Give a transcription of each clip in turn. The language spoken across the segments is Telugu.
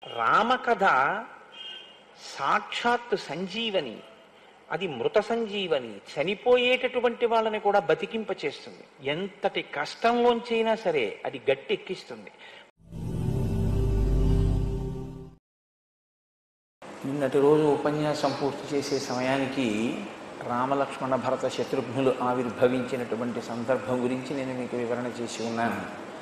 రామకథ సాక్షాత్ సంజీవని అది మృత సంజీవని చనిపోయేటటువంటి వాళ్ళని కూడా బతికింప చేస్తుంది ఎంతటి కష్టంలోంచైనా సరే అది గట్టెక్కిస్తుంది నిన్నటి రోజు ఉపన్యాసం పూర్తి చేసే సమయానికి రామలక్ష్మణ భరత శత్రుఘ్నులు ఆవిర్భవించినటువంటి సందర్భం గురించి నేను మీకు వివరణ చేసి ఉన్నాను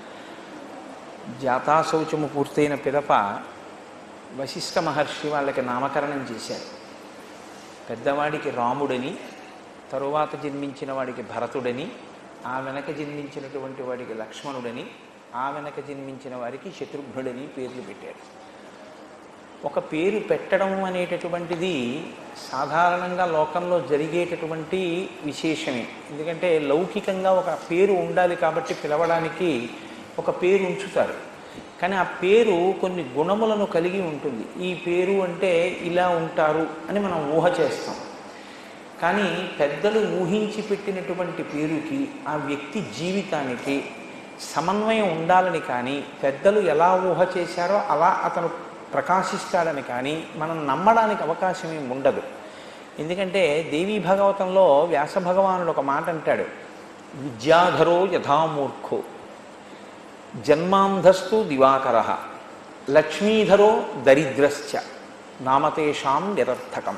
జాతాశౌచము పూర్తయిన పిదప వశిష్ఠ మహర్షి వాళ్ళకి నామకరణం చేశారు పెద్దవాడికి రాముడని తరువాత జన్మించిన వాడికి భరతుడని ఆ వెనక జన్మించినటువంటి వాడికి లక్ష్మణుడని ఆ వెనక జన్మించిన వారికి శత్రుఘ్నుడని పేర్లు పెట్టారు ఒక పేరు పెట్టడం అనేటటువంటిది సాధారణంగా లోకంలో జరిగేటటువంటి విశేషమే ఎందుకంటే లౌకికంగా ఒక పేరు ఉండాలి కాబట్టి పిలవడానికి ఒక పేరు ఉంచుతారు కానీ ఆ పేరు కొన్ని గుణములను కలిగి ఉంటుంది ఈ పేరు అంటే ఇలా ఉంటారు అని మనం ఊహ చేస్తాం కానీ పెద్దలు ఊహించి పెట్టినటువంటి పేరుకి ఆ వ్యక్తి జీవితానికి సమన్వయం ఉండాలని కానీ పెద్దలు ఎలా ఊహ చేశారో అలా అతను ప్రకాశిస్తాడని కానీ మనం నమ్మడానికి అవకాశం ఏమి ఉండదు ఎందుకంటే దేవీ భాగవతంలో వ్యాస భగవానుడు ఒక మాట అంటాడు విద్యాధరో యథామూర్ఖో జన్మాంధస్తు దివాకర లక్ష్మీధరో దరిద్రశ్చ నామతేషాం నిరర్థకం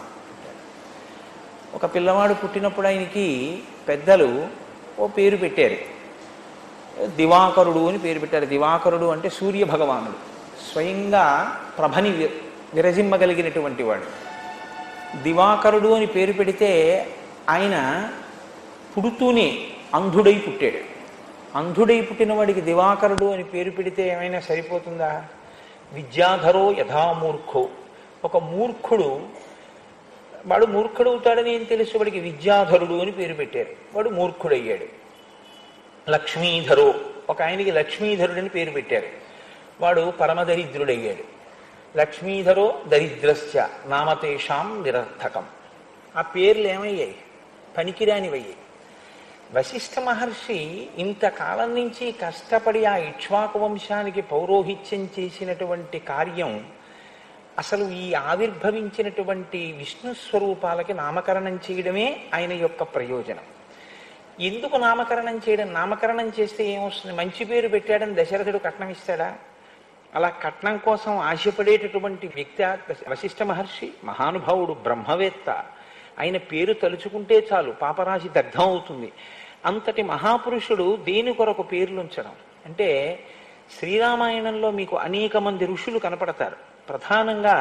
ఒక పిల్లవాడు పుట్టినప్పుడు ఆయనకి పెద్దలు ఓ పేరు పెట్టారు దివాకరుడు అని పేరు పెట్టారు దివాకరుడు అంటే సూర్య భగవానుడు స్వయంగా ప్రభని వి- విరజిమ్మగలిగినటువంటి వాడు దివాకరుడు అని పేరు పెడితే ఆయన పుడుతూనే అంధుడై పుట్టాడు అంధుడై పుట్టిన వాడికి దివాకరుడు అని పేరు పెడితే ఏమైనా సరిపోతుందా విద్యాధరో యథామూర్ఖో ఒక మూర్ఖుడు వాడు మూర్ఖుడు అవుతాడని ఏం తెలుసు వాడికి విద్యాధరుడు అని పేరు పెట్టారు వాడు మూర్ఖుడయ్యాడు లక్ష్మీధరో ఒక ఆయనకి లక్ష్మీధరుడని పేరు పెట్టారు వాడు పరమదరిద్రుడయ్యాడు లక్ష్మీధరో దరిద్రశ్చ నామతేషాం నిరర్థకం ఆ పేర్లు ఏమయ్యాయి పనికిరానివయ్యాయి వశిష్ఠ మహర్షి ఇంతకాలం నుంచి కష్టపడి ఆ ఇక్ష్వాకు వంశానికి పౌరోహిత్యం చేసినటువంటి కార్యం అసలు ఈ ఆవిర్భవించినటువంటి విష్ణు స్వరూపాలకి నామకరణం చేయడమే ఆయన యొక్క ప్రయోజనం ఎందుకు నామకరణం చేయడం నామకరణం చేస్తే ఏమొస్తుంది మంచి పేరు పెట్టాడని దశరథుడు కట్నం ఇస్తాడా అలా కట్నం కోసం ఆశపడేటటువంటి వ్యక్తి ఆ వశిష్ఠ మహర్షి మహానుభావుడు బ్రహ్మవేత్త ఆయన పేరు తలుచుకుంటే చాలు పాపరాశి దగ్ధం అవుతుంది అంతటి మహాపురుషుడు దేని కొరకు పేర్లు ఉంచడం అంటే శ్రీరామాయణంలో మీకు అనేక మంది ఋషులు కనపడతారు ప్రధానంగా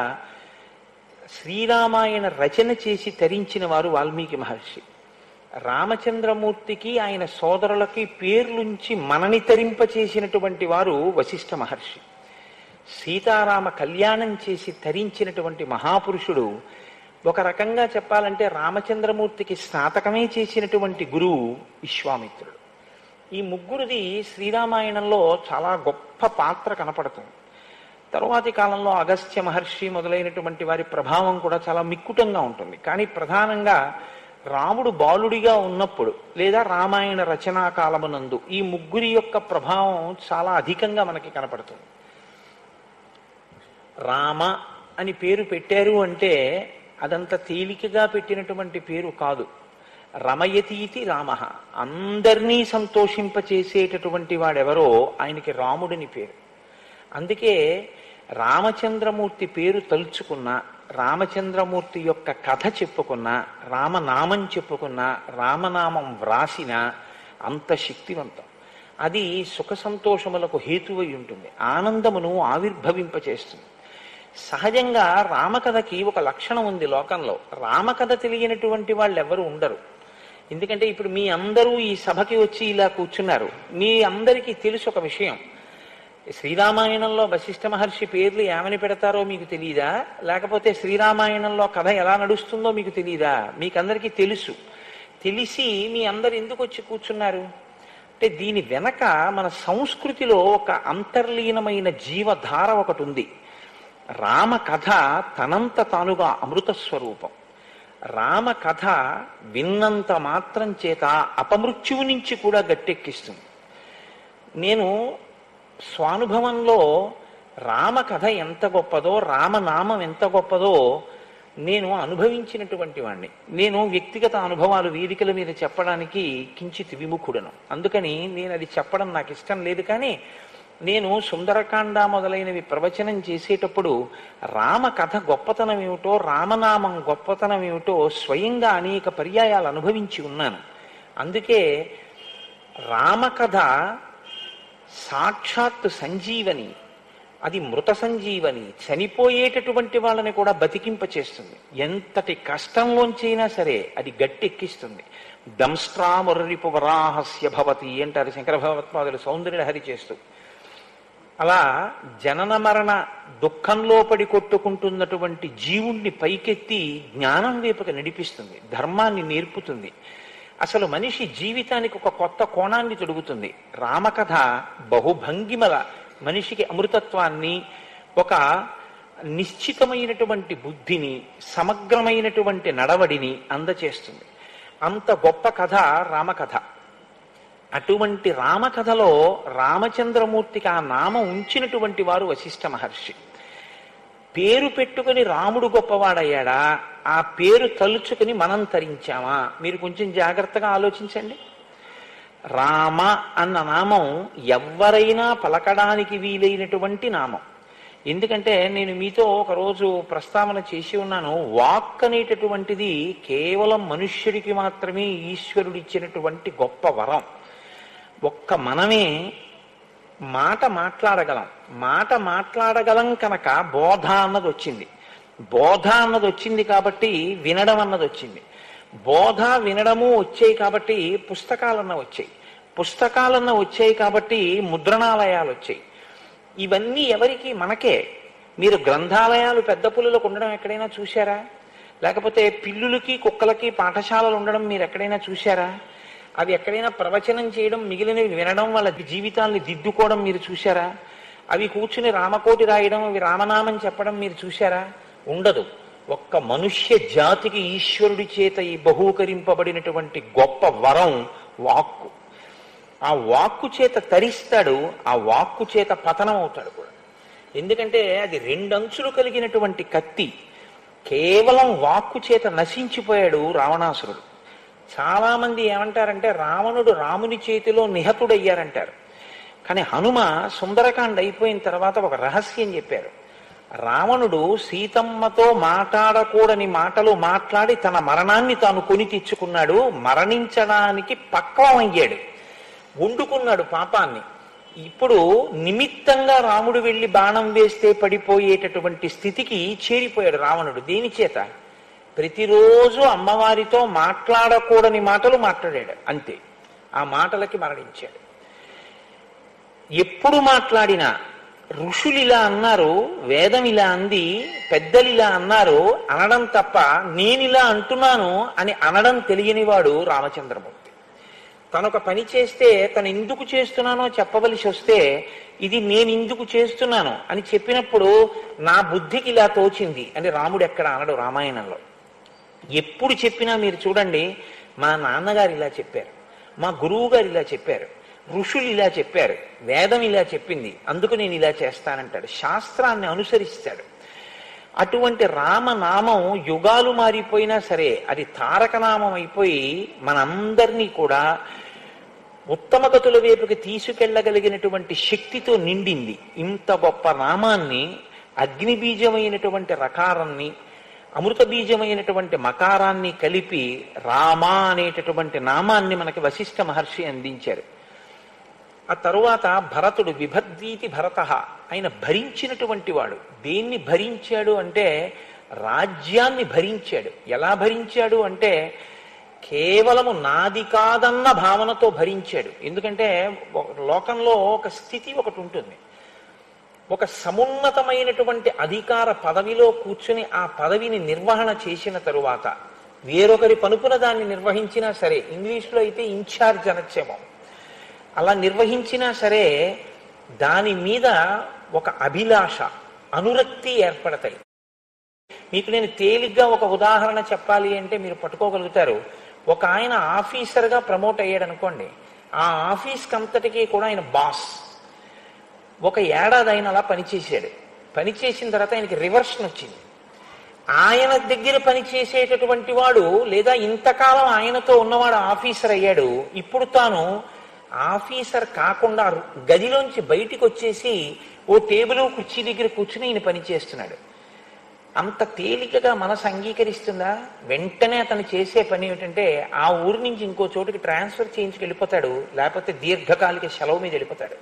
శ్రీరామాయణ రచన చేసి తరించిన వారు వాల్మీకి మహర్షి రామచంద్రమూర్తికి ఆయన సోదరులకి పేర్లుంచి మనని తరింపచేసినటువంటి వారు వశిష్ఠ మహర్షి సీతారామ కళ్యాణం చేసి తరించినటువంటి మహాపురుషుడు ఒక రకంగా చెప్పాలంటే రామచంద్రమూర్తికి స్నాతకమే చేసినటువంటి గురువు విశ్వామిత్రుడు ఈ ముగ్గురిది శ్రీరామాయణంలో చాలా గొప్ప పాత్ర కనపడుతుంది తరువాతి కాలంలో అగస్త్య మహర్షి మొదలైనటువంటి వారి ప్రభావం కూడా చాలా మిక్కుటంగా ఉంటుంది కానీ ప్రధానంగా రాముడు బాలుడిగా ఉన్నప్పుడు లేదా రామాయణ రచనా కాలమునందు ఈ ముగ్గురి యొక్క ప్రభావం చాలా అధికంగా మనకి కనపడుతుంది రామ అని పేరు పెట్టారు అంటే అదంత తేలికగా పెట్టినటువంటి పేరు కాదు రమయతీతి రామ అందరినీ సంతోషింపచేసేటటువంటి వాడెవరో ఆయనకి రాముడిని పేరు అందుకే రామచంద్రమూర్తి పేరు తలుచుకున్న రామచంద్రమూర్తి యొక్క కథ చెప్పుకున్న రామనామం చెప్పుకున్న రామనామం వ్రాసిన అంత శక్తివంతం అది సుఖ సంతోషములకు హేతువై ఉంటుంది ఆనందమును ఆవిర్భవింపచేస్తుంది సహజంగా రామకథకి ఒక లక్షణం ఉంది లోకంలో రామకథ తెలియనటువంటి వాళ్ళు ఎవరు ఉండరు ఎందుకంటే ఇప్పుడు మీ అందరూ ఈ సభకి వచ్చి ఇలా కూర్చున్నారు మీ అందరికీ తెలుసు ఒక విషయం శ్రీరామాయణంలో వశిష్ఠ మహర్షి పేర్లు ఏమని పెడతారో మీకు తెలియదా లేకపోతే శ్రీరామాయణంలో కథ ఎలా నడుస్తుందో మీకు తెలియదా మీకందరికీ తెలుసు తెలిసి మీ అందరు ఎందుకు వచ్చి కూర్చున్నారు అంటే దీని వెనక మన సంస్కృతిలో ఒక అంతర్లీనమైన జీవధార ఒకటి ఉంది రామ కథ తనంత తానుగా అమృత స్వరూపం రామ కథ విన్నంత మాత్రం చేత అపమృత్యువు నుంచి కూడా గట్టెక్కిస్తుంది నేను స్వానుభవంలో రామ కథ ఎంత గొప్పదో రామనామం ఎంత గొప్పదో నేను అనుభవించినటువంటి వాణ్ణి నేను వ్యక్తిగత అనుభవాలు వేదికల మీద చెప్పడానికి కించిత్ విముఖుడను అందుకని నేను అది చెప్పడం నాకు ఇష్టం లేదు కానీ నేను సుందరకాండ మొదలైనవి ప్రవచనం చేసేటప్పుడు రామ కథ గొప్పతనం ఏమిటో రామనామం గొప్పతనం ఏమిటో స్వయంగా అనేక పర్యాయాలు అనుభవించి ఉన్నాను అందుకే రామకథ సాక్షాత్ సంజీవని అది మృత సంజీవని చనిపోయేటటువంటి వాళ్ళని కూడా బతికింపచేస్తుంది ఎంతటి కష్టంలోంచైనా సరే అది గట్టెక్కిస్తుంది దంస్ట్రామురరిపు వరాహస్య భవతి అంటారు శంకర భగవత్పాదులు సౌందర్య హరి చేస్తూ అలా జనన మరణ దుఃఖంలో పడి కొట్టుకుంటున్నటువంటి జీవుణ్ణి పైకెత్తి జ్ఞానం వైపుకి నడిపిస్తుంది ధర్మాన్ని నేర్పుతుంది అసలు మనిషి జీవితానికి ఒక కొత్త కోణాన్ని తొడుగుతుంది రామకథ బహుభంగిమల మనిషికి అమృతత్వాన్ని ఒక నిశ్చితమైనటువంటి బుద్ధిని సమగ్రమైనటువంటి నడవడిని అందచేస్తుంది అంత గొప్ప కథ రామకథ అటువంటి రామకథలో రామచంద్రమూర్తికి ఆ నామం ఉంచినటువంటి వారు వశిష్ఠ మహర్షి పేరు పెట్టుకుని రాముడు గొప్పవాడయ్యాడా ఆ పేరు తలుచుకుని మనం తరించామా మీరు కొంచెం జాగ్రత్తగా ఆలోచించండి రామ అన్న నామం ఎవరైనా పలకడానికి వీలైనటువంటి నామం ఎందుకంటే నేను మీతో ఒకరోజు ప్రస్తావన చేసి ఉన్నాను వాక్ అనేటటువంటిది కేవలం మనుష్యుడికి మాత్రమే ఈశ్వరుడిచ్చినటువంటి గొప్ప వరం ఒక్క మనమే మాట మాట్లాడగలం మాట మాట్లాడగలం కనుక బోధ అన్నది వచ్చింది బోధ అన్నది వచ్చింది కాబట్టి వినడం అన్నది వచ్చింది బోధ వినడము వచ్చాయి కాబట్టి పుస్తకాలన్న వచ్చాయి పుస్తకాలన్న వచ్చాయి కాబట్టి ముద్రణాలయాలు వచ్చాయి ఇవన్నీ ఎవరికి మనకే మీరు గ్రంథాలయాలు పెద్ద పుల్లులకు ఉండడం ఎక్కడైనా చూశారా లేకపోతే పిల్లులకి కుక్కలకి పాఠశాలలు ఉండడం మీరు ఎక్కడైనా చూశారా అవి ఎక్కడైనా ప్రవచనం చేయడం మిగిలినవి వినడం వాళ్ళ జీవితాల్ని దిద్దుకోవడం మీరు చూశారా అవి కూర్చుని రామకోటి రాయడం అవి రామనామం చెప్పడం మీరు చూశారా ఉండదు ఒక్క మనుష్య జాతికి ఈశ్వరుడి చేత ఈ బహూకరింపబడినటువంటి గొప్ప వరం వాక్కు ఆ వాక్కు చేత తరిస్తాడు ఆ వాక్కు చేత పతనం అవుతాడు కూడా ఎందుకంటే అది రెండంచులు కలిగినటువంటి కత్తి కేవలం వాక్కు చేత నశించిపోయాడు రావణాసురుడు చాలా మంది ఏమంటారంటే రావణుడు రాముని చేతిలో నిహతుడయ్యారంటారు కానీ హనుమ సుందరకాండ అయిపోయిన తర్వాత ఒక రహస్యం చెప్పారు రావణుడు సీతమ్మతో మాట్లాడకూడని మాటలు మాట్లాడి తన మరణాన్ని తాను కొని తెచ్చుకున్నాడు మరణించడానికి పక్వం అయ్యాడు వండుకున్నాడు పాపాన్ని ఇప్పుడు నిమిత్తంగా రాముడు వెళ్ళి బాణం వేస్తే పడిపోయేటటువంటి స్థితికి చేరిపోయాడు రావణుడు దేని చేత ప్రతిరోజు అమ్మవారితో మాట్లాడకూడని మాటలు మాట్లాడాడు అంతే ఆ మాటలకి మరణించాడు ఎప్పుడు మాట్లాడినా ఋషులు ఇలా అన్నారు వేదం ఇలా అంది పెద్దలు ఇలా అన్నారు అనడం తప్ప నేనిలా అంటున్నాను అని అనడం తెలియనివాడు రామచంద్రమూర్తి తను ఒక పని చేస్తే తను ఎందుకు చేస్తున్నానో చెప్పవలసి వస్తే ఇది నేను ఎందుకు చేస్తున్నాను అని చెప్పినప్పుడు నా బుద్ధికి ఇలా తోచింది అని రాముడు ఎక్కడ అనడు రామాయణంలో ఎప్పుడు చెప్పినా మీరు చూడండి మా నాన్నగారు ఇలా చెప్పారు మా గురువు గారు ఇలా చెప్పారు ఋషులు ఇలా చెప్పారు వేదం ఇలా చెప్పింది అందుకు నేను ఇలా చేస్తానంటాడు శాస్త్రాన్ని అనుసరిస్తాడు అటువంటి రామనామం యుగాలు మారిపోయినా సరే అది తారకనామం అయిపోయి మనందరినీ కూడా ఉత్తమ గతుల వైపుకి తీసుకెళ్లగలిగినటువంటి శక్తితో నిండింది ఇంత గొప్ప నామాన్ని అగ్నిబీజమైనటువంటి రకారాన్ని అమృత బీజమైనటువంటి మకారాన్ని కలిపి రామా అనేటటువంటి నామాన్ని మనకి వశిష్ఠ మహర్షి అందించారు ఆ తరువాత భరతుడు విభద్వీతి భరత ఆయన భరించినటువంటి వాడు దేన్ని భరించాడు అంటే రాజ్యాన్ని భరించాడు ఎలా భరించాడు అంటే కేవలము నాది కాదన్న భావనతో భరించాడు ఎందుకంటే ఒక- లోకంలో ఒక స్థితి ఒకటి ఉంటుంది ఒక సమున్నతమైనటువంటి అధికార పదవిలో కూర్చుని ఆ పదవిని నిర్వహణ చేసిన తరువాత వేరొకరి పనుపున దాన్ని నిర్వహించినా సరే ఇంగ్లీష్లో అయితే ఇన్ఛార్జ్ అనొచ్చేమో అలా నిర్వహించినా సరే దాని మీద ఒక అభిలాష అనురక్తి ఏర్పడతాయి మీకు నేను తేలిగ్గా ఒక ఉదాహరణ చెప్పాలి అంటే మీరు పట్టుకోగలుగుతారు ఒక ఆయన ఆఫీసర్గా ప్రమోట్ అయ్యాడు అనుకోండి ఆ ఆఫీస్కి అంతటికీ కూడా ఆయన బాస్ ఒక ఏడాది ఆయన అలా పనిచేశాడు పనిచేసిన తర్వాత ఆయనకి రివర్షన్ వచ్చింది ఆయన దగ్గర పనిచేసేటటువంటి వాడు లేదా ఇంతకాలం ఆయనతో ఉన్నవాడు ఆఫీసర్ అయ్యాడు ఇప్పుడు తాను ఆఫీసర్ కాకుండా గదిలోంచి బయటికి వచ్చేసి ఓ టేబుల్ కుర్చీ దగ్గర కూర్చుని ఈయన పని చేస్తున్నాడు అంత తేలికగా మనసు అంగీకరిస్తుందా వెంటనే అతను చేసే పని ఏమిటంటే ఆ ఊరి నుంచి ఇంకో చోటుకి ట్రాన్స్ఫర్ చేయించుకు వెళ్ళిపోతాడు లేకపోతే దీర్ఘకాలిక సెలవు మీద వెళ్ళిపోతాడు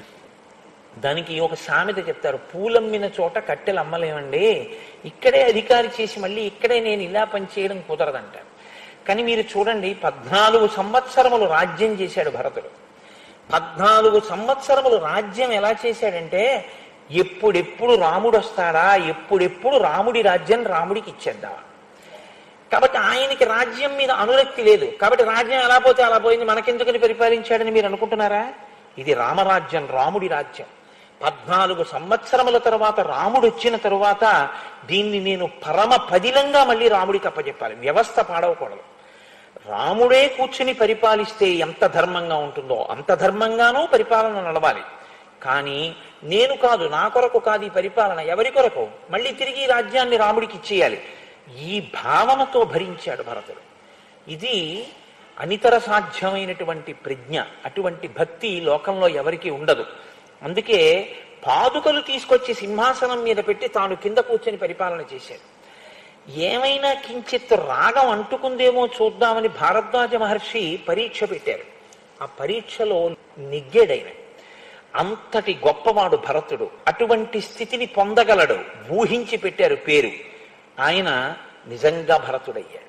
దానికి ఒక సామెత చెప్తారు పూలమ్మిన చోట కట్టెలు అమ్మలేమండి ఇక్కడే అధికారి చేసి మళ్ళీ ఇక్కడే నేను ఇలా పనిచేయడం కుదరదంటారు కానీ మీరు చూడండి పద్నాలుగు సంవత్సరములు రాజ్యం చేశాడు భరతుడు పద్నాలుగు సంవత్సరములు రాజ్యం ఎలా చేశాడంటే ఎప్పుడెప్పుడు రాముడు వస్తాడా ఎప్పుడెప్పుడు రాముడి రాజ్యం రాముడికి ఇచ్చేద్దామా కాబట్టి ఆయనకి రాజ్యం మీద అనురక్తి లేదు కాబట్టి రాజ్యం ఎలా పోతే అలా పోయింది మనకెందుకని పరిపాలించాడని మీరు అనుకుంటున్నారా ఇది రామరాజ్యం రాముడి రాజ్యం పద్నాలుగు సంవత్సరముల తర్వాత రాముడు వచ్చిన తరువాత దీన్ని నేను పరమ పదిలంగా మళ్ళీ రాముడికి అప్పచెప్పాలి వ్యవస్థ పాడవకూడదు రాముడే కూర్చుని పరిపాలిస్తే ఎంత ధర్మంగా ఉంటుందో అంత ధర్మంగానూ పరిపాలన నడవాలి కానీ నేను కాదు నా కొరకు కాదు ఈ పరిపాలన ఎవరి కొరకు మళ్ళీ తిరిగి ఈ రాజ్యాన్ని రాముడికి ఇచ్చేయాలి ఈ భావనతో భరించాడు భరతుడు ఇది అనితర సాధ్యమైనటువంటి ప్రజ్ఞ అటువంటి భక్తి లోకంలో ఎవరికి ఉండదు అందుకే పాదుకలు తీసుకొచ్చి సింహాసనం మీద పెట్టి తాను కింద కూర్చొని పరిపాలన చేశాడు ఏమైనా కించిత్ రాగం అంటుకుందేమో చూద్దామని భారద్వాజ మహర్షి పరీక్ష పెట్టారు ఆ పరీక్షలో నిగ్గేడైన అంతటి గొప్పవాడు భరతుడు అటువంటి స్థితిని పొందగలడు ఊహించి పెట్టారు పేరు ఆయన నిజంగా భరతుడయ్యాడు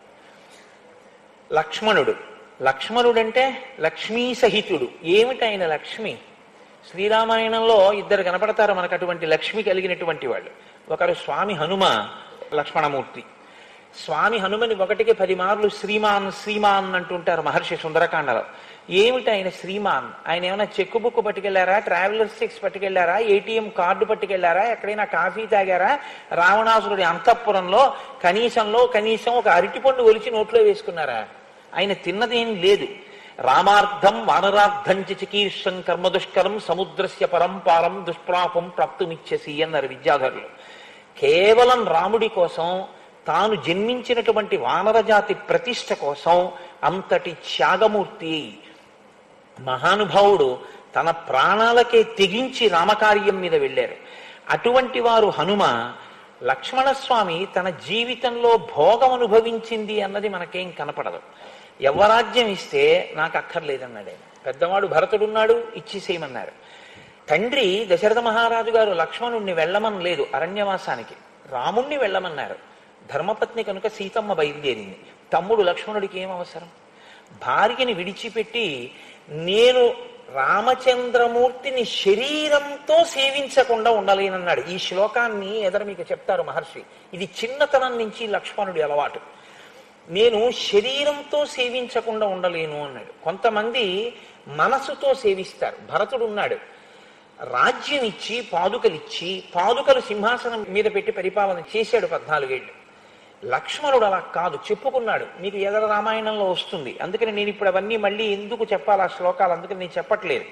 లక్ష్మణుడు లక్ష్మణుడంటే లక్ష్మీ సహితుడు ఏమిటి ఆయన లక్ష్మి శ్రీరామాయణంలో ఇద్దరు కనపడతారు మనకు అటువంటి లక్ష్మి కలిగినటువంటి వాళ్ళు ఒకరు స్వామి హనుమ లక్ష్మణమూర్తి స్వామి హనుమని ఒకటికి పది మార్లు శ్రీమాన్ శ్రీమాన్ అంటుంటారు మహర్షి సుందరకాండలో ఏమిటి ఆయన శ్రీమాన్ ఆయన ఏమైనా చెక్ బుక్ పట్టుకెళ్లారా ట్రావెలర్స్ చెక్స్ పట్టుకెళ్లారా ఏటీఎం కార్డు పట్టుకెళ్లారా ఎక్కడైనా కాఫీ తాగారా రావణాసురుడి అంతఃపురంలో కనీసంలో కనీసం ఒక అరటిపండు ఒలిచి నోట్లో వేసుకున్నారా ఆయన తిన్నదేం లేదు రామార్థం వానరార్థం చ చికీర్షం కర్మదుష్కరం సముద్రస్య పరంపారం దుష్ప్రాపం ప్రాప్తుమిచ్చసి అన్నారు విద్యాధరులు కేవలం రాముడి కోసం తాను జన్మించినటువంటి వానరజాతి ప్రతిష్ట కోసం అంతటి త్యాగమూర్తి మహానుభావుడు తన ప్రాణాలకే తెగించి రామకార్యం మీద వెళ్ళారు అటువంటి వారు హనుమ లక్ష్మణస్వామి తన జీవితంలో భోగం అనుభవించింది అన్నది మనకేం కనపడదు యవ్వరాజ్యం ఇస్తే నాకు అక్కర్లేదన్నాడు ఆయన పెద్దవాడు భరతుడున్నాడు ఇచ్చేసేయమన్నారు తండ్రి దశరథ మహారాజు గారు లక్ష్మణుణ్ణి వెళ్ళమని లేదు అరణ్యవాసానికి రాముణ్ణి వెళ్ళమన్నారు ధర్మపత్ని కనుక సీతమ్మ బయలుదేరింది తమ్ముడు లక్ష్మణుడికి ఏం అవసరం భార్యని విడిచిపెట్టి నేను రామచంద్రమూర్తిని శరీరంతో సేవించకుండా ఉండలేనన్నాడు ఈ శ్లోకాన్ని ఎదర మీకు చెప్తారు మహర్షి ఇది చిన్నతనం నుంచి లక్ష్మణుడి అలవాటు నేను శరీరంతో సేవించకుండా ఉండలేను అన్నాడు కొంతమంది మనసుతో సేవిస్తారు భరతుడు ఉన్నాడు రాజ్యం ఇచ్చి పాదుకలు ఇచ్చి పాదుకలు సింహాసనం మీద పెట్టి పరిపాలన చేశాడు పద్నాలుగేళ్ళు లక్ష్మణుడు అలా కాదు చెప్పుకున్నాడు మీకు ఎదర రామాయణంలో వస్తుంది అందుకని నేను ఇప్పుడు అవన్నీ మళ్ళీ ఎందుకు చెప్పాలి ఆ శ్లోకాలు అందుకని నేను చెప్పట్లేదు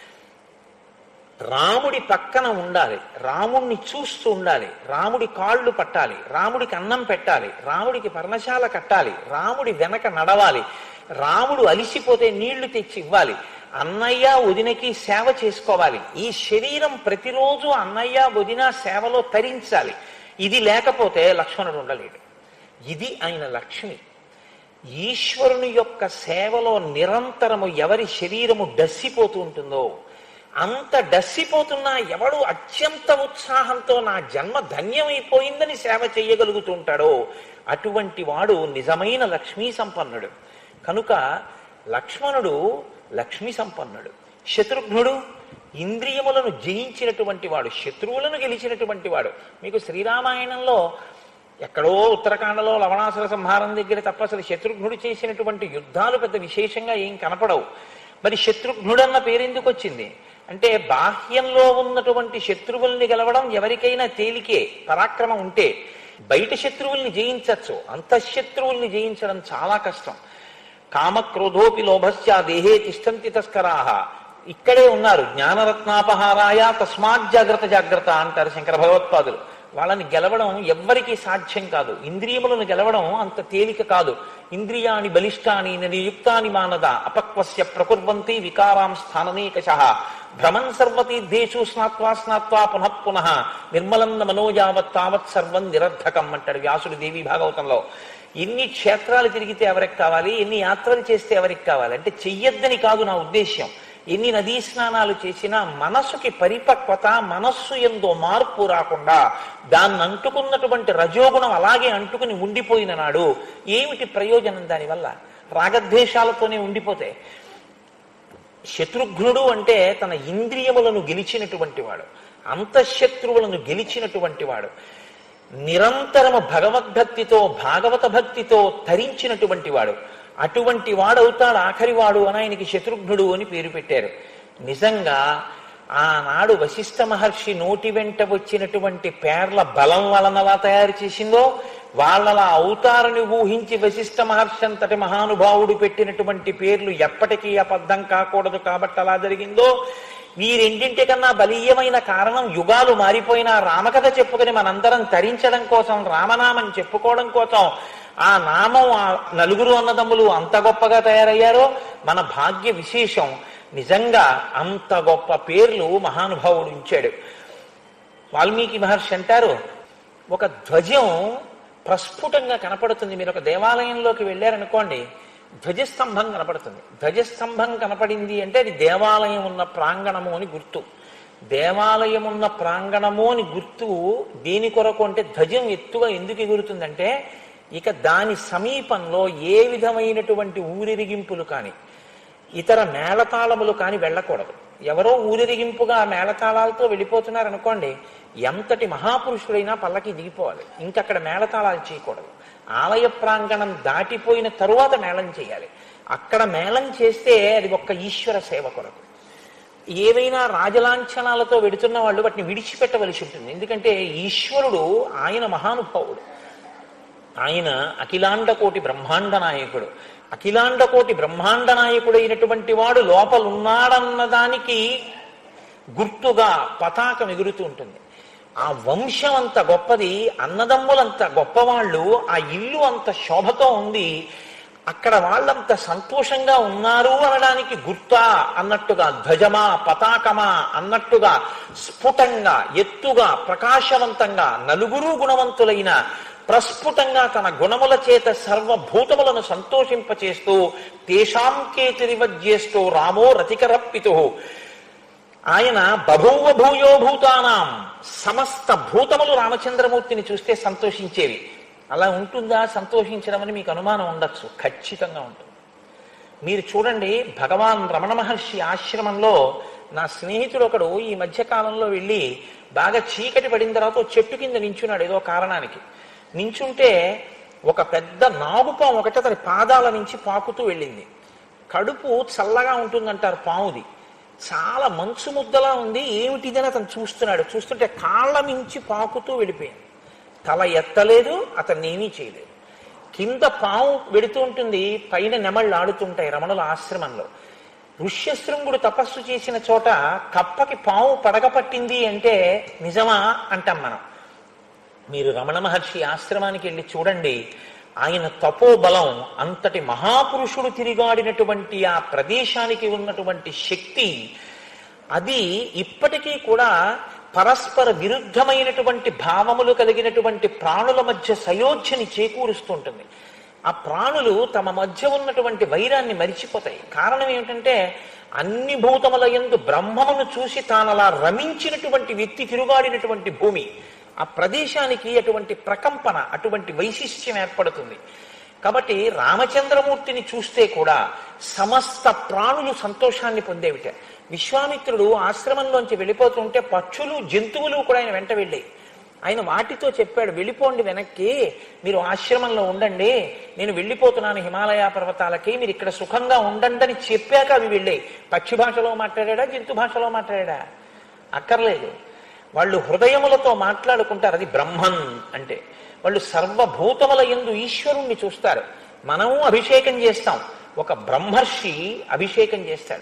రాముడి పక్కన ఉండాలి రాముడిని చూస్తూ ఉండాలి రాముడి కాళ్ళు పట్టాలి రాముడికి అన్నం పెట్టాలి రాముడికి పర్ణశాల కట్టాలి రాముడి వెనక నడవాలి రాముడు అలిసిపోతే నీళ్లు తెచ్చి ఇవ్వాలి అన్నయ్య వదినకి సేవ చేసుకోవాలి ఈ శరీరం ప్రతిరోజు అన్నయ్య వదిన సేవలో తరించాలి ఇది లేకపోతే లక్ష్మణుడు ఉండలేడు ఇది ఆయన లక్ష్మి ఈశ్వరుని యొక్క సేవలో నిరంతరము ఎవరి శరీరము డస్సిపోతూ ఉంటుందో అంత డస్సిపోతున్నా ఎవడు అత్యంత ఉత్సాహంతో నా జన్మ ధన్యమైపోయిందని సేవ చేయగలుగుతుంటాడో అటువంటి వాడు నిజమైన లక్ష్మీ సంపన్నుడు కనుక లక్ష్మణుడు లక్ష్మీ సంపన్నుడు శత్రుఘ్నుడు ఇంద్రియములను జయించినటువంటి వాడు శత్రువులను గెలిచినటువంటి వాడు మీకు శ్రీరామాయణంలో ఎక్కడో ఉత్తరాఖండలో లవణాసుర సంహారం దగ్గర తప్ప అసలు శత్రుఘ్నుడు చేసినటువంటి యుద్ధాలు పెద్ద విశేషంగా ఏం కనపడవు మరి శత్రుఘ్నుడన్న పేరెందుకు వచ్చింది అంటే బాహ్యంలో ఉన్నటువంటి శత్రువుల్ని గెలవడం ఎవరికైనా తేలికే పరాక్రమం ఉంటే బయట శత్రువుల్ని జయించవచ్చు అంతఃశత్రువుల్ని జయించడం చాలా కష్టం కామక్రోధోపి లోభస్య దేహే తిష్టంతి తస్కరాహ ఇక్కడే ఉన్నారు జ్ఞానరత్నాపహారాయ తస్మాత్ జాగ్రత్త జాగ్రత్త అంటారు శంకర భగవత్పాదులు వాళ్ళని గెలవడం ఎవ్వరికీ సాధ్యం కాదు ఇంద్రియములను గెలవడం అంత తేలిక కాదు ఇంద్రియాని బలిష్టాని నియుక్తాని మానద అపక్వస్య ప్రకుర్వంతి వికారాం స్థాననేకశ భ్రమన్ సర్వతీర్థేషు స్నాత్వా స్నాత్వా పునః పునః నిర్మలం మనోజావత్ తావత్ సర్వం నిరర్ధకం అంటాడు వ్యాసుడు దేవి భాగవతంలో ఎన్ని క్షేత్రాలు తిరిగితే ఎవరికి కావాలి ఎన్ని యాత్రలు చేస్తే ఎవరికి కావాలి అంటే చెయ్యొద్దని కాదు నా ఉద్దేశ్యం ఎన్ని నదీ స్నానాలు చేసినా మనస్సుకి పరిపక్వత మనస్సు ఎందో మార్పు రాకుండా దాన్ని అంటుకున్నటువంటి రజోగుణం అలాగే అంటుకుని ఉండిపోయిన నాడు ఏమిటి ప్రయోజనం దానివల్ల రాగద్వేషాలతోనే ఉండిపోతే శత్రుఘ్నుడు అంటే తన ఇంద్రియములను గెలిచినటువంటి వాడు అంతఃశత్రువులను గెలిచినటువంటి వాడు నిరంతరము భగవద్భక్తితో భాగవత భక్తితో తరించినటువంటి వాడు అటువంటి వాడవుతాడు ఆఖరి వాడు అని ఆయనకి శత్రుఘ్నుడు అని పేరు పెట్టారు నిజంగా ఆనాడు వశిష్ఠ మహర్షి నోటి వెంట వచ్చినటువంటి పేర్ల బలం వలనలా తయారు చేసిందో వాళ్ళలా అవుతారని ఊహించి వశిష్ఠ మహర్షి అంతటి మహానుభావుడు పెట్టినటువంటి పేర్లు ఎప్పటికీ అబద్ధం కాకూడదు కాబట్టి అలా జరిగిందో ఈ రెండింటికన్నా బలీయమైన కారణం యుగాలు మారిపోయిన రామకథ చెప్పుకుని మనందరం తరించడం కోసం రామనామం చెప్పుకోవడం కోసం ఆ నామం ఆ నలుగురు అన్నదమ్ములు అంత గొప్పగా తయారయ్యారో మన భాగ్య విశేషం నిజంగా అంత గొప్ప పేర్లు మహానుభావుడు ఉంచాడు వాల్మీకి మహర్షి అంటారు ఒక ధ్వజం ప్రస్ఫుటంగా కనపడుతుంది మీరు ఒక దేవాలయంలోకి వెళ్ళారనుకోండి ధ్వజస్తంభం కనపడుతుంది ధ్వజస్తంభం కనపడింది అంటే అది దేవాలయం ఉన్న ప్రాంగణము అని గుర్తు దేవాలయం ఉన్న ప్రాంగణము అని గుర్తు దేని కొరకు అంటే ధ్వజం ఎత్తుగా ఎందుకు ఎగురుతుందంటే ఇక దాని సమీపంలో ఏ విధమైనటువంటి ఊరిరిగింపులు కానీ ఇతర మేళతాళములు కానీ వెళ్ళకూడదు ఎవరో ఊరిరిగింపుగా ఆ మేళతాళాలతో వెళ్ళిపోతున్నారు అనుకోండి ఎంతటి మహాపురుషుడైనా పల్లకి దిగిపోవాలి ఇంకక్కడ మేళతాళాలు చేయకూడదు ఆలయ ప్రాంగణం దాటిపోయిన తరువాత మేళం చేయాలి అక్కడ మేళం చేస్తే అది ఒక్క ఈశ్వర సేవ కొరకు ఏవైనా రాజలాంఛనాలతో వెడుతున్న వాళ్ళు వాటిని విడిచిపెట్టవలసి ఉంటుంది ఎందుకంటే ఈశ్వరుడు ఆయన మహానుభావుడు ఆయన అఖిలాండ కోటి బ్రహ్మాండ నాయకుడు అఖిలాండ కోటి బ్రహ్మాండ నాయకుడైనటువంటి వాడు లోపలున్నాడన్న దానికి గుర్తుగా పతాకం ఎగురుతూ ఉంటుంది ఆ వంశం అంత గొప్పది అన్నదమ్ములంత గొప్పవాళ్ళు ఆ ఇల్లు అంత శోభతో ఉంది అక్కడ వాళ్ళంత సంతోషంగా ఉన్నారు అనడానికి గుర్తా అన్నట్టుగా ధ్వజమా పతాకమా అన్నట్టుగా స్ఫుటంగా ఎత్తుగా ప్రకాశవంతంగా నలుగురు గుణవంతులైన ప్రస్ఫుటంగా తన గుణముల చేత సర్వభూతములను సంతోషింపచేస్తూ తేషాం కేతిరివజ్యేస్తూ రామో రతికరప్పితు ఆయన బభూవ భూయో భూతానాం సమస్త భూతములు రామచంద్రమూర్తిని చూస్తే సంతోషించేవి అలా ఉంటుందా సంతోషించడం అని మీకు అనుమానం ఉండొచ్చు ఖచ్చితంగా ఉంటుంది మీరు చూడండి భగవాన్ రమణ మహర్షి ఆశ్రమంలో నా స్నేహితుడు ఒకడు ఈ మధ్య కాలంలో వెళ్ళి బాగా చీకటి పడిన తర్వాత ఓ చెట్టు కింద నించున్నాడు ఏదో కారణానికి నించుంటే ఒక పెద్ద నాగుపాము ఒకటి అతని పాదాల నుంచి పాకుతూ వెళ్ళింది కడుపు చల్లగా ఉంటుందంటారు పాముది చాలా మంచు ముద్దలా ఉంది ఏమిటిదని అతను చూస్తున్నాడు చూస్తుంటే కాళ్ళ మించి పాకుతూ వెళ్ళిపోయింది తల ఎత్తలేదు అతన్ని ఏమీ చేయలేదు కింద పాము వెడుతూ ఉంటుంది పైన నెమళ్ళు ఆడుతుంటాయి రమణుల ఆశ్రమంలో ఋష్యశృంగుడు తపస్సు చేసిన చోట కప్పకి పాము పడగ పట్టింది అంటే నిజమా అంటాం మనం మీరు రమణ మహర్షి ఆశ్రమానికి వెళ్ళి చూడండి ఆయన తపోబలం అంతటి మహాపురుషుడు తిరిగాడినటువంటి ఆ ప్రదేశానికి ఉన్నటువంటి శక్తి అది ఇప్పటికీ కూడా పరస్పర విరుద్ధమైనటువంటి భావములు కలిగినటువంటి ప్రాణుల మధ్య సయోధ్యని చేకూరుస్తుంటుంది ఆ ప్రాణులు తమ మధ్య ఉన్నటువంటి వైరాన్ని మరిచిపోతాయి కారణం ఏమిటంటే అన్ని భూతముల ఎందు బ్రహ్మమును చూసి తానలా రమించినటువంటి వ్యక్తి తిరుగాడినటువంటి భూమి ఆ ప్రదేశానికి అటువంటి ప్రకంపన అటువంటి వైశిష్ట్యం ఏర్పడుతుంది కాబట్టి రామచంద్రమూర్తిని చూస్తే కూడా సమస్త ప్రాణులు సంతోషాన్ని పొందేవిట విశ్వామిత్రుడు ఆశ్రమంలోంచి వెళ్ళిపోతుంటే పక్షులు జంతువులు కూడా ఆయన వెంట వెళ్ళాయి ఆయన వాటితో చెప్పాడు వెళ్ళిపోండి వెనక్కి మీరు ఆశ్రమంలో ఉండండి నేను వెళ్ళిపోతున్నాను హిమాలయ పర్వతాలకి మీరు ఇక్కడ సుఖంగా ఉండండి అని చెప్పాక అవి వెళ్ళాయి పక్షి భాషలో మాట్లాడా జంతు భాషలో మాట్లాడా అక్కర్లేదు వాళ్ళు హృదయములతో మాట్లాడుకుంటారు అది బ్రహ్మన్ అంటే వాళ్ళు సర్వభూతముల ఎందు ఈశ్వరుణ్ణి చూస్తారు మనము అభిషేకం చేస్తాం ఒక బ్రహ్మర్షి అభిషేకం చేస్తాడు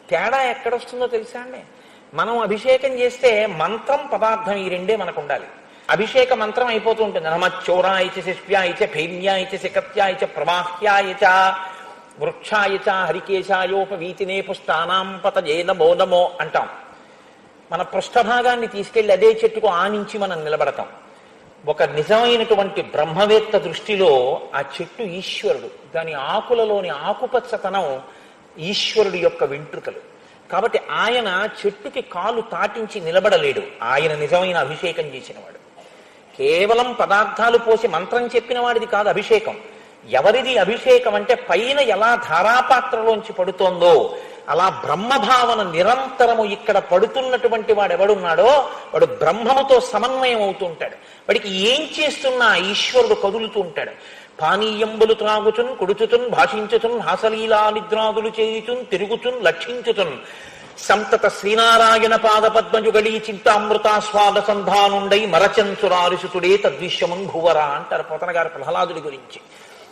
తేడా ఎక్కడొస్తుందో తెలుసా అండి మనం అభిషేకం చేస్తే మంత్రం పదార్థం ఈ రెండే మనకు ఉండాలి అభిషేక మంత్రం అయిపోతూ ఉంటుంది నమచ్చోరాయ చ శిష్యాయ చ భైమ్యాయ చ శిఖత్యాయ చ ప్రవాహ్యాయ చ వృక్షాయ చ హరికేశాయోపవీతినే పుష్టానాం పతజే నమో నమో అంటాం మన పృష్ఠభాగాన్ని తీసుకెళ్లి అదే చెట్టుకు ఆనించి మనం నిలబడతాం ఒక నిజమైనటువంటి బ్రహ్మవేత్త దృష్టిలో ఆ చెట్టు ఈశ్వరుడు దాని ఆకులలోని ఆకుపచ్చతనం ఈశ్వరుడి యొక్క వెంట్రుకలు కాబట్టి ఆయన చెట్టుకి కాలు తాటించి నిలబడలేడు ఆయన నిజమైన అభిషేకం చేసినవాడు కేవలం పదార్థాలు పోసి మంత్రం చెప్పిన వాడిది కాదు అభిషేకం ఎవరిది అభిషేకం అంటే పైన ఎలా ధారాపాత్రలోంచి పడుతోందో అలా బ్రహ్మభావన నిరంతరము ఇక్కడ పడుతున్నటువంటి వాడు ఎవడున్నాడో వాడు బ్రహ్మముతో సమన్వయం అవుతుంటాడు వాడికి ఏం చేస్తున్నా ఈశ్వరుడు కదులుతూ ఉంటాడు పానీయంబులు త్రాగుచున్ కుడుచుతున్ భాషించుతున్ హాసలీలా నిద్రాదులు చేయుచున్ తిరుగుచున్ లక్షించుతున్ సంతత శ్రీనారాయణ పాద పద్మజుగళీ చింతామృతాస్వాద సంధానుండై మరచంచురారిసుతుడే తద్విశ్వమం భువరా అంటారు పోతన గారు ప్రహ్లాదుడి గురించి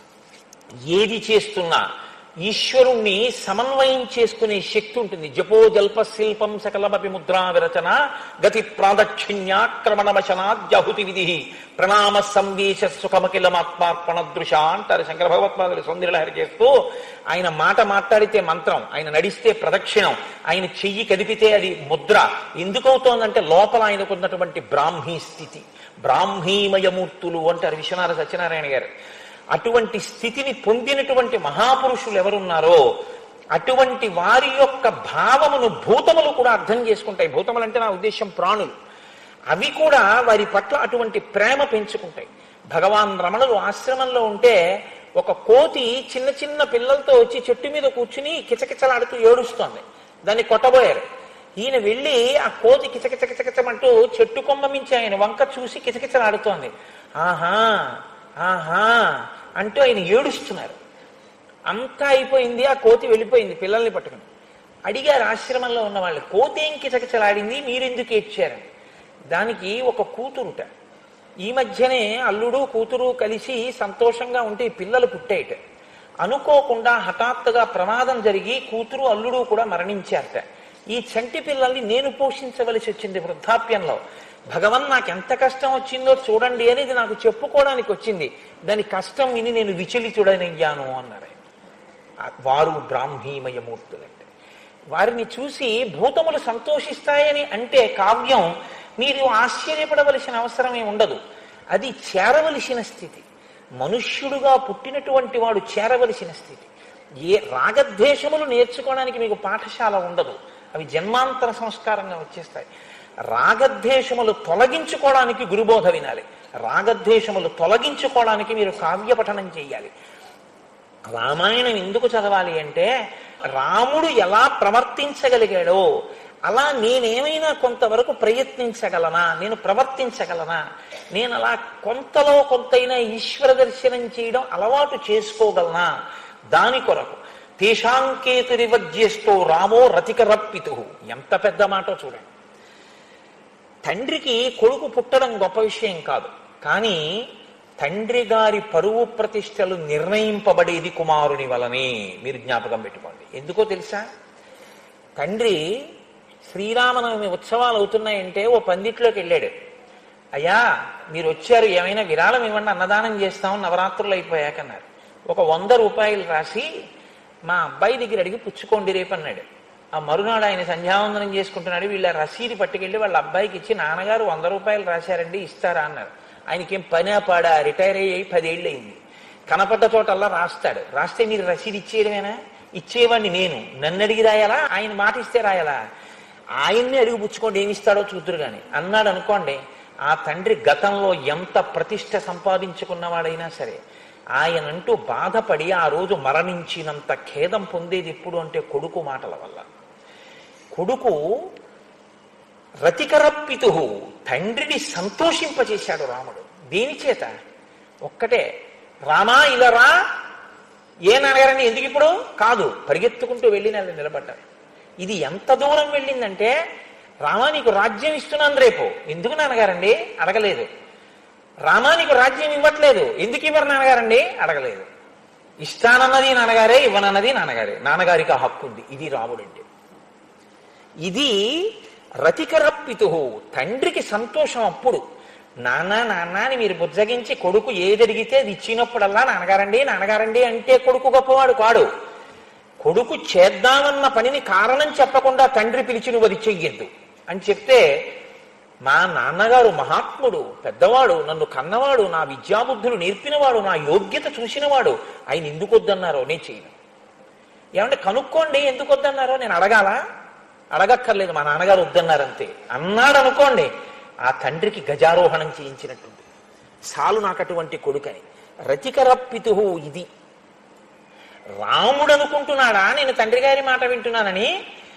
ఏది చేస్తున్నా ఈశ్వరుణ్ణి సమన్వయం చేసుకునే శక్తి ఉంటుంది జపో జల్ప శిల్పం సకలమపి ముద్రా విరచన గతి ప్రాదక్షిణ్యాక్రమణమశనాద్యహుతి విధి ప్రణామ సంవేశ సుఖమకిలమాత్మార్పణ దృశ అంటారు శంకర భగవత్పాదులు సౌందర్యలహరి చేస్తూ ఆయన మాట మాట్లాడితే మంత్రం ఆయన నడిస్తే ప్రదక్షిణం ఆయన చెయ్యి కదిపితే అది ముద్ర ఎందుకవుతోందంటే లోపల ఆయనకున్నటువంటి బ్రాహ్మీ స్థితి బ్రాహ్మీమయమూర్తులు అంటారు విశ్వనాథ సత్యనారాయణ గారు అటువంటి స్థితిని పొందినటువంటి మహాపురుషులు ఎవరున్నారో అటువంటి వారి యొక్క భావమును భూతములు కూడా అర్థం చేసుకుంటాయి భూతములు అంటే నా ఉద్దేశం ప్రాణులు అవి కూడా వారి పట్ల అటువంటి ప్రేమ పెంచుకుంటాయి భగవాన్ రమణులు ఆశ్రమంలో ఉంటే ఒక కోతి చిన్న చిన్న పిల్లలతో వచ్చి చెట్టు మీద కూర్చుని కిచకిచలాడుతూ ఏడుస్తోంది దాన్ని కొట్టబోయారు ఈయన వెళ్ళి ఆ కోతి కిచకిచ కిచకిచమంటూ చెట్టు కొమ్మ మించి ఆయన వంక చూసి కిచకిచలాడుతోంది ఆహా ఆహా అంటూ ఆయన ఏడుస్తున్నారు అంతా అయిపోయింది ఆ కోతి వెళ్ళిపోయింది పిల్లల్ని పట్టుకుని అడిగారు ఆశ్రమంలో ఉన్న వాళ్ళు కోతి ఏం కిచకిచలాడింది మీరెందుకు ఏడ్చారని దానికి ఒక కూతురుట ఈ మధ్యనే అల్లుడు కూతురు కలిసి సంతోషంగా ఉంటే ఈ పిల్లలు పుట్టేయట అనుకోకుండా హఠాత్తుగా ప్రమాదం జరిగి కూతురు అల్లుడు కూడా మరణించారట ఈ చంటి పిల్లల్ని నేను పోషించవలసి వచ్చింది వృద్ధాప్యంలో భగవన్ నాకు ఎంత కష్టం వచ్చిందో చూడండి అనేది నాకు చెప్పుకోవడానికి వచ్చింది దాని కష్టం విని నేను విచలితుడనయ్యాను అన్నారు ఆయన. ఆ వారు బ్రాహ్మీమయమూర్తులంటే వారిని చూసి భూతములు సంతోషిస్తాయని అంటే కావ్యం మీరు ఆశ్చర్యపడవలసిన అవసరమే ఉండదు అది చేరవలసిన స్థితి మనుష్యుడుగా పుట్టినటువంటి వాడు చేరవలసిన స్థితి ఏ రాగద్వేషములు నేర్చుకోవడానికి మీకు పాఠశాల ఉండదు అవి జన్మాంతర సంస్కారంగా వచ్చేస్తాయి రాగద్వేషములు తొలగించుకోవడానికి గురుబోధ వినాలి రాగద్వేషములు తొలగించుకోవడానికి మీరు కావ్య పఠనం చేయాలి రామాయణం ఎందుకు చదవాలి అంటే రాముడు ఎలా ప్రవర్తించగలిగాడో అలా నేనేమైనా కొంతవరకు ప్రయత్నించగలనా నేను ప్రవర్తించగలనా నేను అలా కొంతలో కొంతైనా ఈశ్వర దర్శనం చేయడం అలవాటు చేసుకోగలనా దాని కొరకు తేషాంకేతురివజ్యేష్టో రామో రతికరప్పితు ఎంత పెద్ద మాటో చూడండి తండ్రికి కొడుకు పుట్టడం గొప్ప విషయం కాదు కానీ తండ్రి గారి పరువు ప్రతిష్టలు నిర్ణయింపబడేది కుమారుని వలనే మీరు జ్ఞాపకం పెట్టుకోండి ఎందుకో తెలుసా తండ్రి శ్రీరామనవమి ఉత్సవాలు అవుతున్నాయంటే ఓ పందిట్లోకి వెళ్ళాడు అయ్యా మీరు వచ్చారు ఏమైనా విరాళం ఇవ్వండి అన్నదానం చేస్తాం నవరాత్రులు అయిపోయాకన్నారు ఒక వంద రూపాయలు రాసి మా అబ్బాయి దగ్గర అడిగి పుచ్చుకోండి రేపు అన్నాడు ఆ మరునాడు ఆయన సంధ్యావందనం చేసుకుంటున్నాడు వీళ్ళ రసీది పట్టుకెళ్ళి వాళ్ళ అబ్బాయికి ఇచ్చి నాన్నగారు వంద రూపాయలు రాశారండి ఇస్తారా అన్నారు ఆయనకేం పని పాడా రిటైర్ అయ్యి పదేళ్ళు అయింది కనపడ్డ చోటల్లా రాస్తాడు రాస్తే మీరు రసీదు ఇచ్చేయడమేనా ఇచ్చేవాడిని నేను నన్ను అడిగి రాయాలా ఆయన మాట ఇస్తే రాయాలా ఆయన్ని అడిగి పుచ్చుకోండి ఏమి ఇస్తాడో చూతురు గాని అన్నాడు అనుకోండి ఆ తండ్రి గతంలో ఎంత ప్రతిష్ట సంపాదించుకున్నవాడైనా సరే ఆయనంటూ బాధపడి ఆ రోజు మరణించినంత ఖేదం పొందేది ఎప్పుడు అంటే కొడుకు మాటల వల్ల కొడుకు రతికరప్పితు తండ్రిని సంతోషింపచేశాడు రాముడు దేని చేత ఒక్కటే రామా ఇలా రా ఏ నాన్నగారని ఎందుకు ఇప్పుడు కాదు పరిగెత్తుకుంటూ వెళ్ళి నెల నిలబడ్డారు ఇది ఎంత దూరం వెళ్ళిందంటే రామా నీకు రాజ్యం ఇస్తున్నాను రేపు ఎందుకు నాన్నగారండి అడగలేదు రామా నీకు రాజ్యం ఇవ్వట్లేదు ఎందుకు ఇవ్వరు నాన్నగారండి అడగలేదు ఇస్తానన్నది నాన్నగారే ఇవ్వనన్నది నాన్నగారే నాన్నగారికి ఆ హక్కు ఉంది ఇది రాముడంటే ఇది రతికరప్పితు తండ్రికి సంతోషం అప్పుడు నాన్న నాన్న అని మీరు బుజ్జగించి కొడుకు ఏది అడిగితే అది ఇచ్చినప్పుడల్లా నాన్నగారండి నాన్నగారండి అంటే కొడుకు గొప్పవాడు కాడు కొడుకు చేద్దామన్న పనిని కారణం చెప్పకుండా తండ్రి పిలిచి నువ్వు అది చెయ్యొద్దు అని చెప్తే మా నాన్నగారు మహాత్ముడు పెద్దవాడు నన్ను కన్నవాడు నా విద్యాబుద్ధులు నేర్పినవాడు నా యోగ్యత చూసినవాడు ఆయన ఎందుకు వద్దన్నారో నేను చేయను ఏమంటే కనుక్కోండి ఎందుకు వద్దన్నారో నేను అడగాల అడగక్కర్లేదు మా నాన్నగారు వద్దన్నారంతే అన్నాడు అనుకోండి ఆ తండ్రికి గజారోహణం చేయించినట్టుంది సాలు నాకు అటువంటి కొడుకని రతికరప్పితు ఇది రాముడు అనుకుంటున్నాడా నేను తండ్రి గారి మాట వింటున్నానని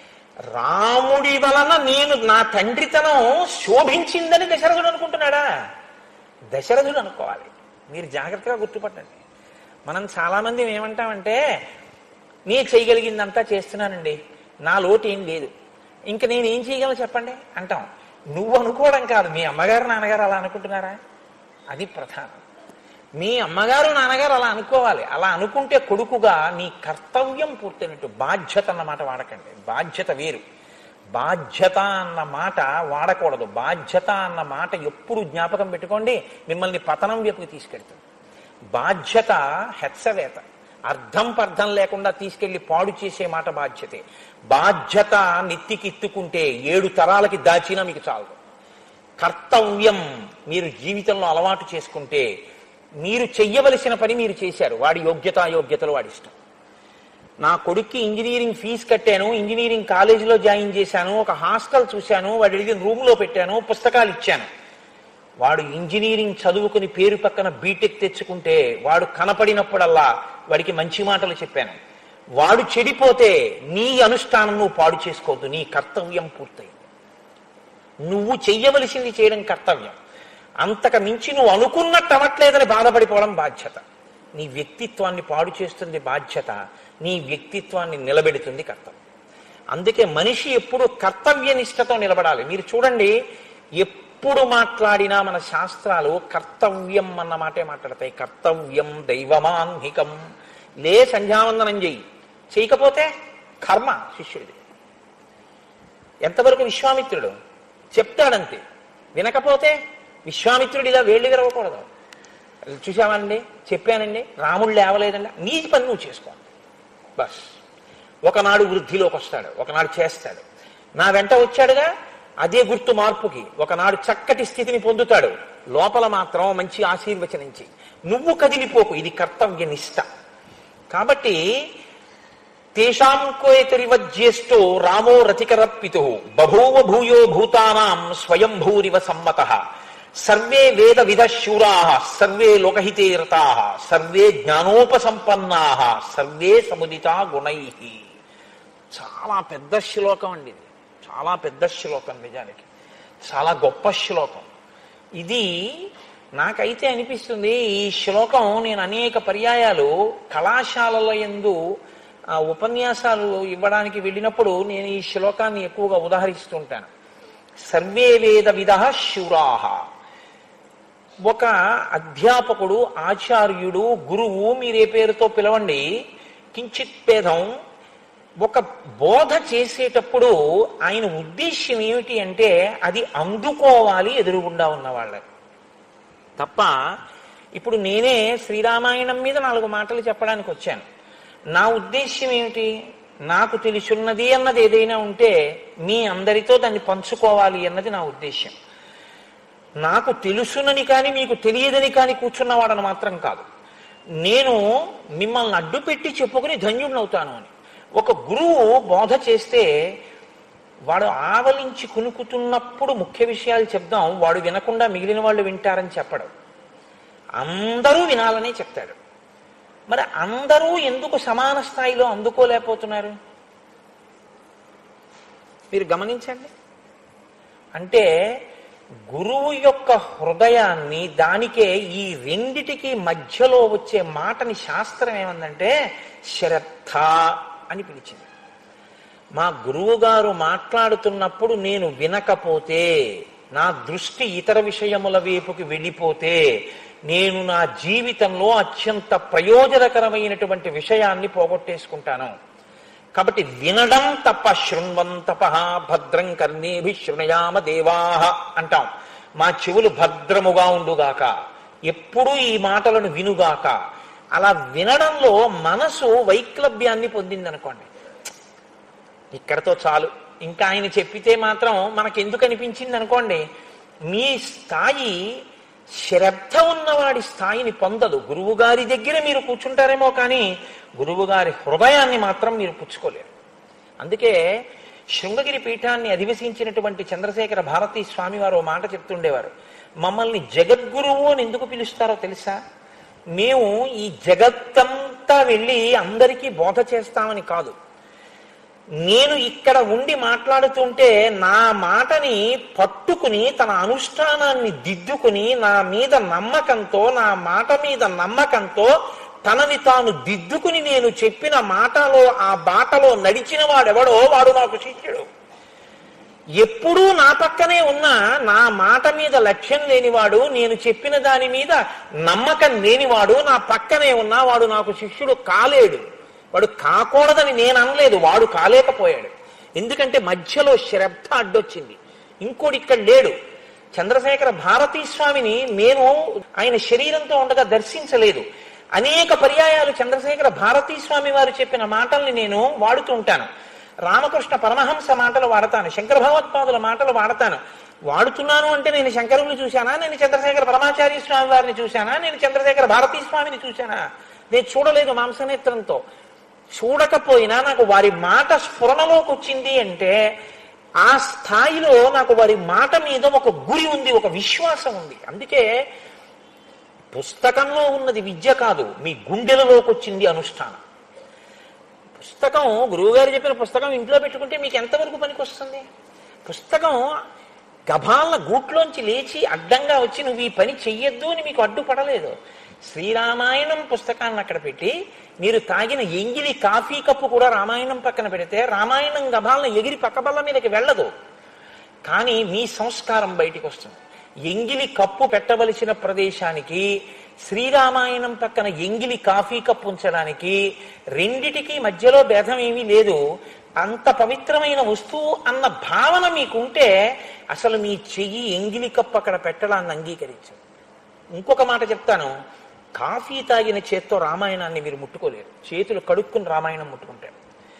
రాముడి వలన నేను నా తండ్రితనం శోభించిందని దశరథుడు అనుకుంటున్నాడా దశరథుడు అనుకోవాలి మీరు జాగ్రత్తగా గుర్తుపట్టండి మనం చాలామంది ఏమంటామంటే నీ చేయగలిగిందంతా చేస్తున్నానండి నా లోటు ఏం లేదు ఇంక నేను ఏం చేయగలను చెప్పండి అంటాం నువ్వు అనుకోవడం కాదు మీ అమ్మగారు నాన్నగారు అలా అనుకుంటున్నారా అది ప్రధానం మీ అమ్మగారు నాన్నగారు అలా అనుకోవాలి అలా అనుకుంటే కొడుకుగా నీ కర్తవ్యం పూర్తయినట్టు బాధ్యత అన్న మాట వాడకండి బాధ్యత వేరు బాధ్యత అన్న మాట వాడకూడదు బాధ్యత అన్న మాట ఎప్పుడు జ్ఞాపకం పెట్టుకోండి మిమ్మల్ని పతనం వైపుకి తీసుకెళ్తుంది బాధ్యత హెచ్చవేత అర్థం పర్థం లేకుండా తీసుకెళ్లి పాడు చేసే మాట బాధ్యతే బాధ్యత నెత్తికెత్తుకుంటే ఏడు తరాలకి దాచినా మీకు చాలదు కర్తవ్యం మీరు జీవితంలో అలవాటు చేసుకుంటే మీరు చెయ్యవలసిన పని మీరు చేశారు వాడి యోగ్యత యోగ్యతలు వాడి ఇష్టం నా కొడుక్కి ఇంజనీరింగ్ ఫీజు కట్టాను ఇంజనీరింగ్ కాలేజీలో జాయిన్ చేశాను ఒక హాస్టల్ చూశాను వాడి అడిగిన రూమ్లో పెట్టాను పుస్తకాలు ఇచ్చాను వాడు ఇంజనీరింగ్ చదువుకుని పేరు పక్కన బీటెక్ తెచ్చుకుంటే వాడు కనపడినప్పుడల్లా వాడికి మంచి మాటలు చెప్పాను వాడు చెడిపోతే నీ అనుష్ఠానం నువ్వు పాడు చేసుకోవద్దు నీ కర్తవ్యం పూర్తయింది నువ్వు చెయ్యవలసింది చేయడం కర్తవ్యం అంతకు మించి నువ్వు అనుకున్నట్టు అవ్వట్లేదని బాధపడిపోవడం బాధ్యత నీ వ్యక్తిత్వాన్ని పాడు చేస్తుంది బాధ్యత నీ వ్యక్తిత్వాన్ని నిలబెడుతుంది కర్తవ్యం అందుకే మనిషి ఎప్పుడు కర్తవ్య నిష్టతో నిలబడాలి మీరు చూడండి ఎప్పుడు మాట్లాడినా మన శాస్త్రాలు కర్తవ్యం అన్న మాటే మాట్లాడతాయి కర్తవ్యం దైవమాన్హికం లే సంధ్యావందనం చెయ్యి చేయకపోతే కర్మ శిష్యుడిది ఎంతవరకు విశ్వామిత్రుడు చెప్తాడంతే వినకపోతే విశ్వామిత్రుడు ఇలా వేళ్ళు విరవకూడదు చూసామండి చెప్పానండి రాముడు లేవలేదండి నీ పని నువ్వు చేసుకో బస్ ఒకనాడు వృద్ధిలోకి వస్తాడు ఒకనాడు చేస్తాడు నా వెంట వచ్చాడుగా అదే గుర్తు మార్పుకి ఒకనాడు చక్కటి స్థితిని పొందుతాడు లోపల మాత్రం మంచి ఆశీర్వచనించి నువ్వు కదిలిపోకు ఇది కర్తవ్య నిష్ట కాబట్టి తేషాం కోయతరివజ్యేష్టో రామో రతికరప్పితు బభూవ భూయో భూతానాం స్వయంభూరివ సమ్మత సర్వే వేద విధ శూరా సర్వే లోకహితే రతా సర్వే జ్ఞానోపసంపన్నా సర్వే సముదితా గుణై చాలా పెద్ద శ్లోకం అండి ఇది చాలా పెద్ద శ్లోకం నిజానికి చాలా గొప్ప శ్లోకం ఇది నాకైతే అనిపిస్తుంది ఈ శ్లోకం నేను అనేక పర్యాయాలు కళాశాలల ఎందు ఆ, ఉపన్యాసాలు ఇవ్వడానికి వెళ్ళినప్పుడు నేను ఈ శ్లోకాన్ని ఎక్కువగా ఉదాహరిస్తుంటాను సర్వే వేద విధ శూరాహ ఒక అధ్యాపకుడు ఆచార్యుడు గురువు మీరే పేరుతో పిలవండి కించిత్ భేదం ఒక బోధ చేసేటప్పుడు ఆయన ఉద్దేశ్యం ఏమిటి అంటే అది అందుకోవాలి ఎదురుగుండా ఉన్న వాళ్ళకి తప్ప ఇప్పుడు నేనే శ్రీరామాయణం మీద నాలుగు మాటలు చెప్పడానికి వచ్చాను నా ఉద్దేశ్యం ఏమిటి నాకు తెలుసున్నది అన్నది ఏదైనా ఉంటే మీ అందరితో దాన్ని పంచుకోవాలి అన్నది నా ఉద్దేశ్యం నాకు తెలుసునని కానీ మీకు తెలియదని కానీ కూర్చున్నవాడని మాత్రం కాదు నేను మిమ్మల్ని అడ్డు పెట్టి చెప్పుకుని ధన్యుడినవుతాను అని ఒక గురువు బోధ చేస్తే వాడు ఆవలించి కునుకుతున్నప్పుడు ముఖ్య విషయాలు చెప్దాం వాడు వినకుండా మిగిలిన వాళ్ళు వింటారని చెప్పడం అందరూ వినాలనే చెప్తాడు మరి అందరూ ఎందుకు సమాన స్థాయిలో అందుకోలేకపోతున్నారు మీరు గమనించండి అంటే గురువు యొక్క హృదయాన్ని దానికే ఈ రెండిటికి మధ్యలో వచ్చే మాటని శాస్త్రం ఏమందంటే శ్రద్ధ అని పిలిచింది మా గురువు గారు మాట్లాడుతున్నప్పుడు నేను వినకపోతే నా దృష్టి ఇతర విషయముల వైపుకి వెళ్ళిపోతే నేను నా జీవితంలో అత్యంత ప్రయోజనకరమైనటువంటి విషయాన్ని పోగొట్టేసుకుంటాను కాబట్టి వినడం తప్ప శృణ్వం తప భద్రం కర్ణేభి శృణయామ దేవాహ అంటాం మా చెవులు భద్రముగా ఉండుగాక ఎప్పుడూ ఈ మాటలను వినుగాక అలా వినడంలో మనసు వైక్లభ్యాన్ని పొందిందనుకోండి ఇక్కడతో చాలు ఇంకా ఆయన చెప్పితే మాత్రం మనకెందుకు అనిపించింది అనుకోండి మీ స్థాయి శ్రద్ధ ఉన్నవాడి స్థాయిని పొందదు గురువు గారి దగ్గర మీరు కూర్చుంటారేమో కానీ గురువు గారి హృదయాన్ని మాత్రం మీరు పుచ్చుకోలేరు అందుకే శృంగగిరి పీఠాన్ని అధివసించినటువంటి చంద్రశేఖర భారతీ స్వామి వారు ఓ మాట చెప్తుండేవారు మమ్మల్ని జగద్గురువు అని ఎందుకు పిలుస్తారో తెలుసా మేము ఈ జగత్తంతా వెళ్ళి అందరికీ బోధ చేస్తామని కాదు నేను ఇక్కడ ఉండి మాట్లాడుతుంటే నా మాటని పట్టుకుని తన అనుష్ఠానాన్ని దిద్దుకుని నా మీద నమ్మకంతో నా మాట మీద నమ్మకంతో తనని తాను దిద్దుకుని నేను చెప్పిన మాటలో ఆ బాటలో నడిచిన వాడెవడో వాడు నాకు శిష్యుడు ఎప్పుడూ నా పక్కనే ఉన్నా నా మాట మీద లక్ష్యం లేనివాడు నేను చెప్పిన దాని మీద నమ్మకం లేనివాడు నా పక్కనే ఉన్నా వాడు నాకు శిష్యుడు కాలేడు వాడు కాకూడదని నేను అనలేదు వాడు కాలేకపోయాడు ఎందుకంటే మధ్యలో శ్రద్ధ అడ్డొచ్చింది ఇంకోటి ఇక్కడ లేడు చంద్రశేఖర భారతీ స్వామిని నేను ఆయన శరీరంతో ఉండగా దర్శించలేదు అనేక పర్యాయాలు చంద్రశేఖర భారతీ స్వామి వారు చెప్పిన మాటల్ని నేను వాడుతూ ఉంటాను రామకృష్ణ పరమహంస మాటలు వాడతాను శంకర భగవత్పాదుల మాటలు వాడతాను వాడుతున్నాను అంటే నేను శంకరుని చూశానా నేను చంద్రశేఖర పరమాచార్య స్వామి వారిని చూశానా నేను చంద్రశేఖర భారతీ స్వామిని చూశానా నేను చూడలేదు మాంసనేత్రంతో చూడకపోయినా నాకు వారి మాట స్ఫురణలోకి వచ్చింది అంటే ఆ స్థాయిలో నాకు వారి మాట మీద ఒక గురి ఉంది ఒక విశ్వాసం ఉంది అందుకే పుస్తకంలో ఉన్నది విద్య కాదు మీ గుండెలలోకి వచ్చింది అనుష్ఠానం పుస్తకం గురువుగారు చెప్పిన పుస్తకం ఇంట్లో పెట్టుకుంటే మీకు ఎంతవరకు పనికొస్తుంది పుస్తకం గభాల గూట్లోంచి లేచి అడ్డంగా వచ్చి నువ్వు ఈ పని చెయ్యొద్దు అని మీకు అడ్డుపడలేదు శ్రీరామాయణం పుస్తకాన్ని అక్కడ పెట్టి మీరు తాగిన ఎంగిలి కాఫీ కప్పు కూడా రామాయణం పక్కన పెడితే రామాయణం గభాలను ఎగిరి పక్కబల్ల మీదకి వెళ్ళదు కానీ మీ సంస్కారం బయటికి వస్తుంది ఎంగిలి కప్పు పెట్టవలసిన ప్రదేశానికి శ్రీరామాయణం పక్కన ఎంగిలి కాఫీ కప్పు ఉంచడానికి రెండిటికి మధ్యలో భేదం ఏమీ లేదు అంత పవిత్రమైన వస్తువు అన్న భావన మీకుంటే అసలు మీ చెయ్యి ఎంగిలి కప్పు అక్కడ పెట్టడాన్ని అంగీకరించదు ఇంకొక మాట చెప్తాను కాఫీ తాగిన చేత్తో రామాయణాన్ని మీరు ముట్టుకోలేరు చేతులు కడుక్కుని రామాయణం ముట్టుకుంటారు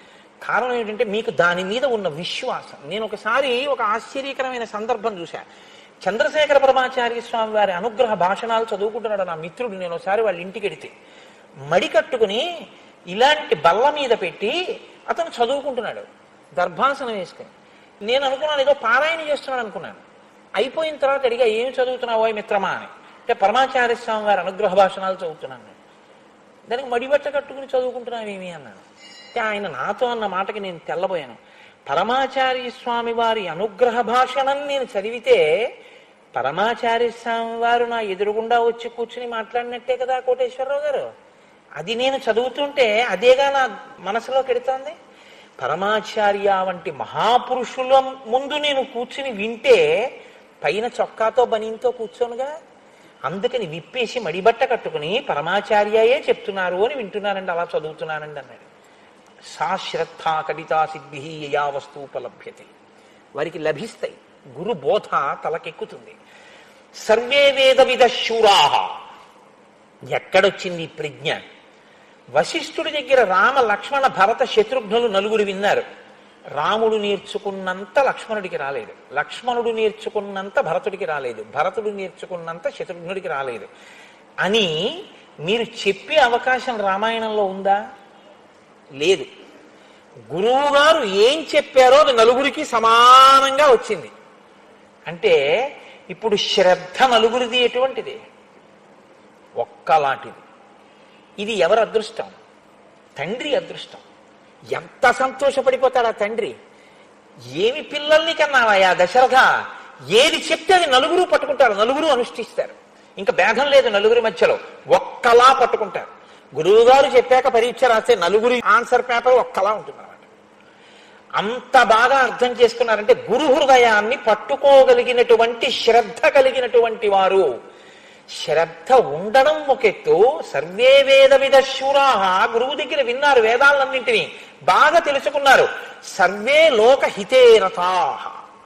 కారణం ఏంటంటే మీకు దాని మీద ఉన్న విశ్వాసం నేను ఒకసారి ఒక ఆశ్చర్యకరమైన సందర్భం చూశా చంద్రశేఖర పరమాచార్య స్వామి వారి అనుగ్రహ భాషణాలు చదువుకుంటున్నాడు నా మిత్రుడు నేను ఒకసారి వాళ్ళ ఇంటికి వెడితే మడి కట్టుకుని ఇలాంటి బల్ల మీద పెట్టి అతను చదువుకుంటున్నాడు దర్భాసనం వేసుకుని నేను అనుకున్నాను ఏదో పారాయణ చేస్తున్నాడు అనుకున్నాను అయిపోయిన తర్వాత అడిగా ఏం చదువుతున్నావో మిత్రమా అని అంటే పరమాచార్య స్వామి వారి అనుగ్రహ భాషణాలు చదువుతున్నాను నేను దానికి మడిబట్ట కట్టుకుని చదువుకుంటున్నావేమి అన్నాను అంటే ఆయన నాతో అన్న మాటకి నేను తెల్లబోయాను పరమాచార్య స్వామి వారి అనుగ్రహ భాషణం నేను చదివితే పరమాచార్య స్వామి వారు నా ఎదురుగుండా వచ్చి కూర్చుని మాట్లాడినట్టే కదా కోటేశ్వరరావు గారు అది నేను చదువుతుంటే అదేగా నా మనసులో కెడుతోంది పరమాచార్య వంటి మహాపురుషుల ముందు నేను కూర్చుని వింటే పైన చొక్కాతో బనీంతో కూర్చోనుగా అందుకని విప్పేసి మడిబట్ట కట్టుకుని పరమాచార్యయే చెప్తున్నారు అని వింటున్నానండి అలా చదువుతున్నానండి అన్నాడు సా శ్రద్ధ కవితా సిద్ధి యయా వస్తువుపలభ్యతే వారికి లభిస్తాయి గురు బోధ తలకెక్కుతుంది సర్వే వేద విధ శూరాహ ఎక్కడొచ్చింది ఈ ప్రజ్ఞ వశిష్ఠుడి దగ్గర రామ లక్ష్మణ భరత శత్రుఘ్నులు నలుగురు విన్నారు రాముడు నేర్చుకున్నంత లక్ష్మణుడికి రాలేదు లక్ష్మణుడు నేర్చుకున్నంత భరతుడికి రాలేదు భరతుడు నేర్చుకున్నంత శత్రుఘ్నుడికి రాలేదు అని మీరు చెప్పే అవకాశం రామాయణంలో ఉందా లేదు గురువు గారు ఏం చెప్పారో అది నలుగురికి సమానంగా వచ్చింది అంటే ఇప్పుడు శ్రద్ధ నలుగురిది ఎటువంటిది ఒక్కలాంటిది ఇది ఎవరి అదృష్టం తండ్రి అదృష్టం ఎంత సంతోషపడిపోతాడు ఆ తండ్రి ఏమి పిల్లల్ని కన్నావయ్యా దశరథ ఏది చెప్తే అది నలుగురు పట్టుకుంటారు నలుగురు అనుష్ఠిస్తారు ఇంకా భేదం లేదు నలుగురి మధ్యలో ఒక్కలా పట్టుకుంటారు గురువు గారు చెప్పాక పరీక్ష రాస్తే నలుగురి ఆన్సర్ పేపర్ ఒక్కలా ఉంటుంది అన్నమాట అంత బాగా అర్థం చేసుకున్నారంటే గురు హృదయాన్ని పట్టుకోగలిగినటువంటి శ్రద్ధ కలిగినటువంటి వారు శ్రద్ధ ఉండడం ఒక ఎత్తు సర్వే వేద విదశూరాహ గురువు దగ్గర విన్నారు వేదాలన్నింటినీ బాగా తెలుసుకున్నారు సర్వే లోక హితేరథాహ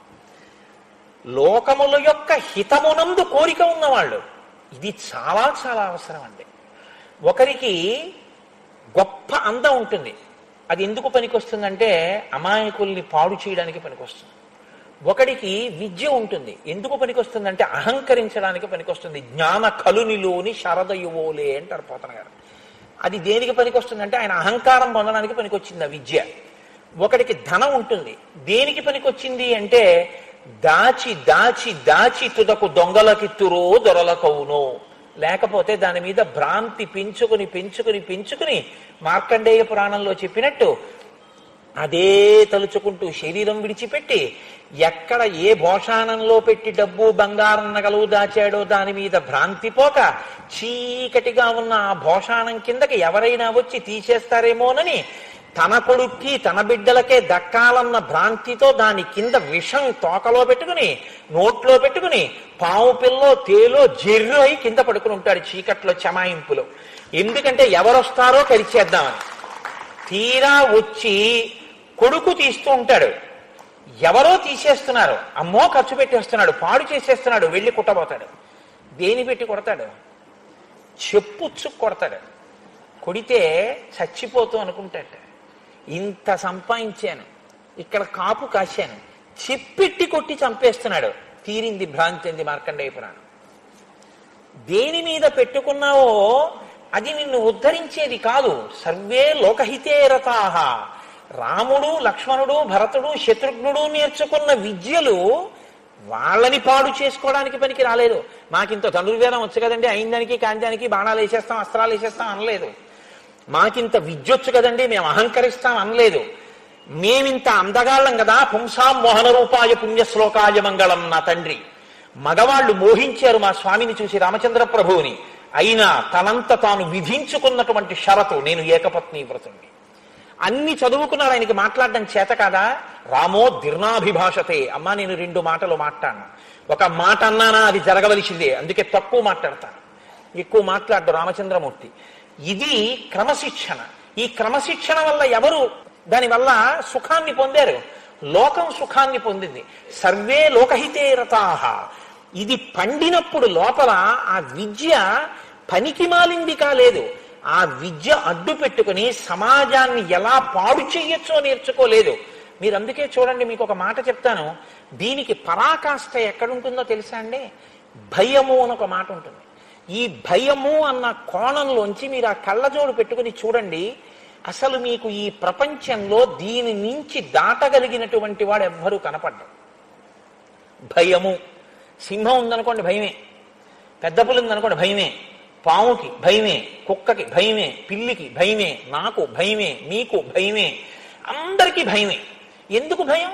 లోకముల యొక్క హితమునందు కోరిక ఉన్నవాళ్ళు ఇది చాలా చాలా అవసరం అండి ఒకరికి గొప్ప అందం ఉంటుంది అది ఎందుకు పనికొస్తుందంటే అమాయకుల్ని పాడు చేయడానికి పనికొస్తుంది ఒకడికి విద్య ఉంటుంది ఎందుకు పనికొస్తుందంటే అహంకరించడానికి పనికొస్తుంది జ్ఞాన కలునిలోని శరదయువోలే అంటారు పోతన గారు అది దేనికి పనికొస్తుందంటే ఆయన అహంకారం పొందడానికి పనికొచ్చింది ఆ విద్య ఒకడికి ధనం ఉంటుంది దేనికి పనికొచ్చింది అంటే దాచి దాచి దాచి తుదకు దొంగలకిత్తురో దొరలకవునో లేకపోతే దాని మీద భ్రాంతి పెంచుకుని పెంచుకుని పెంచుకుని మార్కండేయ పురాణంలో చెప్పినట్టు అదే తలుచుకుంటూ శరీరం విడిచిపెట్టి ఎక్కడ ఏ భోషాణంలో పెట్టి డబ్బు బంగారం నగలు దాచాడో దాని మీద భ్రాంతి పోక చీకటిగా ఉన్న ఆ భోషాణం కిందకి ఎవరైనా వచ్చి తీసేస్తారేమోనని తన కొడుక్కి తన బిడ్డలకే దక్కాలన్న భ్రాంతితో దాని కింద విషం తోకలో పెట్టుకుని నోట్లో పెట్టుకుని పాము పిల్లో తేలో జెర్రు అయి కింద పడుకుని ఉంటాడు చీకట్లో చమాయింపులో ఎందుకంటే ఎవరొస్తారో కరిచేద్దామని తీరా వచ్చి కొడుకు తీస్తూ ఉంటాడు ఎవరో తీసేస్తున్నారు అమ్మో ఖర్చు పెట్టేస్తున్నాడు పాడు చేసేస్తున్నాడు వెళ్ళి కుట్టబోతాడు దేని పెట్టి కొడతాడు చెప్పుచ్చు కొడతాడు కొడితే చచ్చిపోతూ అనుకుంటాడు ఇంత సంపాదించాను ఇక్కడ కాపు కాశాను చెప్పెట్టి కొట్టి చంపేస్తున్నాడు తీరింది భ్రాంతి అంది మార్కండేయ పురాణం దేని మీద పెట్టుకున్నావో అది నిన్ను ఉద్ధరించేది కాదు సర్వే లోకహితే రతాహ రాముడు లక్ష్మణుడు భరతుడు శత్రుఘ్నుడు నేర్చుకున్న విద్యలు వాళ్ళని పాడు చేసుకోవడానికి పనికి రాలేదు మాకింత ధనుర్వేదం వచ్చు కదండి అయిందానికి కాందానికి బాణాలు వేసేస్తాం అస్త్రాలు వేసేస్తాం అనలేదు మాకింత విద్యొచ్చు కదండి మేము అహంకరిస్తాం అనలేదు మేమింత అందగాళ్ళం కదా పుంసాం మోహన రూపాయ పుణ్య శ్లోకాయ మంగళం నా తండ్రి మగవాళ్ళు మోహించారు మా స్వామిని చూసి రామచంద్ర ప్రభువుని అయినా తనంత తాను విధించుకున్నటువంటి షరతు నేను ఏకపత్ని వ్రతుణ్ణి అన్ని చదువుకున్నాడు ఆయనకి మాట్లాడడం చేత కాదా రామో దీర్ణాభిభాషతే అమ్మా నేను రెండు మాటలు మాట్లాడను ఒక మాట అన్నానా అది జరగవలసిందే అందుకే తక్కువ మాట్లాడతాను ఎక్కువ మాట్లాడు రామచంద్రమూర్తి ఇది క్రమశిక్షణ ఈ క్రమశిక్షణ వల్ల ఎవరు దానివల్ల సుఖాన్ని పొందారు లోకం సుఖాన్ని పొందింది సర్వే లోకహితే రతాహ ఇది పండినప్పుడు లోపల ఆ విద్య పనికి మాలింది కాలేదు ఆ విద్య అడ్డు పెట్టుకుని సమాజాన్ని ఎలా పాడు చెయ్యొచ్చో నేర్చుకోలేదు మీరు అందుకే చూడండి మీకు ఒక మాట చెప్తాను దీనికి పరాకాష్ట ఎక్కడుంటుందో తెలుసా అండి భయము అని ఒక మాట ఉంటుంది ఈ భయము అన్న కోణంలోంచి మీరు ఆ కళ్ళజోడు పెట్టుకుని చూడండి అసలు మీకు ఈ ప్రపంచంలో దీని నుంచి దాటగలిగినటువంటి వాడు ఎవ్వరూ కనపడ్డాడు భయము సింహం ఉందనుకోండి భయమే పెద్ద పులి ఉందనుకోండి భయమే పాముకి భయమే కుక్కకి భయమే పిల్లికి భయమే నాకు భయమే మీకు భయమే అందరికీ భయమే ఎందుకు భయం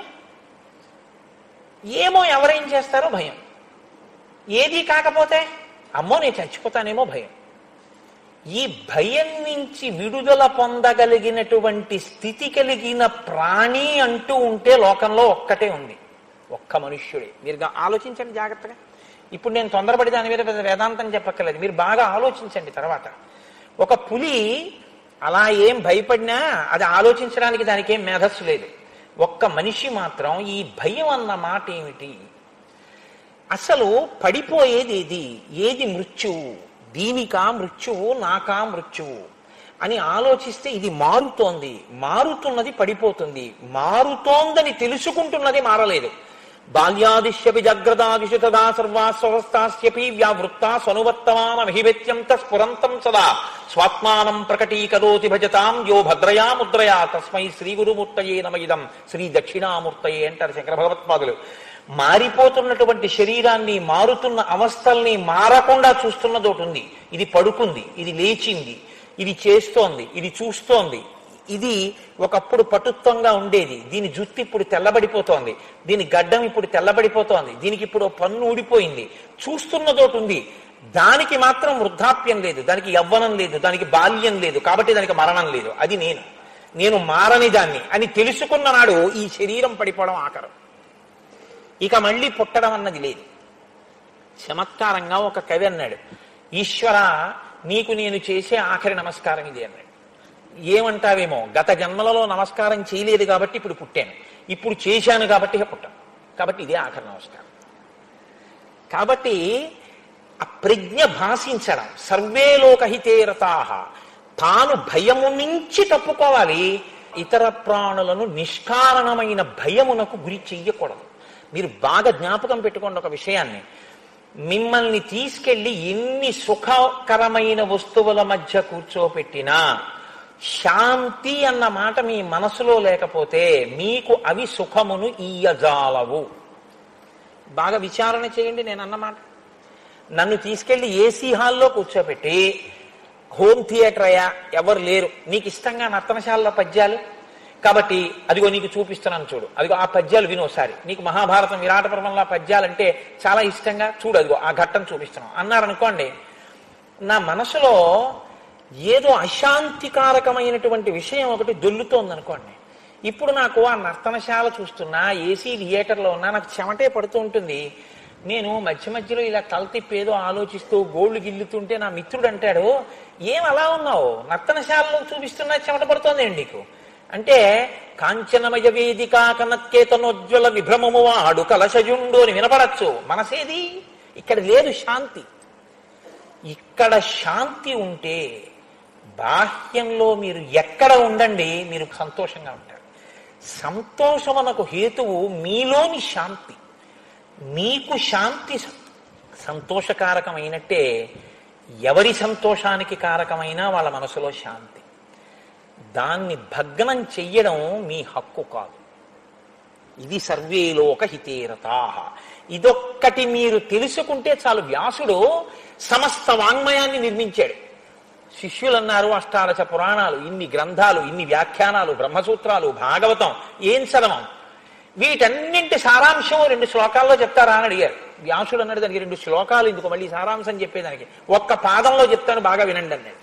ఏమో ఎవరేం చేస్తారో భయం ఏది కాకపోతే అమ్మో నేను చచ్చిపోతానేమో భయం ఈ భయం నుంచి విడుదల పొందగలిగినటువంటి స్థితి కలిగిన ప్రాణి అంటూ ఉంటే లోకంలో ఒక్కటే ఉంది ఒక్క మనుష్యుడే మీరు గా- ఆలోచించండి జాగ్రత్తగా ఇప్పుడు నేను తొందరపడి దాని మీద పెద్ద వేదాంతం చెప్పక్కర్లేదు మీరు బాగా ఆలోచించండి తర్వాత ఒక పులి అలా ఏం భయపడినా అది ఆలోచించడానికి దానికి ఏం మేధస్సు లేదు ఒక్క మనిషి మాత్రం ఈ భయం అన్న మాట ఏమిటి అసలు పడిపోయేది ఏది ఏది మృత్యువు దీనికా మృత్యువు నాకా మృత్యువు అని ఆలోచిస్తే ఇది మారుతోంది మారుతున్నది పడిపోతుంది మారుతోందని తెలుసుకుంటున్నది మారలేదు బాల్యాదిశ్యపి జగ్రదాదిషు తదా సర్వాస్వస్థాస్యపి వ్యావృత్తా స్వనువర్తమాన మహిభత్యం స్ఫురంతం సదా స్వాత్మానం ప్రకటీకరోతి భజతాం యో భద్రయా ముద్రయా తస్మై శ్రీ గురుమూర్తయే నమయిదం శ్రీ దక్షిణామూర్తయే అంటారు శంకర భగవత్పాదులు మారిపోతున్నటువంటి శరీరాన్ని మారుతున్న అవస్థల్ని మారకుండా చూస్తున్నది ఒకటి ఉంది ఇది పడుకుంది ఇది లేచింది ఇది చేస్తోంది ఇది చూస్తోంది ఇది ఒకప్పుడు పటుత్వంగా ఉండేది దీని జుత్తు ఇప్పుడు తెల్లబడిపోతోంది దీని గడ్డం ఇప్పుడు తెల్లబడిపోతోంది దీనికి ఇప్పుడు ఓ పన్ను ఊడిపోయింది చూస్తున్నదోటి ఉంది దానికి మాత్రం వృద్ధాప్యం లేదు దానికి యవ్వనం లేదు దానికి బాల్యం లేదు కాబట్టి దానికి మరణం లేదు అది నేను నేను మారని దాన్ని అని తెలుసుకున్న నాడు ఈ శరీరం పడిపోవడం ఆఖరం ఇక మళ్ళీ పుట్టడం అన్నది లేదు చమత్కారంగా ఒక కవి అన్నాడు ఈశ్వర నీకు నేను చేసే ఆఖరి నమస్కారం ఇది అన్నాడు ఏమంటావేమో గత జన్మలలో నమస్కారం చేయలేదు కాబట్టి ఇప్పుడు పుట్టాను ఇప్పుడు చేశాను కాబట్టి ఇక పుట్టాను కాబట్టి ఇదే ఆఖరి నమస్కారం కాబట్టి ఆ ప్రజ్ఞ భాషించడం సర్వే లోకహితే రతాహ తాను భయము నుంచి తప్పుకోవాలి ఇతర ప్రాణులను నిష్కారణమైన భయమునకు గురి చెయ్యకూడదు మీరు బాగా జ్ఞాపకం పెట్టుకోండి ఒక విషయాన్ని మిమ్మల్ని తీసుకెళ్లి ఎన్ని సుఖకరమైన వస్తువుల మధ్య కూర్చోపెట్టినా శాంతి అన్న మాట మీ మనసులో లేకపోతే మీకు అవి సుఖమును ఇయ్యజాలవు బాగా విచారణ చేయండి నేను అన్నమాట నన్ను తీసుకెళ్లి ఏసీ హాల్లో కూర్చోబెట్టి హోమ్ థియేటర్ అయ్యా ఎవరు లేరు నీకు ఇష్టంగా నర్తనశాలలో పద్యాలు కాబట్టి అదిగో నీకు చూపిస్తున్నాను చూడు అదిగో ఆ పద్యాలు విను ఒకసారి నీకు మహాభారతం విరాట పర్వంలో పద్యాలంటే చాలా ఇష్టంగా చూడు అదిగో ఆ ఘట్టం చూపిస్తున్నాం అన్నారనుకోండి నా మనసులో ఏదో అశాంతికారకమైనటువంటి విషయం ఒకటి దొల్లుతోంది అనుకోండి ఇప్పుడు నాకు ఆ నర్తనశాల చూస్తున్నా ఏసీ థియేటర్లో ఉన్నా నాకు చెమటే పడుతూ ఉంటుంది నేను మధ్య మధ్యలో ఇలా తల తిప్పేదో ఆలోచిస్తూ గోళ్లు గిల్లుతుంటే నా మిత్రుడు అంటాడు ఏం అలా ఉన్నావు నర్తనశాలలో చూపిస్తున్నా చెమట పడుతోంది నీకు అంటే కాంచనమయ వేదిక కనత్కేతనోజ్వల విభ్రమము వాడు కలశజుండు అని వినపడచ్చు మనసేది ఇక్కడ లేదు శాంతి ఇక్కడ శాంతి ఉంటే బాహ్యంలో మీరు ఎక్కడ ఉండండి మీరు సంతోషంగా ఉంటారు సంతోషమునకు హేతువు మీలోని శాంతి మీకు శాంతి సంతోషకారకమైనట్టే ఎవరి సంతోషానికి కారకమైన వాళ్ళ మనసులో శాంతి దాన్ని భగ్నం చెయ్యడం మీ హక్కు కాదు ఇది సర్వేలోక హితేరతా ఇదొక్కటి మీరు తెలుసుకుంటే చాలు వ్యాసుడు సమస్త వాంగ్మయాన్ని నిర్మించాడు శిష్యులు అన్నారు అష్టాదశ పురాణాలు ఇన్ని గ్రంథాలు ఇన్ని వ్యాఖ్యానాలు బ్రహ్మసూత్రాలు భాగవతం ఏం చదవం వీటన్నింటి సారాంశం రెండు శ్లోకాల్లో చెప్తారా అని అడిగారు వ్యాసుడు అన్నాడు దానికి రెండు శ్లోకాలు ఎందుకు మళ్ళీ సారాంశం చెప్పేదానికి ఒక్క పాదంలో చెప్తాను బాగా వినండి అన్నాడు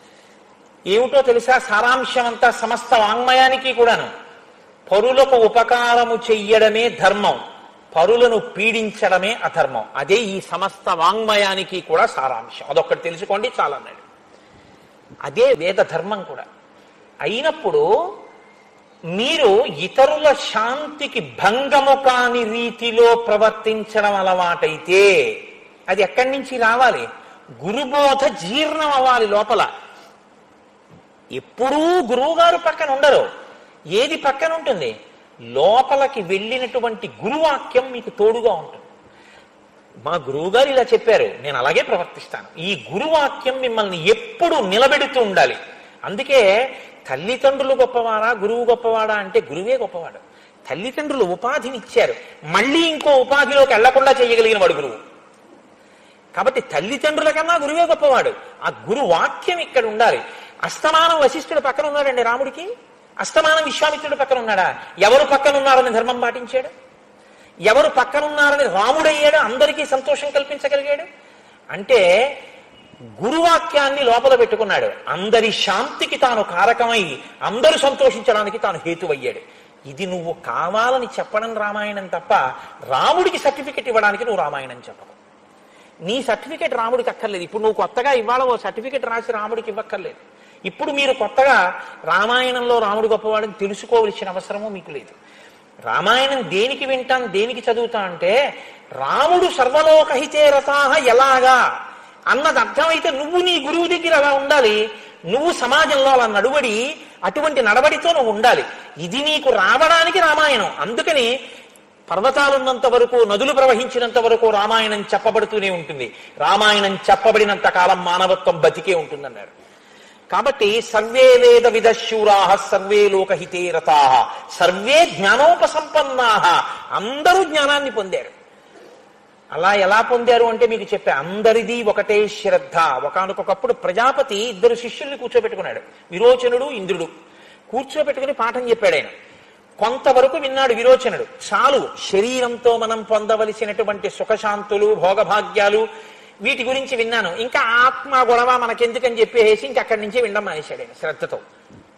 ఏమిటో తెలుసా సారాంశం అంతా సమస్త వాంగ్మయానికి కూడాను పరులకు ఉపకారము చెయ్యడమే ధర్మం పరులను పీడించడమే అధర్మం అదే ఈ సమస్త వాంగ్మయానికి కూడా సారాంశం అదొక్కటి తెలుసుకోండి చాలన్నాడు అదే వేద ధర్మం కూడా అయినప్పుడు మీరు ఇతరుల శాంతికి భంగము కాని రీతిలో ప్రవర్తించడం అలవాటైతే అది ఎక్కడి నుంచి రావాలి గురుబోధ జీర్ణం అవ్వాలి లోపల ఎప్పుడూ గురువుగారు పక్కన ఉండరు ఏది పక్కన ఉంటుంది లోపలికి వెళ్ళినటువంటి గురువాక్యం మీకు తోడుగా ఉంటుంది మా గురువుగారు ఇలా చెప్పారు నేను అలాగే ప్రవర్తిస్తాను ఈ గురువాక్యం మిమ్మల్ని ఎప్పుడు నిలబెడుతూ ఉండాలి అందుకే తల్లిదండ్రులు గొప్పవారా గురువు గొప్పవాడా అంటే గురువే గొప్పవాడు తల్లిదండ్రులు ఉపాధిని ఇచ్చారు మళ్ళీ ఇంకో ఉపాధిలోకి వెళ్లకుండా చేయగలిగిన వాడు గురువు కాబట్టి తల్లిదండ్రుల కన్నా గురువే గొప్పవాడు ఆ గురు వాక్యం ఇక్కడ ఉండాలి అస్తమానం వశిష్ఠుడు పక్కన ఉన్నాడండి రాముడికి అస్తమానం విశ్వామిత్రుడు పక్కన ఉన్నాడా ఎవరు పక్కన ఉన్నారని ధర్మం పాటించాడు ఎవరు పక్కనున్నారని రాముడయ్యాడు అందరికీ సంతోషం కల్పించగలిగాడు అంటే గురువాక్యాన్ని లోపల పెట్టుకున్నాడు అందరి శాంతికి తాను కారకమై అందరూ సంతోషించడానికి తాను హేతువయ్యాడు ఇది నువ్వు కావాలని చెప్పడం రామాయణం తప్ప రాముడికి సర్టిఫికెట్ ఇవ్వడానికి నువ్వు రామాయణం చెప్పవు నీ సర్టిఫికెట్ రాముడికి అక్కర్లేదు ఇప్పుడు నువ్వు కొత్తగా ఇవాళ ఓ సర్టిఫికెట్ రాసి రాముడికి ఇవ్వక్కర్లేదు ఇప్పుడు మీరు కొత్తగా రామాయణంలో రాముడు గొప్పవాడని తెలుసుకోవలసిన అవసరము మీకు లేదు రామాయణం దేనికి వింటాం దేనికి చదువుతా అంటే రాముడు సర్వలోకహితే రథాహ ఎలాగా అన్నది అర్థమైతే నువ్వు నీ గురువు దగ్గర అలా ఉండాలి నువ్వు సమాజంలో అలా నడువడి అటువంటి నడవడితో నువ్వు ఉండాలి ఇది నీకు రావడానికి రామాయణం అందుకని పర్వతాలున్నంత వరకు నదులు ప్రవహించినంత వరకు రామాయణం చెప్పబడుతూనే ఉంటుంది రామాయణం చెప్పబడినంత కాలం మానవత్వం బతికే ఉంటుందన్నారు కాబట్టి సర్వే వేద విదశూరా సర్వే లోకహితే రతా సర్వే జ్ఞానోపసంపన్నా అందరూ జ్ఞానాన్ని పొందారు అలా ఎలా పొందారు అంటే మీకు చెప్పే అందరిది ఒకటే శ్రద్ధ ఒకనకొకప్పుడు ప్రజాపతి ఇద్దరు శిష్యుల్ని కూర్చోబెట్టుకున్నాడు విరోచనుడు ఇంద్రుడు కూర్చోబెట్టుకుని పాఠం చెప్పాడు ఆయన కొంతవరకు విన్నాడు విరోచనుడు చాలు శరీరంతో మనం పొందవలసినటువంటి సుఖశాంతులు భోగభాగ్యాలు వీటి గురించి విన్నాను ఇంకా ఆత్మ గొడవ మనకెందుకని చెప్పేసి ఇంక అక్కడి నుంచి వినడం మానేశాడు ఆయన శ్రద్ధతో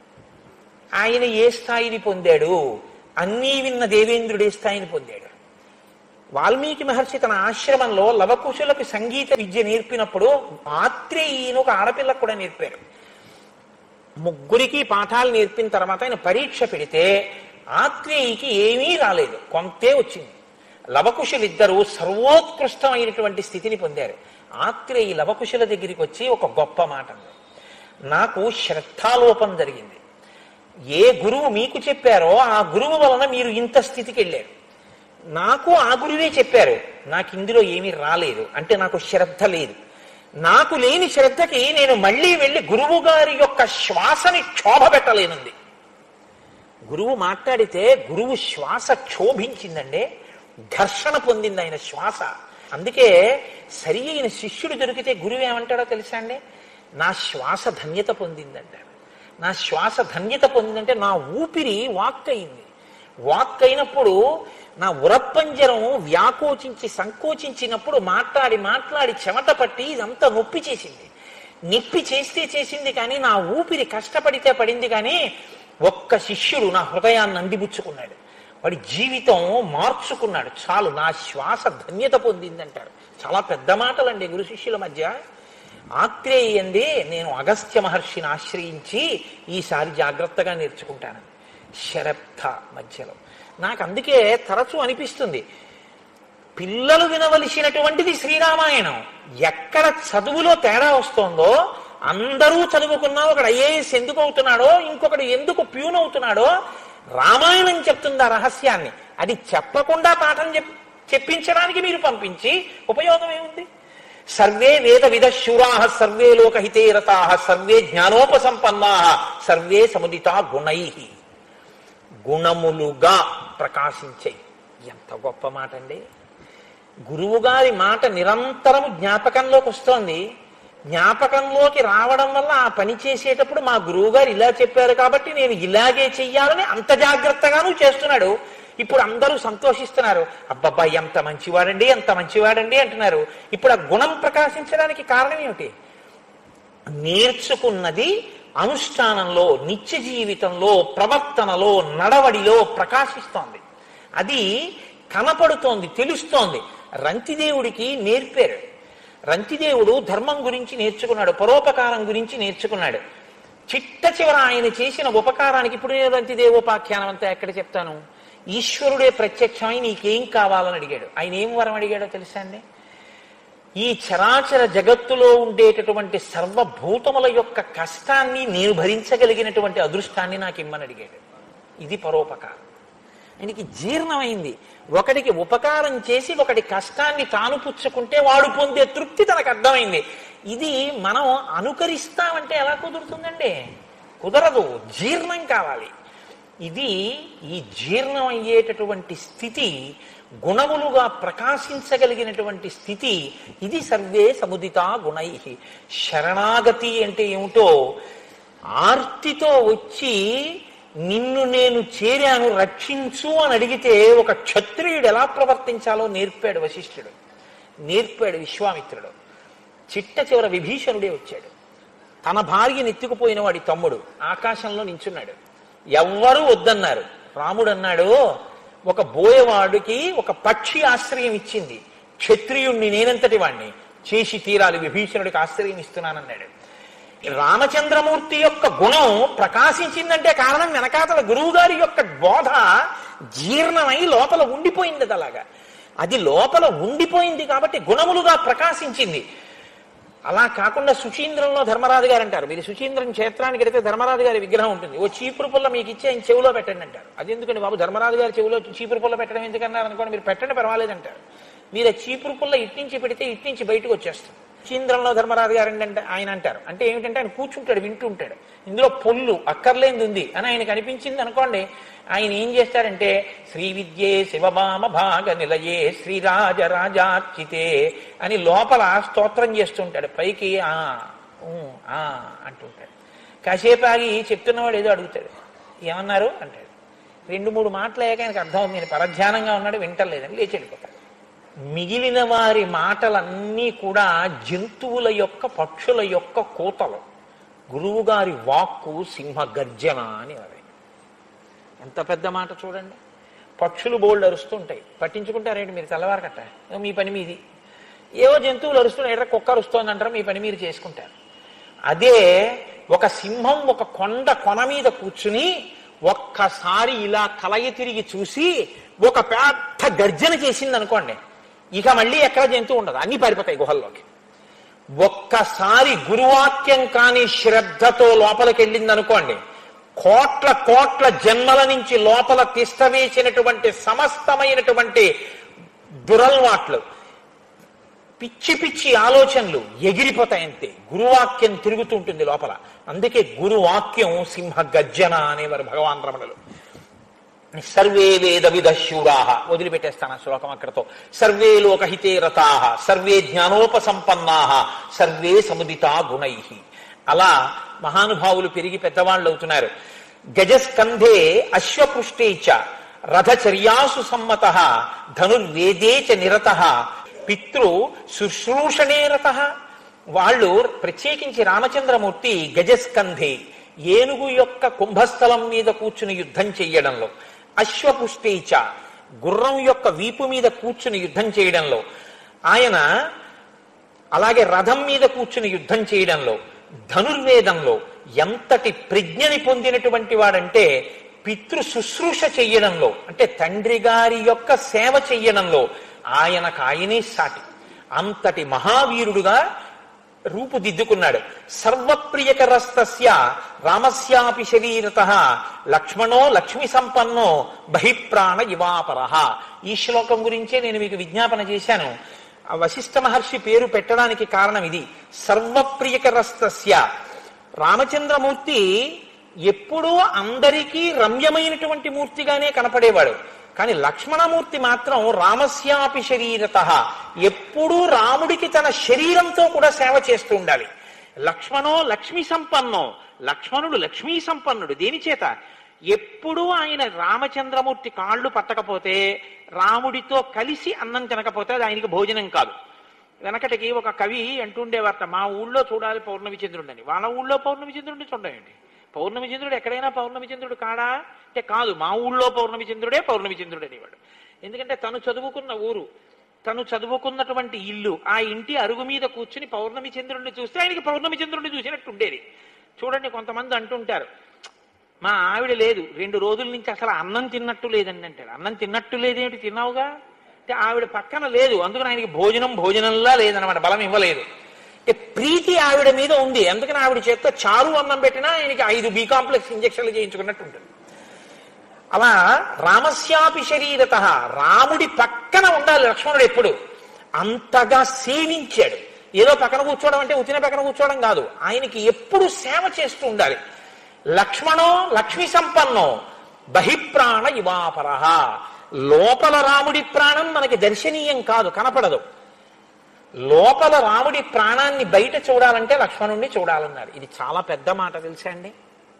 ఆయన ఏ స్థాయిని పొందాడు అన్నీ విన్న దేవేంద్రుడు ఏ స్థాయిని పొందాడు వాల్మీకి మహర్షి తన ఆశ్రమంలో లవకుశులకు సంగీత విద్య నేర్పినప్పుడు ఆత్రేయీని ఒక ఆడపిల్లకు కూడా నేర్పారు ముగ్గురికి పాఠాలు నేర్పిన తర్వాత ఆయన పరీక్ష పెడితే ఆత్రేయికి ఏమీ రాలేదు కొంతే వచ్చింది లవకుశులిద్దరూ సర్వోత్కృష్టమైనటువంటి స్థితిని పొందారు ఆత్రేయి లవకుశుల దగ్గరికి వచ్చి ఒక గొప్ప మాట అన్నది. నాకు శ్రద్ధాలోపం జరిగింది ఏ గురువు మీకు చెప్పారో ఆ గురువు వలన మీరు ఇంత స్థితికి వెళ్ళారు నాకు ఆ గురువే చెప్పారు నాకు ఇందులో ఏమీ రాలేదు అంటే నాకు శ్రద్ధ లేదు నాకు లేని శ్రద్ధకి నేను మళ్ళీ వెళ్ళి గురువు గారి యొక్క శ్వాసని క్షోభ పెట్టలేనుంది గురువు మాట్లాడితే గురువు శ్వాస క్షోభించిందండి ఘర్షణ పొందింది ఆయన శ్వాస అందుకే సరి అయిన శిష్యుడు దొరికితే గురువు ఏమంటాడో తెలుసా అండి నా శ్వాస ధన్యత పొందిందంటాడు నా శ్వాస ధన్యత పొందిందంటే నా ఊపిరి వాక్ అయింది వాక్ అయినప్పుడు నా ఉరప్పంజరం వ్యాకోచించి సంకోచించినప్పుడు మాట్లాడి మాట్లాడి చెమట పట్టి ఇదంతా నొప్పి చేసింది నొప్పి చేస్తే చేసింది కానీ నా ఊపిరి కష్టపడితే పడింది కానీ ఒక్క శిష్యుడు నా హృదయాన్ని అందిపుచ్చుకున్నాడు వాడి జీవితం మార్చుకున్నాడు చాలు నా శ్వాస ధన్యత పొందిందంటాడు చాలా పెద్ద మాటలండి గురు శిష్యుల మధ్య ఆత్రేయంది నేను అగస్త్య మహర్షిని ఆశ్రయించి ఈసారి జాగ్రత్తగా నేర్చుకుంటాను శరబ్ధ మధ్యలో నాకు అందుకే తరచూ అనిపిస్తుంది పిల్లలు వినవలసినటువంటిది శ్రీరామాయణం ఎక్కడ చదువులో తేడా వస్తోందో అందరూ చదువుకున్నా ఒకడు ఐఏఎస్ ఎందుకు అవుతున్నాడో ఇంకొకడు ఎందుకు ప్యూన్ అవుతున్నాడో రామాయణం చెప్తుంది ఆ రహస్యాన్ని అది చెప్పకుండా పాఠం చెప్ చెప్పించడానికి మీరు పంపించి ఉపయోగం ఏముంది సర్వే వేద విధ శూరా సర్వే లోకహితే రతా సర్వే జ్ఞానోపసంపన్నా సర్వే సముదితా గుణై గుణములుగా ప్రకాశించే ఎంత గొప్ప మాట అండి గురువుగారి మాట నిరంతరము జ్ఞాపకంలోకి వస్తోంది జ్ఞాపకంలోకి రావడం వల్ల ఆ పని చేసేటప్పుడు మా గురువుగారు ఇలా చెప్పారు కాబట్టి నేను ఇలాగే చెయ్యాలని అంత జాగ్రత్తగాను చేస్తున్నాడు ఇప్పుడు అందరూ సంతోషిస్తున్నారు అబ్బబ్బా ఎంత మంచివాడండి ఎంత మంచివాడండి అంటున్నారు ఇప్పుడు ఆ గుణం ప్రకాశించడానికి కారణం ఏమిటి నేర్చుకున్నది అనుష్ఠానంలో నిత్య జీవితంలో ప్రవర్తనలో నడవడిలో ప్రకాశిస్తోంది అది కనపడుతోంది తెలుస్తోంది రంతిదేవుడికి నేర్పారు రంతిదేవుడు ధర్మం గురించి నేర్చుకున్నాడు పరోపకారం గురించి నేర్చుకున్నాడు చిట్ట చివర ఆయన చేసిన ఉపకారానికి ఇప్పుడు నేను రంతిదేవోపాఖ్యానం అంతా ఎక్కడ చెప్తాను ఈశ్వరుడే ప్రత్యక్షమై నీకేం కావాలని అడిగాడు ఆయన ఏం వరం అడిగాడో తెలుసా అండి ఈ చరాచర జగత్తులో ఉండేటటువంటి సర్వభూతముల యొక్క కష్టాన్ని నేను భరించగలిగినటువంటి అదృష్టాన్ని నాకు ఇమ్మని అడిగాడు ఇది పరోపకారం ఆయనకి జీర్ణమైంది ఒకడికి ఉపకారం చేసి ఒకటి కష్టాన్ని తాను పుచ్చుకుంటే వాడు పొందే తృప్తి తనకు అర్థమైంది ఇది మనం అనుకరిస్తామంటే ఎలా కుదురుతుందండి కుదరదు జీర్ణం కావాలి ఇది ఈ జీర్ణం అయ్యేటటువంటి స్థితి గుణములుగా ప్రకాశించగలిగినటువంటి స్థితి ఇది సర్వే సముదితా గుణై శరణాగతి అంటే ఏమిటో ఆర్తితో వచ్చి నిన్ను నేను చేరాను రక్షించు అని అడిగితే ఒక క్షత్రియుడు ఎలా ప్రవర్తించాలో నేర్పాడు వశిష్ఠుడు నేర్పాడు విశ్వామిత్రుడు చిట్ట చివర విభీషణుడే వచ్చాడు తన భార్యని ఎత్తుకుపోయిన వాడి తమ్ముడు ఆకాశంలో నించున్నాడు ఎవ్వరూ వద్దన్నారు రాముడు అన్నాడు ఒక బోయవాడికి ఒక పక్షి ఆశ్రయం ఇచ్చింది క్షత్రియుణ్ణి నేనంతటి వాణ్ణి చేసి తీరాలి విభీషణుడికి ఆశ్రయం ఇస్తున్నానన్నాడు రామచంద్రమూర్తి యొక్క గుణం ప్రకాశించిందంటే కారణం వెనకాతల గురువు గారి యొక్క బోధ జీర్ణమై లోపల ఉండిపోయింది అది అలాగా అది లోపల ఉండిపోయింది కాబట్టి గుణములుగా ప్రకాశించింది అలా కాకుండా సుచీంద్రంలో ధర్మరాజు గారు అంటారు మీరు సుచీంద్రం క్షేత్రానికి వెళితే ధర్మరాజు గారి విగ్రహం ఉంటుంది ఓ చీపురు పుల్ల మీకు ఇచ్చి ఆయన చెవిలో పెట్టండి అంటారు అది ఎందుకండి బాబు ధర్మరాజు గారి చెవిలో చీపురు పుల్ల పెట్టడం ఎందుకన్నారు అనుకోండి మీరు పెట్టండి పర్వాలేదంటారు మీరు ఆ చీపురు పుల్ల ఇట్నుంచి పెడితే ఇట్నుంచి బయటకు వచ్చేస్తుంది చీంద్రంలో ధర్మరాజు గారు అంటే ఆయన అంటారు అంటే ఏమిటంటే ఆయన కూర్చుంటాడు వింటూ ఉంటాడు ఇందులో పొల్లు అక్కర్లేనిది ఉంది అని ఆయనకు అనిపించింది అనుకోండి ఆయన ఏం చేస్తాడంటే శ్రీ విద్యే శివభామ భాగ నిలయే శ్రీరాజ రాజార్చితే అని లోపల స్తోత్రం చేస్తుంటాడు పైకి ఆ ఊ, ఆ అంటుంటాడు కాసేపు ఆగి చెప్తున్నవాడు ఏదో అడుగుతాడు ఏమన్నారు అంటాడు రెండు మూడు మాటలు అయ్యాక ఆయనకు అర్థం అవుతుంది నేను పరధ్యానంగా ఉన్నాడు వింటలేదని లేచి వెళ్ళిపోతాడు మిగిలిన వారి మాటలన్నీ కూడా జంతువుల యొక్క పక్షుల యొక్క కూతలు గురువుగారి వాక్కు సింహ గర్జన అని అవి ఎంత పెద్ద మాట చూడండి పక్షులు బోల్డ్ అరుస్తుంటాయి పట్టించుకుంటారేంటి మీరు తెల్లవారకట్ట ఇక మీ పని మీది ఏవో జంతువులు అరుస్తున్నాయి ఎట్లా కుక్క అరుస్తోంది అంటారు మీ పని మీరు చేసుకుంటారు అదే ఒక సింహం ఒక కొండ కొన మీద కూర్చుని ఒక్కసారి ఇలా కలయి తిరిగి చూసి ఒక పెద్ద గర్జన చేసింది అనుకోండి ఇక మళ్ళీ ఎక్కడ జంతువు ఉండదు అన్ని పారిపోతాయి గుహల్లోకి ఒక్కసారి గురువాక్యం కాని శ్రద్ధతో లోపలికి వెళ్ళింది అనుకోండి కోట్ల కోట్ల జన్మల నుంచి లోపల తిష్టవేసినటువంటి సమస్తమైనటువంటి దురల్వాట్లు పిచ్చి పిచ్చి ఆలోచనలు ఎగిరిపోతాయి అంతే గురువాక్యం తిరుగుతూ ఉంటుంది లోపల అందుకే గురువాక్యం సింహ గర్జన అనేవారు భగవాన్ రమణులు సర్వే వేద విధశూరా వదిలిపెట్టేస్తాను ఆ శ్లోకం అక్కడతో సర్వే లోకహితే రతా సర్వే జ్ఞానోపసంపన్నా సర్వే సముదితా గుణై అలా మహానుభావులు పెరిగి పెద్దవాళ్ళు అవుతున్నారు గజస్కంధే అశ్వపృష్టే చ రథచర్యాసు సమ్మత ధనుర్వేదే చ నిరత పితృ శుశ్రూషణే రత వాళ్ళు ప్రత్యేకించి రామచంద్రమూర్తి గజస్కంధే ఏనుగు యొక్క కుంభస్థలం మీద కూర్చుని యుద్ధం చెయ్యడంలో అశ్వపుష్టేచ గుర్రం యొక్క వీపు మీద కూర్చుని యుద్ధం చేయడంలో ఆయన అలాగే రథం మీద కూర్చుని యుద్ధం చేయడంలో ధనుర్వేదంలో ఎంతటి ప్రజ్ఞని పొందినటువంటి వాడంటే పితృ శుశ్రూష చెయ్యడంలో అంటే తండ్రి గారి యొక్క సేవ చెయ్యడంలో ఆయనకు ఆయనే సాటి అంతటి మహావీరుడుగా రూపుదిద్దుకున్నాడు సర్వప్రియకరస్తస్య రామస్యాపి శరీరత లక్ష్మణో లక్ష్మి సంపన్నో బహిప్రాణ ఇవాపర ఈ శ్లోకం గురించే నేను మీకు విజ్ఞాపన చేశాను ఆ వశిష్ఠ మహర్షి పేరు పెట్టడానికి కారణం ఇది సర్వప్రియకరస్తస్య రామచంద్రమూర్తి ఎప్పుడూ అందరికీ రమ్యమైనటువంటి మూర్తిగానే కనపడేవాడు కానీ లక్ష్మణమూర్తి మాత్రం రామస్యాపి శరీరత ఎప్పుడూ రాముడికి తన శరీరంతో కూడా సేవ చేస్తూ ఉండాలి లక్ష్మణో లక్ష్మీ సంపన్నో లక్ష్మణుడు లక్ష్మీ సంపన్నుడు దేని చేత ఎప్పుడూ ఆయన రామచంద్రమూర్తి కాళ్ళు పట్టకపోతే రాముడితో కలిసి అన్నం తినకపోతే అది ఆయనకి భోజనం కాదు వెనకటికి ఒక కవి అంటుండేవారట మా ఊళ్ళో చూడాలి పౌర్ణమి చంద్రుడని వాళ్ళ ఊళ్ళో పౌర్ణమి చంద్రుడిని చూడండి పౌర్ణమి చంద్రుడు ఎక్కడైనా పౌర్ణమి చంద్రుడు కాడా అంటే కాదు మా ఊళ్ళో పౌర్ణమి చంద్రుడే పౌర్ణమి చంద్రుడు అనేవాడు ఎందుకంటే తను చదువుకున్న ఊరు తను చదువుకున్నటువంటి ఇల్లు ఆ ఇంటి అరుగు మీద కూర్చుని పౌర్ణమి చంద్రుడిని చూస్తే ఆయనకి పౌర్ణమి చంద్రుడిని చూసినట్టు ఉండేది చూడండి కొంతమంది అంటుంటారు మా ఆవిడ లేదు రెండు రోజుల నుంచి అసలు అన్నం తిన్నట్టు లేదండి అంటాడు అన్నం తిన్నట్టు లేదేమిటి తిన్నావుగా అంటే ఆవిడ పక్కన లేదు అందుకని ఆయనకి భోజనం భోజనంలా లేదనమాట బలం ఇవ్వలేదు అంటే ప్రీతి ఆవిడ మీద ఉంది అందుకని ఆవిడ చేత్తో చారు అన్నం పెట్టినా ఆయనకి ఐదు బి కాంప్లెక్స్ ఇంజక్షన్లు చేయించుకున్నట్టు ఉంటుంది అలా రామస్యాపి శరీరత రాముడి పక్కన ఉండాలి లక్ష్మణుడు ఎప్పుడు అంతగా సేవించాడు ఏదో పక్కన కూర్చోవడం అంటే ఉతిన పక్కన కూర్చోవడం కాదు ఆయనకి ఎప్పుడు సేవ చేస్తూ ఉండాలి లక్ష్మణో లక్ష్మి సంపన్నో బహిప్రాణ ఇవాపర లోపల రాముడి ప్రాణం మనకి దర్శనీయం కాదు కనపడదు లోపల రాముడి ప్రాణాన్ని బయట చూడాలంటే లక్ష్మణుణ్ణి చూడాలన్నారు ఇది చాలా పెద్ద మాట తెలుసా అండి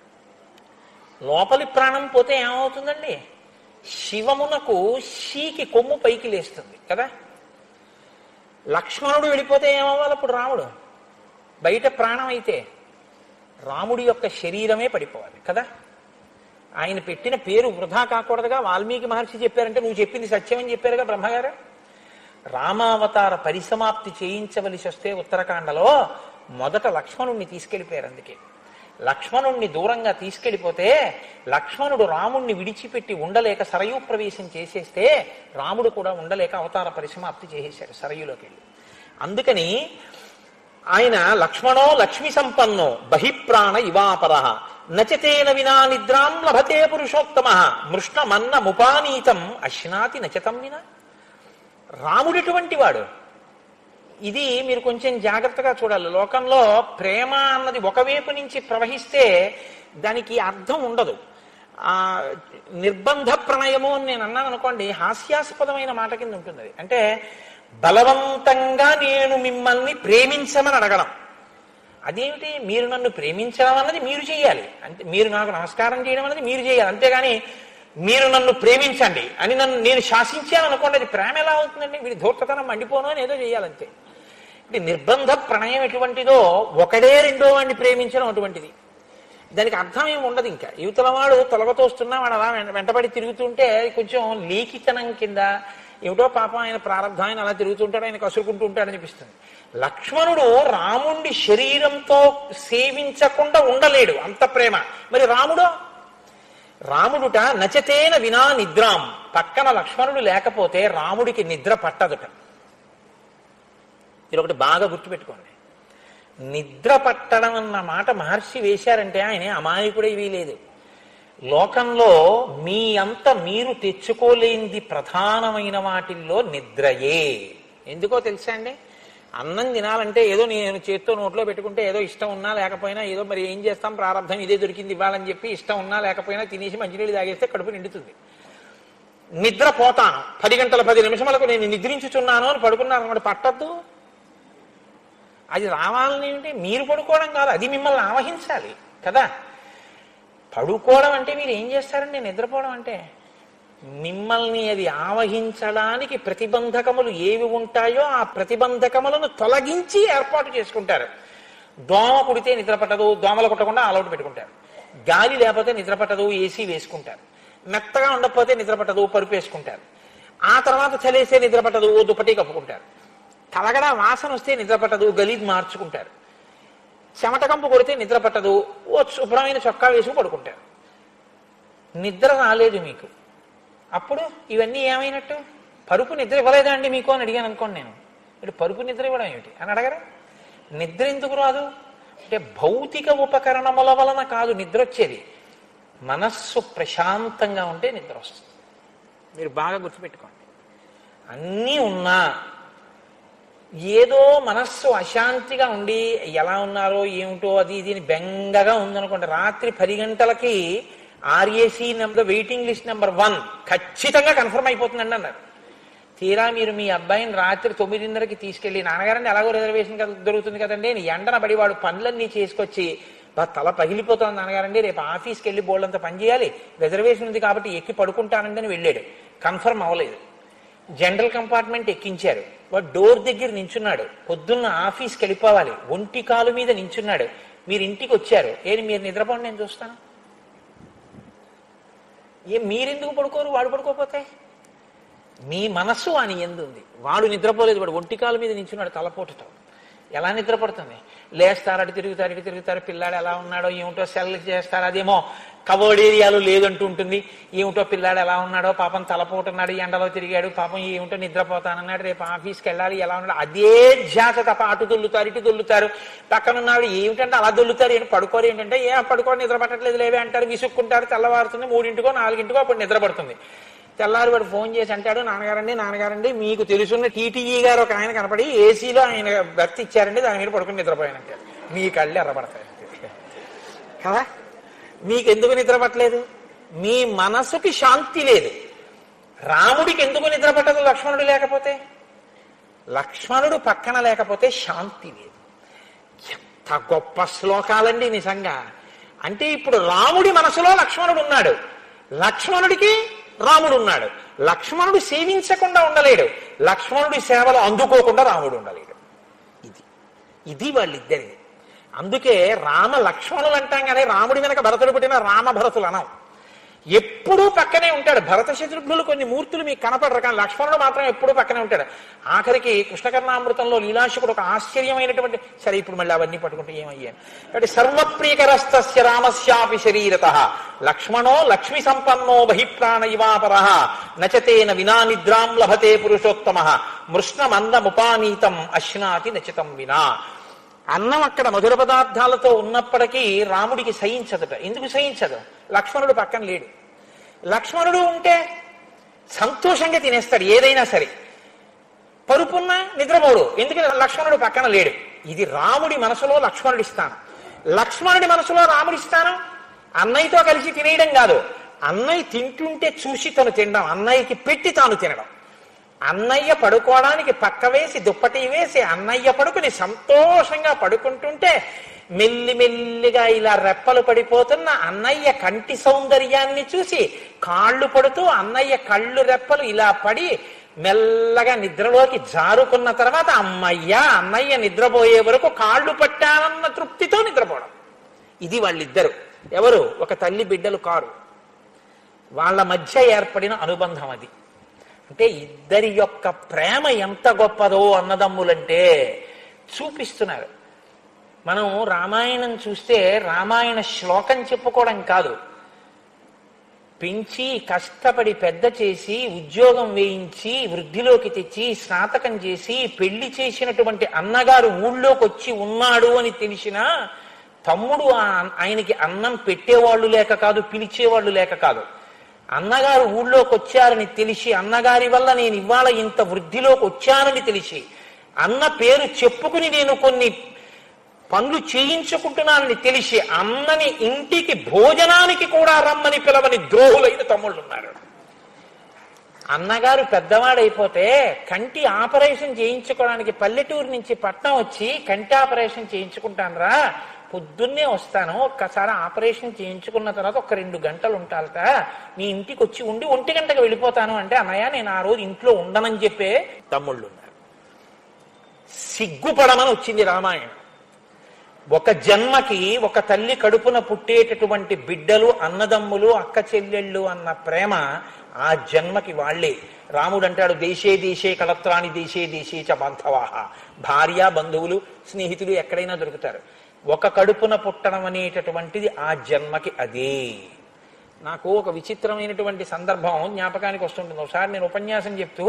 లోపలి ప్రాణం పోతే ఏమవుతుందండి శివమునకు షీకి కొమ్ము పైకి లేస్తుంది కదా లక్ష్మణుడు వెళ్ళిపోతే ఏమవ్వాలి అప్పుడు రాముడు బయట ప్రాణం అయితే రాముడి యొక్క శరీరమే పడిపోవాలి కదా ఆయన పెట్టిన పేరు వృధా కాకూడదుగా వాల్మీకి మహర్షి చెప్పారంటే నువ్వు చెప్పింది సత్యమని చెప్పారుగా బ్రహ్మగారు రామావతార పరిసమాప్తి చేయించవలసి వస్తే ఉత్తరాఖండలో మొదట లక్ష్మణుణ్ణి తీసుకెళ్లిపోయారు అందుకే లక్ష్మణుణ్ణి దూరంగా తీసుకెళ్లిపోతే లక్ష్మణుడు రాముణ్ణి విడిచిపెట్టి ఉండలేక సరయూ ప్రవేశం చేసేస్తే రాముడు కూడా ఉండలేక అవతార పరిసమాప్తి చేసేశాడు సరయులోకి వెళ్ళి అందుకని ఆయన లక్ష్మణో లక్ష్మి సంపన్నో బహిప్రాణ ఇవాపర నచతేన వినా నిద్రాం లభతే పురుషోత్తమ మృష్ణమన్న ముపానీతం అశ్నాతి నచతం వినా రాముడటువంటి వాడు ఇది మీరు కొంచెం జాగ్రత్తగా చూడాలి లోకంలో ప్రేమ అన్నది ఒకవైపు నుంచి ప్రవహిస్తే దానికి అర్థం ఉండదు ఆ నిర్బంధ ప్రణయము అని నేను అన్నాను అనుకోండి హాస్యాస్పదమైన మాట కింద ఉంటుంది అది అంటే బలవంతంగా నేను మిమ్మల్ని ప్రేమించమని అడగడం అదేమిటి మీరు నన్ను ప్రేమించడం అన్నది మీరు చేయాలి అంటే మీరు నాకు నమస్కారం చేయడం అన్నది మీరు చేయాలి అంతేగాని మీరు నన్ను ప్రేమించండి అని నన్ను నేను శాసించాను అనుకోండి అది ప్రేమ ఎలా అవుతుందండి వీడి ధూర్తతనం మండిపోను అని ఏదో చేయాలంతే ఇది నిర్బంధ ప్రణయం ఎటువంటిదో ఒకడే రెండో వాడిని ప్రేమించడం అటువంటిది దానికి అర్థం ఏమి ఉండదు ఇంకా యువతల వాడు తొలగతోస్తున్నా వాడు అలా వెంట- వెంటబడి తిరుగుతుంటే కొంచెం లీకితనం కింద ఏమిటో పాపం ఆయన ప్రారంభం ఆయన అలా తిరుగుతుంటాడు ఆయన కసురుకుంటూ ఉంటాడని అనిపిస్తుంది లక్ష్మణుడు రాముణ్ణి శరీరంతో సేవించకుండా ఉండలేడు అంత ప్రేమ మరి రాముడో రాముడుట నచతేన వినా నిద్రాం పక్కన లక్ష్మణుడు లేకపోతే రాముడికి నిద్ర పట్టదుట ఇది ఒకటి బాగా గుర్తుపెట్టుకోండి నిద్ర పట్టడం అన్న మాట మహర్షి వేశారంటే ఆయన అమాయకుడే వీలేదు లోకంలో మీ అంత మీరు తెచ్చుకోలేనిది ప్రధానమైన వాటిల్లో నిద్రయే ఎందుకో తెలుసా అండి అన్నం తినాలంటే ఏదో నేను చేత్తో నోట్లో పెట్టుకుంటే ఏదో ఇష్టం ఉన్నా లేకపోయినా ఏదో మరి ఏం చేస్తాం ప్రారంభం ఇదే దొరికింది ఇవ్వాలని చెప్పి ఇష్టం ఉన్నా లేకపోయినా తినేసి మంచినీళ్ళు తాగేస్తే కడుపు నిండుతుంది నిద్ర పోతాను పది గంటల పది నిమిషములకు నేను నిద్రించుచున్నాను అని పడుకున్నాను అనమాట పట్టద్దు అది రావాలని ఏమిటి మీరు పడుకోవడం కాదు అది మిమ్మల్ని ఆవహించాలి కదా పడుకోవడం అంటే మీరు ఏం చేస్తారండి నిద్రపోవడం అంటే మిమ్మల్ని అది ఆవహించడానికి ప్రతిబంధకములు ఏవి ఉంటాయో ఆ ప్రతిబంధకములను తొలగించి ఏర్పాటు చేసుకుంటారు దోమ కుడితే నిద్ర పట్టదు దోమలు కుట్టకుండా ఆలౌట్ పెట్టుకుంటారు గాలి లేకపోతే నిద్ర పట్టదు ఏసీ వేసుకుంటారు మెత్తగా ఉండకపోతే నిద్ర పట్టదు పరుపు వేసుకుంటారు ఆ తర్వాత చలేస్తే నిద్ర పట్టదు ఓ దుప్పటి కప్పుకుంటారు తలగడ వాసన వస్తే నిద్ర పట్టదు గలీజ్ మార్చుకుంటారు చెమట కంపు కొడితే నిద్ర పట్టదు ఓ శుభ్రమైన చొక్కా వేసి పడుకుంటారు నిద్ర రాలేదు మీకు అప్పుడు ఇవన్నీ ఏమైనట్టు పరుపు నిద్ర ఇవ్వలేదా అండి మీకు అని అడిగాను అనుకోండి నేను ఇప్పుడు పరుపు నిద్ర ఇవ్వడం ఏమిటి అని అడగరా నిద్ర ఎందుకు రాదు అంటే భౌతిక ఉపకరణముల వలన కాదు నిద్ర వచ్చేది మనస్సు ప్రశాంతంగా ఉంటే నిద్ర వస్తుంది మీరు బాగా గుర్తుపెట్టుకోండి అన్నీ ఉన్నా ఏదో మనస్సు అశాంతిగా ఉండి ఎలా ఉన్నారో ఏమిటో అది ఇది అని బెంగగా ఉందనుకోండి రాత్రి పది గంటలకి RAC number waiting list number one ఖచ్చితంగా కన్ఫర్మ్ అయిపోతుందండి అన్నారు తీరా మీరు మీ అబ్బాయిని రాత్రి తొమ్మిదిన్నరకి తీసుకెళ్లి నాన్నగారండి ఎలాగో రిజర్వేషన్ కదా దొరుకుతుంది కదండి నేను ఎండన పడి వాడు పనులన్నీ చేసుకొచ్చి బా తల పగిలిపోతుంది నాన్నగారండి రేపు ఆఫీస్కి వెళ్ళి బోల్డంత పని చేయాలి రిజర్వేషన్ ఉంది కాబట్టి ఎక్కి పడుకుంటానండి అని వెళ్ళాడు కన్ఫర్మ్ అవ్వలేదు జనరల్ కంపార్ట్మెంట్ ఎక్కించారు వాడు డోర్ దగ్గర నించున్నాడు పొద్దున్న ఆఫీస్కి వెళ్ళిపోవాలి ఒంటి కాలు మీద నించున్నాడు మీరు ఇంటికి వచ్చారు ఏది మీరు నిద్రపోండి నేను చూస్తాను ఏ మీరెందుకు పడుకోరు వాడు పడుకోపోతే మీ మనస్సు అని ఎందుంది వాడు నిద్రపోలేదు వాడు ఒంటి కాలు మీద నించున్నాడు తలపోటుతో ఎలా నిద్రపడుతుంది లేస్తారు అటు తిరుగుతారు ఇటు తిరుగుతారు పిల్లాడు ఎలా ఉన్నాడో ఏమిటో సెల్ చేస్తారు అదేమో కవర్డ్ ఏరియాలో లేదంటూ ఉంటుంది ఏమిటో పిల్లాడు ఎలా ఉన్నాడో పాపం తలపోటున్నాడు ఎండలో తిరిగాడు పాపం ఏమిటో నిద్రపోతానన్నాడు రేపు ఆఫీస్కి వెళ్ళాలి ఎలా ఉన్నాడు అదే ధ్యాస తప్ప అటు దొల్లుతారు ఇటు దొల్లుతారు పక్కనున్నాడు ఏమిటంటే అలా దొల్లుతారు ఏంటి పడుకోరు ఏంటంటే ఏ పడుకోని నిద్ర పట్టట్లేదు లేవే అంటారు విసుక్కుంటారు తెల్లవారుతుంది మూడింటికో నాలుగింటికో అప్పుడు నిద్ర పడుతుంది తెల్లారి వాడు ఫోన్ చేసి అంటాడు నాన్నగారండి నాన్నగారండి మీకు తెలుసున్న టీటీఈ గారు ఒక ఆయన కనపడి ఏసీలో ఆయన భర్త ఇచ్చారండి దాని మీద పడుకుని నిద్రపోయానంటే మీ కళ్ళు ఎర్రబడతాయి కదా మీకు ఎందుకు నిద్ర పట్టలేదు మీ మనసుకి శాంతి లేదు రాముడికి ఎందుకు నిద్ర పట్టదు లక్ష్మణుడు లేకపోతే లక్ష్మణుడు పక్కన లేకపోతే శాంతి లేదు ఎంత గొప్ప శ్లోకాలండి నిజంగా అంటే ఇప్పుడు రాముడి మనసులో లక్ష్మణుడు ఉన్నాడు లక్ష్మణుడికి రాముడు ఉన్నాడు లక్ష్మణుడు సేవించకుండా ఉండలేడు లక్ష్మణుడి సేవలు అందుకోకుండా రాముడు ఉండలేడు ఇది ఇది వాళ్ళిద్దరిది అందుకే రామ లక్ష్మణులు అంటాం కానీ రాముడి వెనక భరతుడు పుట్టిన రామ భరతులు అనం ఎప్పుడూ పక్కనే ఉంటాడు భరత శత్రుఘ్నులు కొన్ని మూర్తులు మీకు కనపడరు కానీ లక్ష్మణుడు మాత్రం ఎప్పుడూ పక్కనే ఉంటాడు ఆఖరికి కృష్ణకర్ణామృతంలో లీలాశకుడు ఒక ఆశ్చర్యమైనటువంటి సరే ఇప్పుడు మళ్ళీ అవన్నీ పట్టుకుంటే ఏమయ్యాను కాబట్టి సర్వప్రియకరస్తస్య రామస్యాపి శరీరత లక్ష్మణో లక్ష్మి సంపన్నో బహిప్రాణ ఇవాపర నచతేన వినా నిద్రాం లభతే పురుషోత్తమ మృష్ణమందముపానీతం అశ్నాతి నచితం వినా అన్నం అక్కడ మధుర పదార్థాలతో ఉన్నప్పటికీ రాముడికి సహించదట ఎందుకు సహించదు లక్ష్మణుడు పక్కన లేడు లక్ష్మణుడు ఉంటే సంతోషంగా తినేస్తాడు ఏదైనా సరే పరుపున్న నిద్రపోడు ఎందుకంటే లక్ష్మణుడు పక్కన లేడు ఇది రాముడి మనసులో లక్ష్మణుడి స్థానం లక్ష్మణుడి మనసులో రాముడి స్థానం అన్నయ్యతో కలిసి తినేయడం కాదు అన్నయ్య తింటుంటే చూసి తను తినడం అన్నయ్యకి పెట్టి తాను తినడం అన్నయ్య పడుకోవడానికి పక్క వేసి దుప్పటి వేసి అన్నయ్య పడుకుని సంతోషంగా పడుకుంటుంటే మెల్లి మెల్లిగా ఇలా రెప్పలు పడిపోతున్న అన్నయ్య కంటి సౌందర్యాన్ని చూసి కాళ్ళు పడుతూ అన్నయ్య కళ్ళు రెప్పలు ఇలా పడి మెల్లగా నిద్రలోకి జారుకున్న తర్వాత అమ్మయ్య అన్నయ్య నిద్రపోయే వరకు కాళ్ళు పట్టానన్న తృప్తితో నిద్రపోవడం ఇది వాళ్ళిద్దరు ఎవరు ఒక తల్లి బిడ్డలు కారు వాళ్ళ మధ్య ఏర్పడిన అనుబంధం అది అంటే ఇద్దరి యొక్క ప్రేమ ఎంత గొప్పదో అన్నదమ్ములంటే చూపిస్తున్నారు మనం రామాయణం చూస్తే రామాయణ శ్లోకం చెప్పుకోవడం కాదు పెంచి కష్టపడి పెద్ద చేసి ఉద్యోగం వేయించి వృద్ధిలోకి తెచ్చి స్నాతకం చేసి పెళ్లి చేసినటువంటి అన్నగారు ఊళ్ళోకి వచ్చి ఉన్నాడు అని తెలిసినా తమ్ముడు ఆ- ఆయనకి అన్నం పెట్టేవాళ్ళు లేక కాదు పిలిచేవాళ్ళు లేక కాదు అన్నగారు ఊళ్ళోకి వచ్చారని తెలిసి అన్నగారి వల్ల నేను ఇవాళ ఇంత వృద్ధిలోకి వచ్చానని తెలిసి అన్న పేరు చెప్పుకుని నేను కొన్ని పనులు చేయించుకుంటున్నానని తెలిసి అన్నని ఇంటికి భోజనానికి కూడా రమ్మని పిలవని ద్రోహులైన తమ్ముళ్ళు ఉన్నారు అన్నగారు పెద్దవాడైపోతే కంటి ఆపరేషన్ చేయించుకోవడానికి పల్లెటూరు నుంచి పట్నం వచ్చి కంటి ఆపరేషన్ చేయించుకుంటానురా పొద్దున్నే వస్తాను ఒక్కసారి ఆపరేషన్ చేయించుకున్న తర్వాత ఒక రెండు గంటలు ఉంటాలట నీ ఇంటికి వచ్చి ఉండి ఒంటి గంటకు వెళ్ళిపోతాను అంటే అన్నయ్య నేను ఆ రోజు ఇంట్లో ఉండనని చెప్పే తమ్ముళ్ళు ఉన్నారు సిగ్గుపడమని వచ్చింది రామాయణం ఒక జన్మకి ఒక తల్లి కడుపున పుట్టేటటువంటి బిడ్డలు అన్నదమ్ములు అక్క చెల్లెళ్ళు అన్న ప్రేమ ఆ జన్మకి వాళ్ళే రాముడు అంటాడు దేశే దేశే కలత్రాని దేశే దేశే చ బాంధవాహ భార్య బంధువులు స్నేహితులు ఎక్కడైనా దొరుకుతారు ఒక కడుపున పుట్టడం అనేటటువంటిది ఆ జన్మకి అదే నాకు ఒక విచిత్రమైనటువంటి సందర్భం జ్ఞాపకానికి వస్తుంటుంది ఒకసారి నేను ఉపన్యాసం చెప్తూ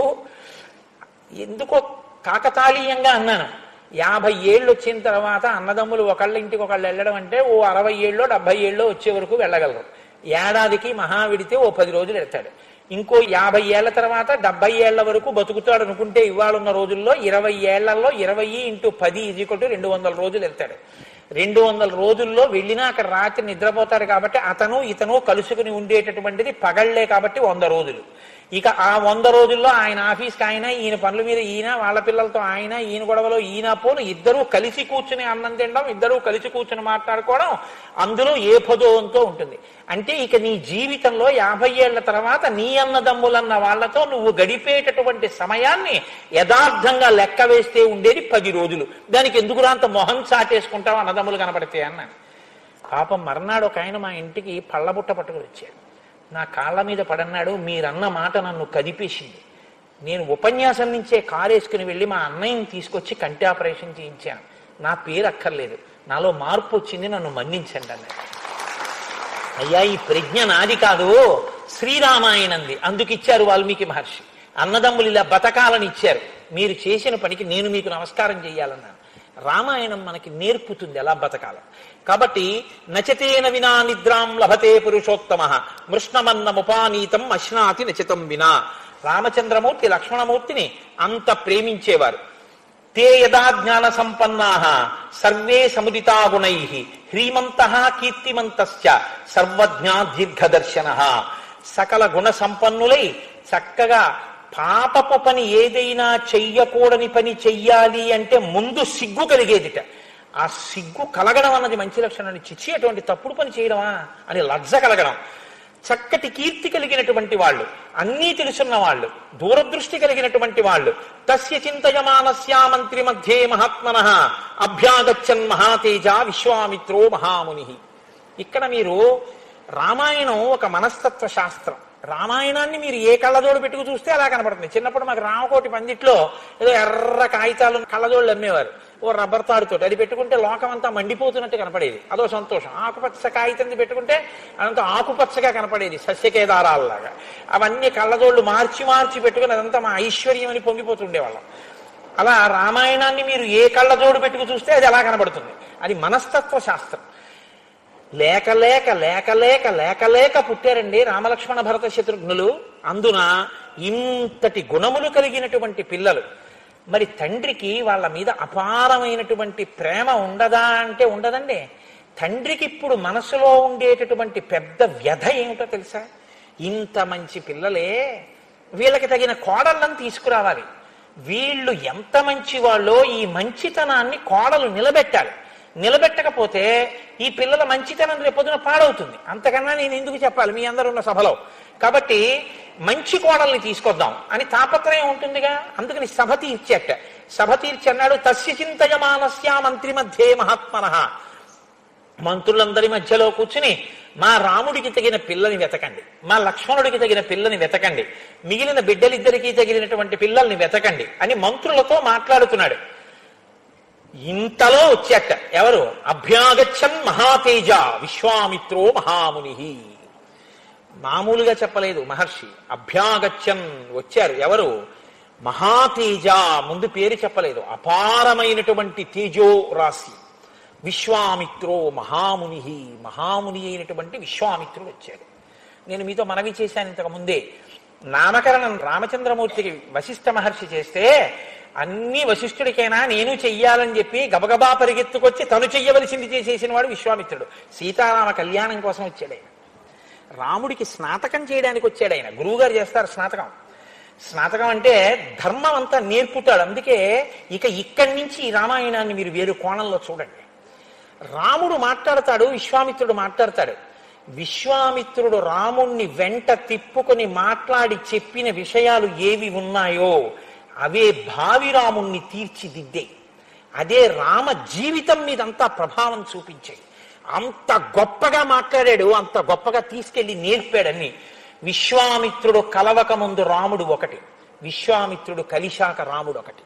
ఎందుకో కాకతాళీయంగా అన్నాను యాభై ఏళ్ళు వచ్చిన తర్వాత అన్నదమ్ములు ఒకళ్ళ ఇంటికి ఒకళ్ళు వెళ్ళడం అంటే ఓ అరవై ఏళ్ళు డెబ్బై ఏళ్ళు వచ్చే వరకు వెళ్ళగలరు ఏడాదికి మహా విడితే ఓ పది రోజులు వెళ్తాడు ఇంకో యాభై ఏళ్ల తర్వాత డెబ్బై ఏళ్ల వరకు బతుకుతాడు అనుకుంటే ఇవాళ ఉన్న రోజుల్లో ఇరవై ఏళ్లలో ఇరవై ఇంటూ పది ఇది రెండు వందల రోజులు వెళ్తాడు రెండు వందల రోజుల్లో వెళ్ళినా అక్కడ రాత్రి నిద్రపోతాడు కాబట్టి అతను ఇతను కలుసుకుని ఉండేటటువంటిది పగళ్లే కాబట్టి వంద రోజులు ఇక ఆ వంద రోజుల్లో ఆయన ఆఫీస్కి ఆయన ఈయన పనుల మీద ఈయన వాళ్ళ పిల్లలతో ఆయన ఈయన గొడవలో ఈయన పోను ఇద్దరూ కలిసి కూర్చుని అన్నం తినడం ఇద్దరూ కలిసి కూర్చుని మాట్లాడుకోవడం అందులో ఏ పదోవంతో ఉంటుంది అంటే ఇక నీ జీవితంలో యాభై ఏళ్ల తర్వాత నీ అన్నదమ్ములన్న వాళ్ళతో నువ్వు గడిపేటటువంటి సమయాన్ని యథార్థంగా లెక్క వేస్తే ఉండేది పది రోజులు దానికి ఎందుకు అంత మొహం చాటేసుకుంటావు అన్నదమ్ములు కనపడితే అన్నాను పాపం మర్నాడు ఒక ఆయన మా ఇంటికి పళ్ళబుట్ట పట్టుకుని వచ్చాడు నా కాళ్ళ మీద పడన్నాడు మీరన్న మాట నన్ను కదిపేసింది నేను ఉపన్యాసం నుంచే కారేసుకుని వెళ్ళి మా అన్నయ్యని తీసుకొచ్చి కంటి ఆపరేషన్ చేయించాను నా పేరు అక్కర్లేదు నాలో మార్పు వచ్చింది నన్ను మన్నించండి అన్నాడు అయ్యా ఈ ప్రజ్ఞ నాది కాదు శ్రీరామాయణంది అందుకిచ్చారు వాల్మీకి మహర్షి అన్నదమ్ములు ఇలా బతకాలని ఇచ్చారు మీరు చేసిన పనికి నేను మీకు నమస్కారం చేయాలన్నాను రామాయణం మనకి నేర్పుతుంది ఎలా బతకాల కాబట్టి నచతేన వినా నిద్రాం లభతే పురుషోత్తమ మృష్ణమన్నముపానీతం అశ్నాతి నచితం వినా రామచంద్రమూర్తి లక్ష్మణమూర్తిని అంత ప్రేమించేవారు తే యదా జ్ఞాన సంపన్నా సర్వే సముదితా గుణై హ్రీమంత కీర్తిమంతశ్చ సర్వజ్ఞా దీర్ఘదర్శన సకల గుణ సంపన్నులై చక్కగా పాపపు పని ఏదైనా చెయ్యకూడని పని చెయ్యాలి అంటే ముందు సిగ్గు కలిగేదిట ఆ సిగ్గు కలగడం అన్నది మంచి లక్షణం చిచ్చి అటువంటి తప్పుడు పని చేయడమా అని లజ్జ కలగడం చక్కటి కీర్తి కలిగినటువంటి వాళ్ళు అన్నీ తెలుసున్న వాళ్ళు దూరదృష్టి కలిగినటువంటి వాళ్ళు తస్య చింతయమానస్యా మంత్రి మధ్యే మహాత్మన అభ్యాగచ్చన్ మహాతేజ విశ్వామిత్రో మహాముని ఇక్కడ మీరు రామాయణం ఒక మనస్తత్వ శాస్త్రం రామాయణాన్ని మీరు ఏ కళ్ళజోడు పెట్టుకు చూస్తే అలా కనపడుతుంది చిన్నప్పుడు మాకు రామకోటి పందిట్లో ఏదో ఎర్ర కాగితాలు కళ్ళజోళ్ళు అమ్మేవారు ఓ రబ్బర్ తాడుతో అది పెట్టుకుంటే లోకం అంతా మండిపోతున్నట్టు కనపడేది అదో సంతోషం ఆకుపచ్చ కాగితం పెట్టుకుంటే అదంతా ఆకుపచ్చగా కనపడేది సస్యకేదారాలలాగా అవన్నీ కళ్ళజోళ్ళు మార్చి మార్చి పెట్టుకుని అదంతా మా ఐశ్వర్యం అని పొంగిపోతుండేవాళ్ళం అలా రామాయణాన్ని మీరు ఏ కళ్ళజోడు పెట్టుకు చూస్తే అది అలా కనబడుతుంది అది మనస్తత్వ శాస్త్రం లేక లేక లేక లేక లేక లేక పుట్టారండి రామలక్ష్మణ భరత శత్రుఘ్నులు అందున ఇంతటి గుణములు కలిగినటువంటి పిల్లలు మరి తండ్రికి వాళ్ళ మీద అపారమైనటువంటి ప్రేమ ఉండదా అంటే ఉండదండి తండ్రికి ఇప్పుడు మనసులో ఉండేటటువంటి పెద్ద వ్యధ ఏమిటో తెలుసా ఇంత మంచి పిల్లలే వీళ్ళకి తగిన కోడళ్ళని తీసుకురావాలి వీళ్ళు ఎంత మంచి వాళ్ళో ఈ మంచితనాన్ని కోడలు నిలబెట్టాలి నిలబెట్టకపోతే ఈ పిల్లల మంచితనం రేపొద్దున పాడవుతుంది అంతకన్నా నేను ఎందుకు చెప్పాలి మీ అందరు ఉన్న సభలో కాబట్టి మంచి కోడల్ని తీసుకొద్దాం అని తాపత్రయం ఉంటుందిగా అందుకని సభ తీర్చేట సభ తీర్చి అన్నాడు తస్య చింతయమానస్యా మంత్రి మధ్యే మహాత్మన మంత్రులందరి మధ్యలో కూర్చుని మా రాముడికి తగిన పిల్లని వెతకండి మా లక్ష్మణుడికి తగిన పిల్లని వెతకండి మిగిలిన బిడ్డలిద్దరికీ తగినటువంటి పిల్లల్ని వెతకండి అని మంత్రులతో మాట్లాడుతున్నాడు ఇంతలో వచ్చాక ఎవరు అభ్యాగచ్చన్ మహాతేజ విశ్వామిత్రో మహాముని మామూలుగా చెప్పలేదు మహర్షి అభ్యాగచ్చన్ వచ్చారు ఎవరు మహాతేజ ముందు పేరు చెప్పలేదు అపారమైనటువంటి తేజో రాశి విశ్వామిత్రో మహాముని మహాముని అయినటువంటి విశ్వామిత్రుడు వచ్చాడు నేను మీతో మనవి చేశాను ఇంతకు ముందే నామకరణం రామచంద్రమూర్తికి వశిష్ఠ మహర్షి చేస్తే అన్ని వశిష్ఠుడికైనా నేను చెయ్యాలని చెప్పి గబగబా పరిగెత్తుకొచ్చి తను చెయ్యవలసింది చేసేసిన వాడు విశ్వామిత్రుడు సీతారామ కళ్యాణం కోసం వచ్చాడు ఆయన రాముడికి స్నాతకం చేయడానికి వచ్చాడు ఆయన గురువుగారు చేస్తారు స్నాతకం స్నాతకం అంటే ధర్మం అంతా నేర్పుతాడు అందుకే ఇక ఇక్కడి నుంచి ఈ రామాయణాన్ని మీరు వేరు కోణంలో చూడండి రాముడు మాట్లాడతాడు విశ్వామిత్రుడు మాట్లాడతాడు విశ్వామిత్రుడు రాముణ్ణి వెంట తిప్పుకొని మాట్లాడి చెప్పిన విషయాలు ఏవి ఉన్నాయో అవే భావి రాముణ్ణి తీర్చిదిద్దే అదే రామ జీవితం మీదంతా ప్రభావం చూపించాయి అంత గొప్పగా మాట్లాడాడు అంత గొప్పగా తీసుకెళ్లి నేర్పాడని విశ్వామిత్రుడు కలవక ముందు రాముడు ఒకటి విశ్వామిత్రుడు కలిశాక రాముడు ఒకటి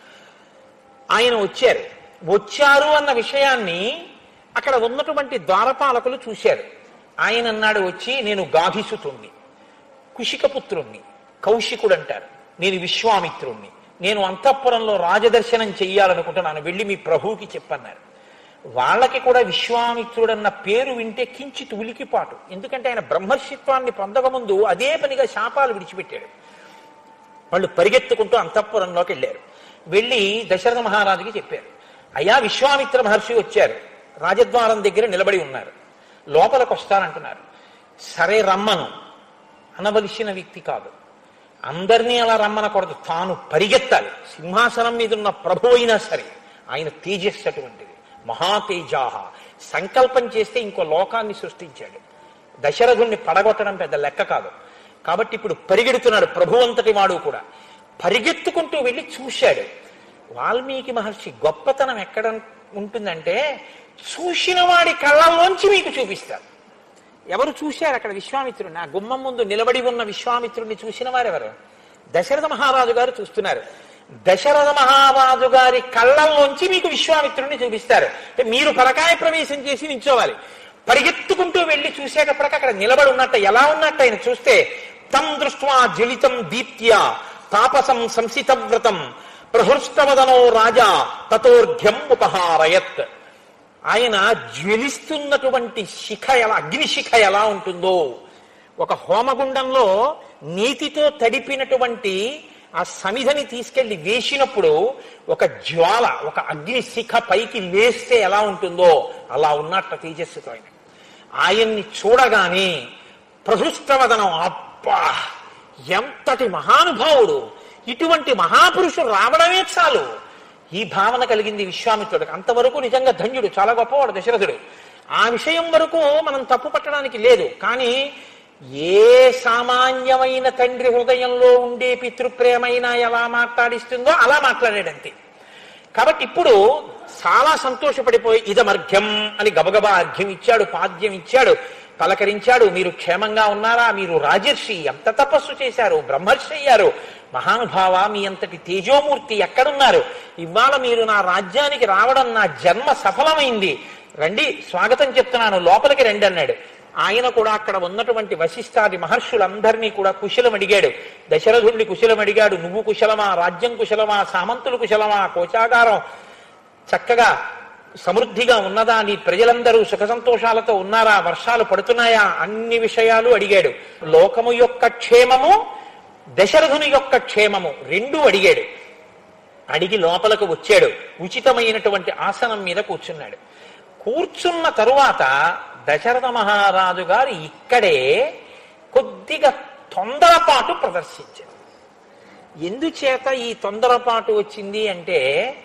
ఆయన వచ్చారు వచ్చారు అన్న విషయాన్ని అక్కడ ఉన్నటువంటి ద్వారపాలకులు చూశారు ఆయన అన్నాడు వచ్చి నేను గాధిసుతుణ్ణి కుశికపుత్రుణ్ణి కౌశికుడు అంటారు నేను విశ్వామిత్రుణ్ణి నేను అంతఃపురంలో రాజదర్శనం చెయ్యాలనుకుంటున్నాను వెళ్ళి మీ ప్రభువుకి చెప్పన్నారు వాళ్ళకి కూడా విశ్వామిత్రుడన్న పేరు వింటే కించిత్ ఉలికిపాటు ఎందుకంటే ఆయన బ్రహ్మర్షిత్వాన్ని పొందకముందు అదే పనిగా శాపాలు విడిచిపెట్టాడు వాళ్ళు పరిగెత్తుకుంటూ అంతఃపురంలోకి వెళ్ళారు వెళ్ళి దశరథ మహారాజుకి చెప్పారు అయ్యా విశ్వామిత్ర మహర్షి వచ్చారు రాజద్వారం దగ్గర నిలబడి ఉన్నారు లోపలికి వస్తానంటున్నారు సరే రమ్మను అనవలసిన వ్యక్తి కాదు అందరినీ అలా రమ్మనకూడదు తాను పరిగెత్తాలి సింహాసనం మీద ఉన్న ప్రభు అయినా సరే ఆయన తేజస్సు అటువంటిది మహాతేజాహ సంకల్పం చేస్తే ఇంకో లోకాన్ని సృష్టించాడు దశరథుణ్ణి పడగొట్టడం పెద్ద లెక్క కాదు కాబట్టి ఇప్పుడు పరిగెడుతున్నాడు ప్రభు అంతటి వాడు కూడా పరిగెత్తుకుంటూ వెళ్ళి చూశాడు వాల్మీకి మహర్షి గొప్పతనం ఎక్కడ ఉంటుందంటే చూసిన వాడి కళ్ళల్లోంచి మీకు చూపిస్తారు ఎవరు చూశారు అక్కడ విశ్వామిత్రుడిని ఆ గుమ్మం ముందు నిలబడి ఉన్న విశ్వామిత్రుడిని చూసిన వారెవరు దశరథ మహారాజు గారు చూస్తున్నారు దశరథ మహారాజు గారి కళ్ళల్లోంచి మీకు విశ్వామిత్రుడిని చూపిస్తారు అంటే మీరు పరకాయ ప్రవేశం చేసి నించోవాలి పరిగెత్తుకుంటూ వెళ్ళి చూసేటప్పటికి అక్కడ నిలబడి ఉన్నట్టు ఎలా ఉన్నట్టు ఆయన చూస్తే తం దృష్ట్వా జ్వలితం దీప్త్య తాపసం సంసితవ్రతం ప్రహృష్టవదనో రాజా తతోర్ఘ్యం ఉపహారయత్ ఆయన జ్వలిస్తున్నటువంటి శిఖ ఎలా అగ్ని శిఖ ఎలా ఉంటుందో ఒక హోమగుండంలో నీతితో తడిపినటువంటి ఆ సమిధని తీసుకెళ్లి వేసినప్పుడు ఒక జ్వాల ఒక అగ్ని శిఖ పైకి లేస్తే ఎలా ఉంటుందో అలా ఉన్నట్ట తేజస్సుతో ఆయన ఆయన్ని చూడగానే ప్రహృష్టవదనం అబ్బా ఎంతటి మహానుభావుడు ఇటువంటి మహాపురుషుడు రావడమే చాలు ఈ భావన కలిగింది విశ్వామిత్రుడికి అంతవరకు నిజంగా ధన్యుడు చాలా గొప్పవాడు దశరథుడు ఆ విషయం వరకు మనం తప్పు పట్టడానికి లేదు కానీ ఏ సామాన్యమైన తండ్రి హృదయంలో ఉండే పితృప్రేమైనా ఎలా మాట్లాడిస్తుందో అలా మాట్లాడాడంతే కాబట్టి ఇప్పుడు చాలా సంతోషపడిపోయి ఇదమర్ఘ్యం అని గబగబా అర్ఘ్యం ఇచ్చాడు పాద్యం ఇచ్చాడు పలకరించాడు మీరు క్షేమంగా ఉన్నారా మీరు రాజర్షి ఎంత తపస్సు చేశారు బ్రహ్మర్షి అయ్యారు మహానుభావ మీ అంతటి తేజోమూర్తి ఎక్కడున్నారు ఇవాళ మీరు నా రాజ్యానికి రావడం నా జన్మ సఫలమైంది రండి స్వాగతం చెప్తున్నాను లోపలికి రండి అన్నాడు ఆయన కూడా అక్కడ ఉన్నటువంటి వశిష్ఠాది మహర్షులందరినీ కూడా కుశలం అడిగాడు దశరథుడిని కుశలం అడిగాడు నువ్వు కుశలమా రాజ్యం కుశలమా సామంతులు కుశలమా కోచాగారం చక్కగా సమృద్ధిగా ఉన్నదా నీ ప్రజలందరూ సుఖ సంతోషాలతో ఉన్నారా వర్షాలు పడుతున్నాయా అన్ని విషయాలు అడిగాడు లోకము యొక్క క్షేమము దశరథుని యొక్క క్షేమము రెండూ అడిగాడు అడిగి లోపలకు వచ్చాడు ఉచితమైనటువంటి ఆసనం మీద కూర్చున్నాడు కూర్చున్న తరువాత దశరథ మహారాజు గారు ఇక్కడే కొద్దిగా తొందరపాటు ప్రదర్శించారు ఎందుచేత ఈ తొందరపాటు వచ్చింది అంటే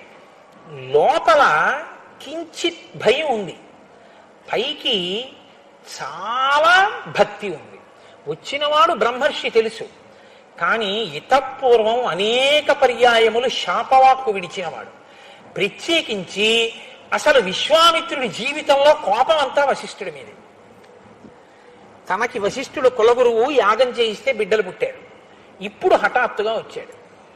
లోపల కించిత్ భయం ఉంది పైకి చాలా భక్తి ఉంది వచ్చినవాడు బ్రహ్మర్షి తెలుసు కానీ ఇతపూర్వం అనేక పర్యాయములు శాపవాక్కు విడిచినవాడు ప్రత్యేకించి అసలు విశ్వామిత్రుడి జీవితంలో కోపం అంతా వశిష్ఠుడి మీద తనకి వశిష్ఠుడు కులగురువు యాగం చేయిస్తే బిడ్డలు పుట్టారు ఇప్పుడు హఠాత్తుగా వచ్చాడు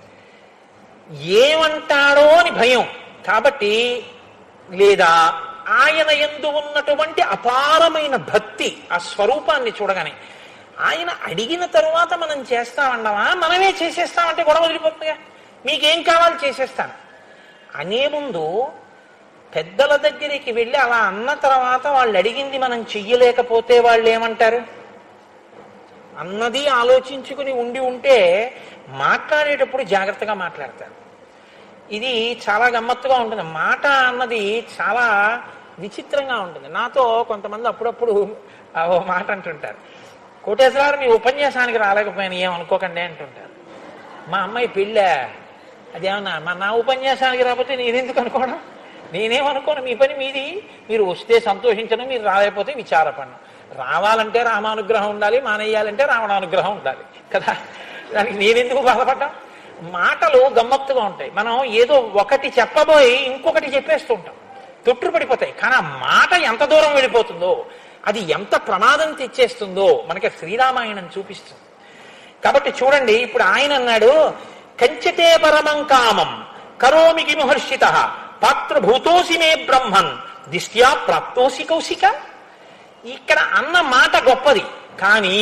ఏమంటాడో అని భయం కాబట్టి లేదా ఆయన ఎందు ఉన్నటువంటి అపారమైన భక్తి ఆ స్వరూపాన్ని చూడగానే ఆయన అడిగిన తరువాత మనం చేస్తామన్నావా మనమే చేసేస్తామంటే గొడవ వదిలిపోతుందిగా మీకేం కావాలి చేసేస్తాను అనే ముందు పెద్దల దగ్గరికి వెళ్ళి అలా అన్న తర్వాత వాళ్ళు అడిగింది మనం చెయ్యలేకపోతే వాళ్ళు ఏమంటారు అన్నది ఆలోచించుకుని ఉండి ఉంటే మాట్లాడేటప్పుడు జాగ్రత్తగా మాట్లాడతారు ఇది చాలా గమ్మత్తుగా ఉంటుంది మాట అన్నది చాలా విచిత్రంగా ఉంటుంది నాతో కొంతమంది అప్పుడప్పుడు ఆ ఓ మాట అంటుంటారు కోటేశ్వరారు మీ ఉపన్యాసానికి రాలేకపోయాను ఏమనుకోకండి అంటుంటారు మా అమ్మాయి పెళ్ళా అదేమన్నా మా నా ఉపన్యాసానికి రాకపోతే నేనెందుకు అనుకోవడం నేనేమనుకోను మీ పని మీది మీరు వస్తే సంతోషించడం మీరు రాలేకపోతే విచారపడను రావాలంటే రామానుగ్రహం ఉండాలి మానేయాలంటే రావణానుగ్రహం ఉండాలి కదా దానికి నేనెందుకు బాధపడ్డాం మాటలు గమ్మత్తుగా ఉంటాయి మనం ఏదో ఒకటి చెప్పబోయి ఇంకొకటి చెప్పేస్తూ ఉంటాం తొట్టు పడిపోతాయి కానీ ఆ మాట ఎంత దూరం వెళ్ళిపోతుందో అది ఎంత ప్రమాదం తెచ్చేస్తుందో మనకి శ్రీరామాయణం చూపిస్తుంది కాబట్టి చూడండి ఇప్పుడు ఆయన అన్నాడు కంచతే పరమం కామం కరోమి కిమహర్షిత పాత్రభూతోసి మే బ్రహ్మన్ దిష్ట్యా ప్రాప్తోసి కౌశిక ఇక్కడ అన్న మాట గొప్పది కానీ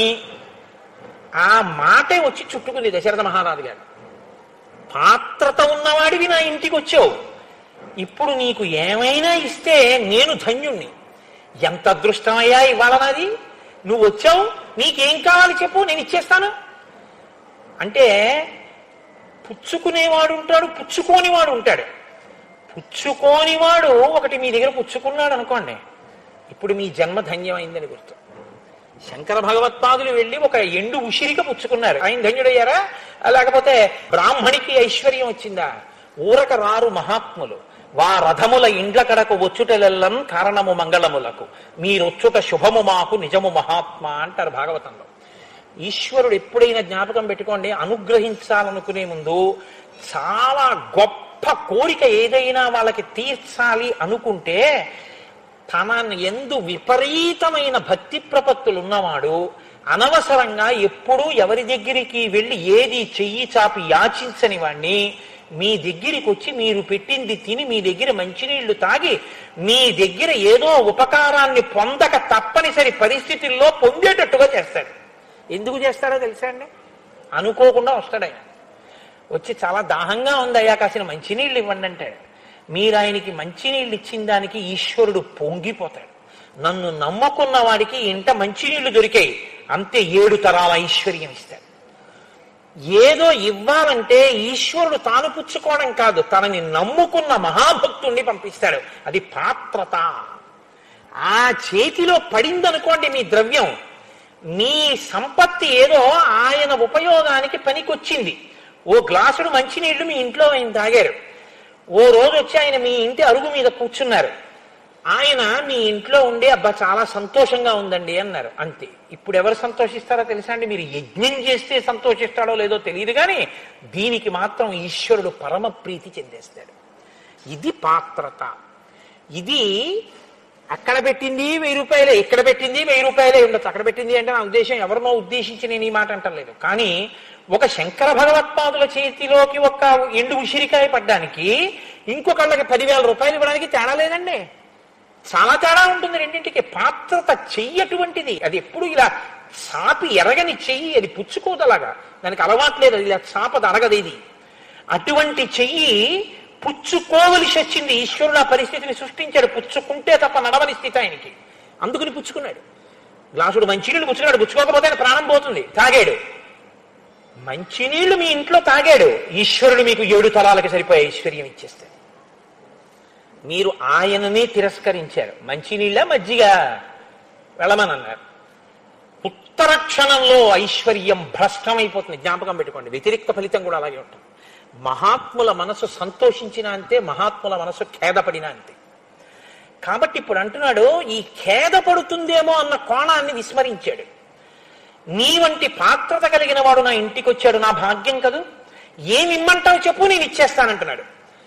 ఆ మాటే వచ్చి చుట్టుకుంది దశరథ మహారాజు గారు పాత్రత ఉన్నవాడివి నా ఇంటికి వచ్చావు ఇప్పుడు నీకు ఏమైనా ఇస్తే నేను ధన్యుణ్ణి ఎంత అదృష్టమయ్యా ఇవాళ నాది నువ్వు వచ్చావు నీకేం కావాలి చెప్పు నేను ఇచ్చేస్తాను అంటే పుచ్చుకునేవాడు ఉంటాడు పుచ్చుకోనివాడు ఉంటాడు పుచ్చుకోనివాడు ఒకటి మీ దగ్గర పుచ్చుకున్నాడు అనుకోండి ఇప్పుడు మీ జన్మ ధన్యమైందని గుర్తు శంకర భగవత్పాదులు వెళ్ళి ఒక ఎండు ఉసిరిక పుచ్చుకున్నారు ఆయన ధన్యుడయ్యారా లేకపోతే బ్రాహ్మణికి ఐశ్వర్యం వచ్చిందా ఊరక రారు మహాత్ములు వా రథముల ఇండ్ల కడకు వచ్చుటలెల్లం కారణము మంగళములకు మీరొచ్చుట శుభము మాకు నిజము మహాత్మ అంటారు భాగవతంలో ఈశ్వరుడు ఎప్పుడైనా జ్ఞాపకం పెట్టుకోండి అనుగ్రహించాలనుకునే ముందు చాలా గొప్ప కోరిక ఏదైనా వాళ్ళకి తీర్చాలి అనుకుంటే తన ఎందు విపరీతమైన భక్తి ప్రపత్తులు ఉన్నవాడు అనవసరంగా ఎప్పుడూ ఎవరి దగ్గరికి వెళ్ళి ఏది చెయ్యి చాపి యాచించని వాణ్ణి మీ దగ్గరికి వచ్చి మీరు పెట్టింది తిని మీ దగ్గర మంచినీళ్లు తాగి మీ దగ్గర ఏదో ఉపకారాన్ని పొందక తప్పనిసరి పరిస్థితుల్లో పొందేటట్టుగా చేస్తాడు ఎందుకు చేస్తాడో తెలుసా అండి అనుకోకుండా వస్తాడు ఆయన వచ్చి చాలా దాహంగా ఉంది అయ్యా కాసిన మంచినీళ్ళు ఇవ్వండి అంటాడు మీరు ఆయనకి మంచినీళ్ళు ఇచ్చిన దానికి ఈశ్వరుడు పొంగిపోతాడు నన్ను నమ్ముకున్న వాడికి ఇంట మంచినీళ్లు దొరికాయి అంతే ఏడు తరాల ఐశ్వర్యం ఇస్తాడు ఏదో ఇవ్వాలంటే ఈశ్వరుడు తాను పుచ్చుకోవడం కాదు తనని నమ్ముకున్న మహాభక్తుణ్ణి పంపిస్తాడు అది పాత్రత ఆ చేతిలో పడిందనుకోండి మీ ద్రవ్యం మీ సంపత్తి ఏదో ఆయన ఉపయోగానికి పనికొచ్చింది ఓ గ్లాసుడు మంచినీళ్లు మీ ఇంట్లో ఆయన తాగారు ఓ రోజు వచ్చి ఆయన మీ ఇంటి అరుగు మీద కూర్చున్నారు ఆయన మీ ఇంట్లో ఉండి అబ్బా చాలా సంతోషంగా ఉందండి అన్నారు అంతే ఇప్పుడు ఎవరు సంతోషిస్తారో తెలుసా అండి మీరు యజ్ఞం చేస్తే సంతోషిస్తాడో లేదో తెలియదు కానీ దీనికి మాత్రం ఈశ్వరుడు పరమ ప్రీతి చెందేస్తాడు ఇది పాత్రత ఇది అక్కడ పెట్టింది వెయ్యి రూపాయలే ఇక్కడ పెట్టింది వెయ్యి రూపాయలే ఉండొచ్చు అక్కడ పెట్టింది అంటే నా ఉద్దేశం ఎవరినో ఉద్దేశించి నేను ఈ మాట అంటలేదు కానీ ఒక శంకర భగవత్పాదుల చేతిలోకి ఒక ఎండు ఉసిరికాయ పడ్డానికి ఇంకొకళ్ళకి పదివేల రూపాయలు ఇవ్వడానికి తేడా లేదండి చాలా తేడా ఉంటుంది రెండింటికి పాత్రత చెయ్యటువంటిది అది ఎప్పుడు ఇలా చాపి ఎరగని చెయ్యి అది పుచ్చుకోదలాగా దానికి అలవాట్లేదు అది ఇలా చాపది అరగదు ఇది అటువంటి చెయ్యి పుచ్చుకోవలసి వచ్చింది ఈశ్వరుడు ఆ పరిస్థితిని సృష్టించాడు పుచ్చుకుంటే తప్ప నడవని స్థితి ఆయనకి అందుకని పుచ్చుకున్నాడు గ్లాసుడు మంచినీళ్ళు పుచ్చుకున్నాడు పుచ్చుకోకపోతే ఆయన ప్రాణం పోతుంది తాగాడు మంచినీళ్లు మీ ఇంట్లో తాగాడు ఈశ్వరుడు మీకు ఏడు తరాలకి సరిపోయే ఐశ్వర్యం ఇచ్చేస్తాడు మీరు ఆయననే తిరస్కరించారు మంచినీళ్ళ మజ్జిగ వెళ్ళమనన్నారు ఉత్తర క్షణంలో ఐశ్వర్యం భ్రష్టమైపోతుంది జ్ఞాపకం పెట్టుకోండి వ్యతిరిక్త ఫలితం కూడా అలాగే ఉంటుంది మహాత్ముల మనసు సంతోషించిన అంతే మహాత్ముల మనసు ఖేదపడిన అంతే కాబట్టి ఇప్పుడు అంటున్నాడు ఈ ఖేదపడుతుందేమో అన్న కోణాన్ని విస్మరించాడు నీ వంటి పాత్రత కలిగిన వాడు నా ఇంటికి వచ్చాడు నా భాగ్యం కదూ ఏమి ఇమ్మంటావు చెప్పు నేను ఇచ్చేస్తానంటున్నాడు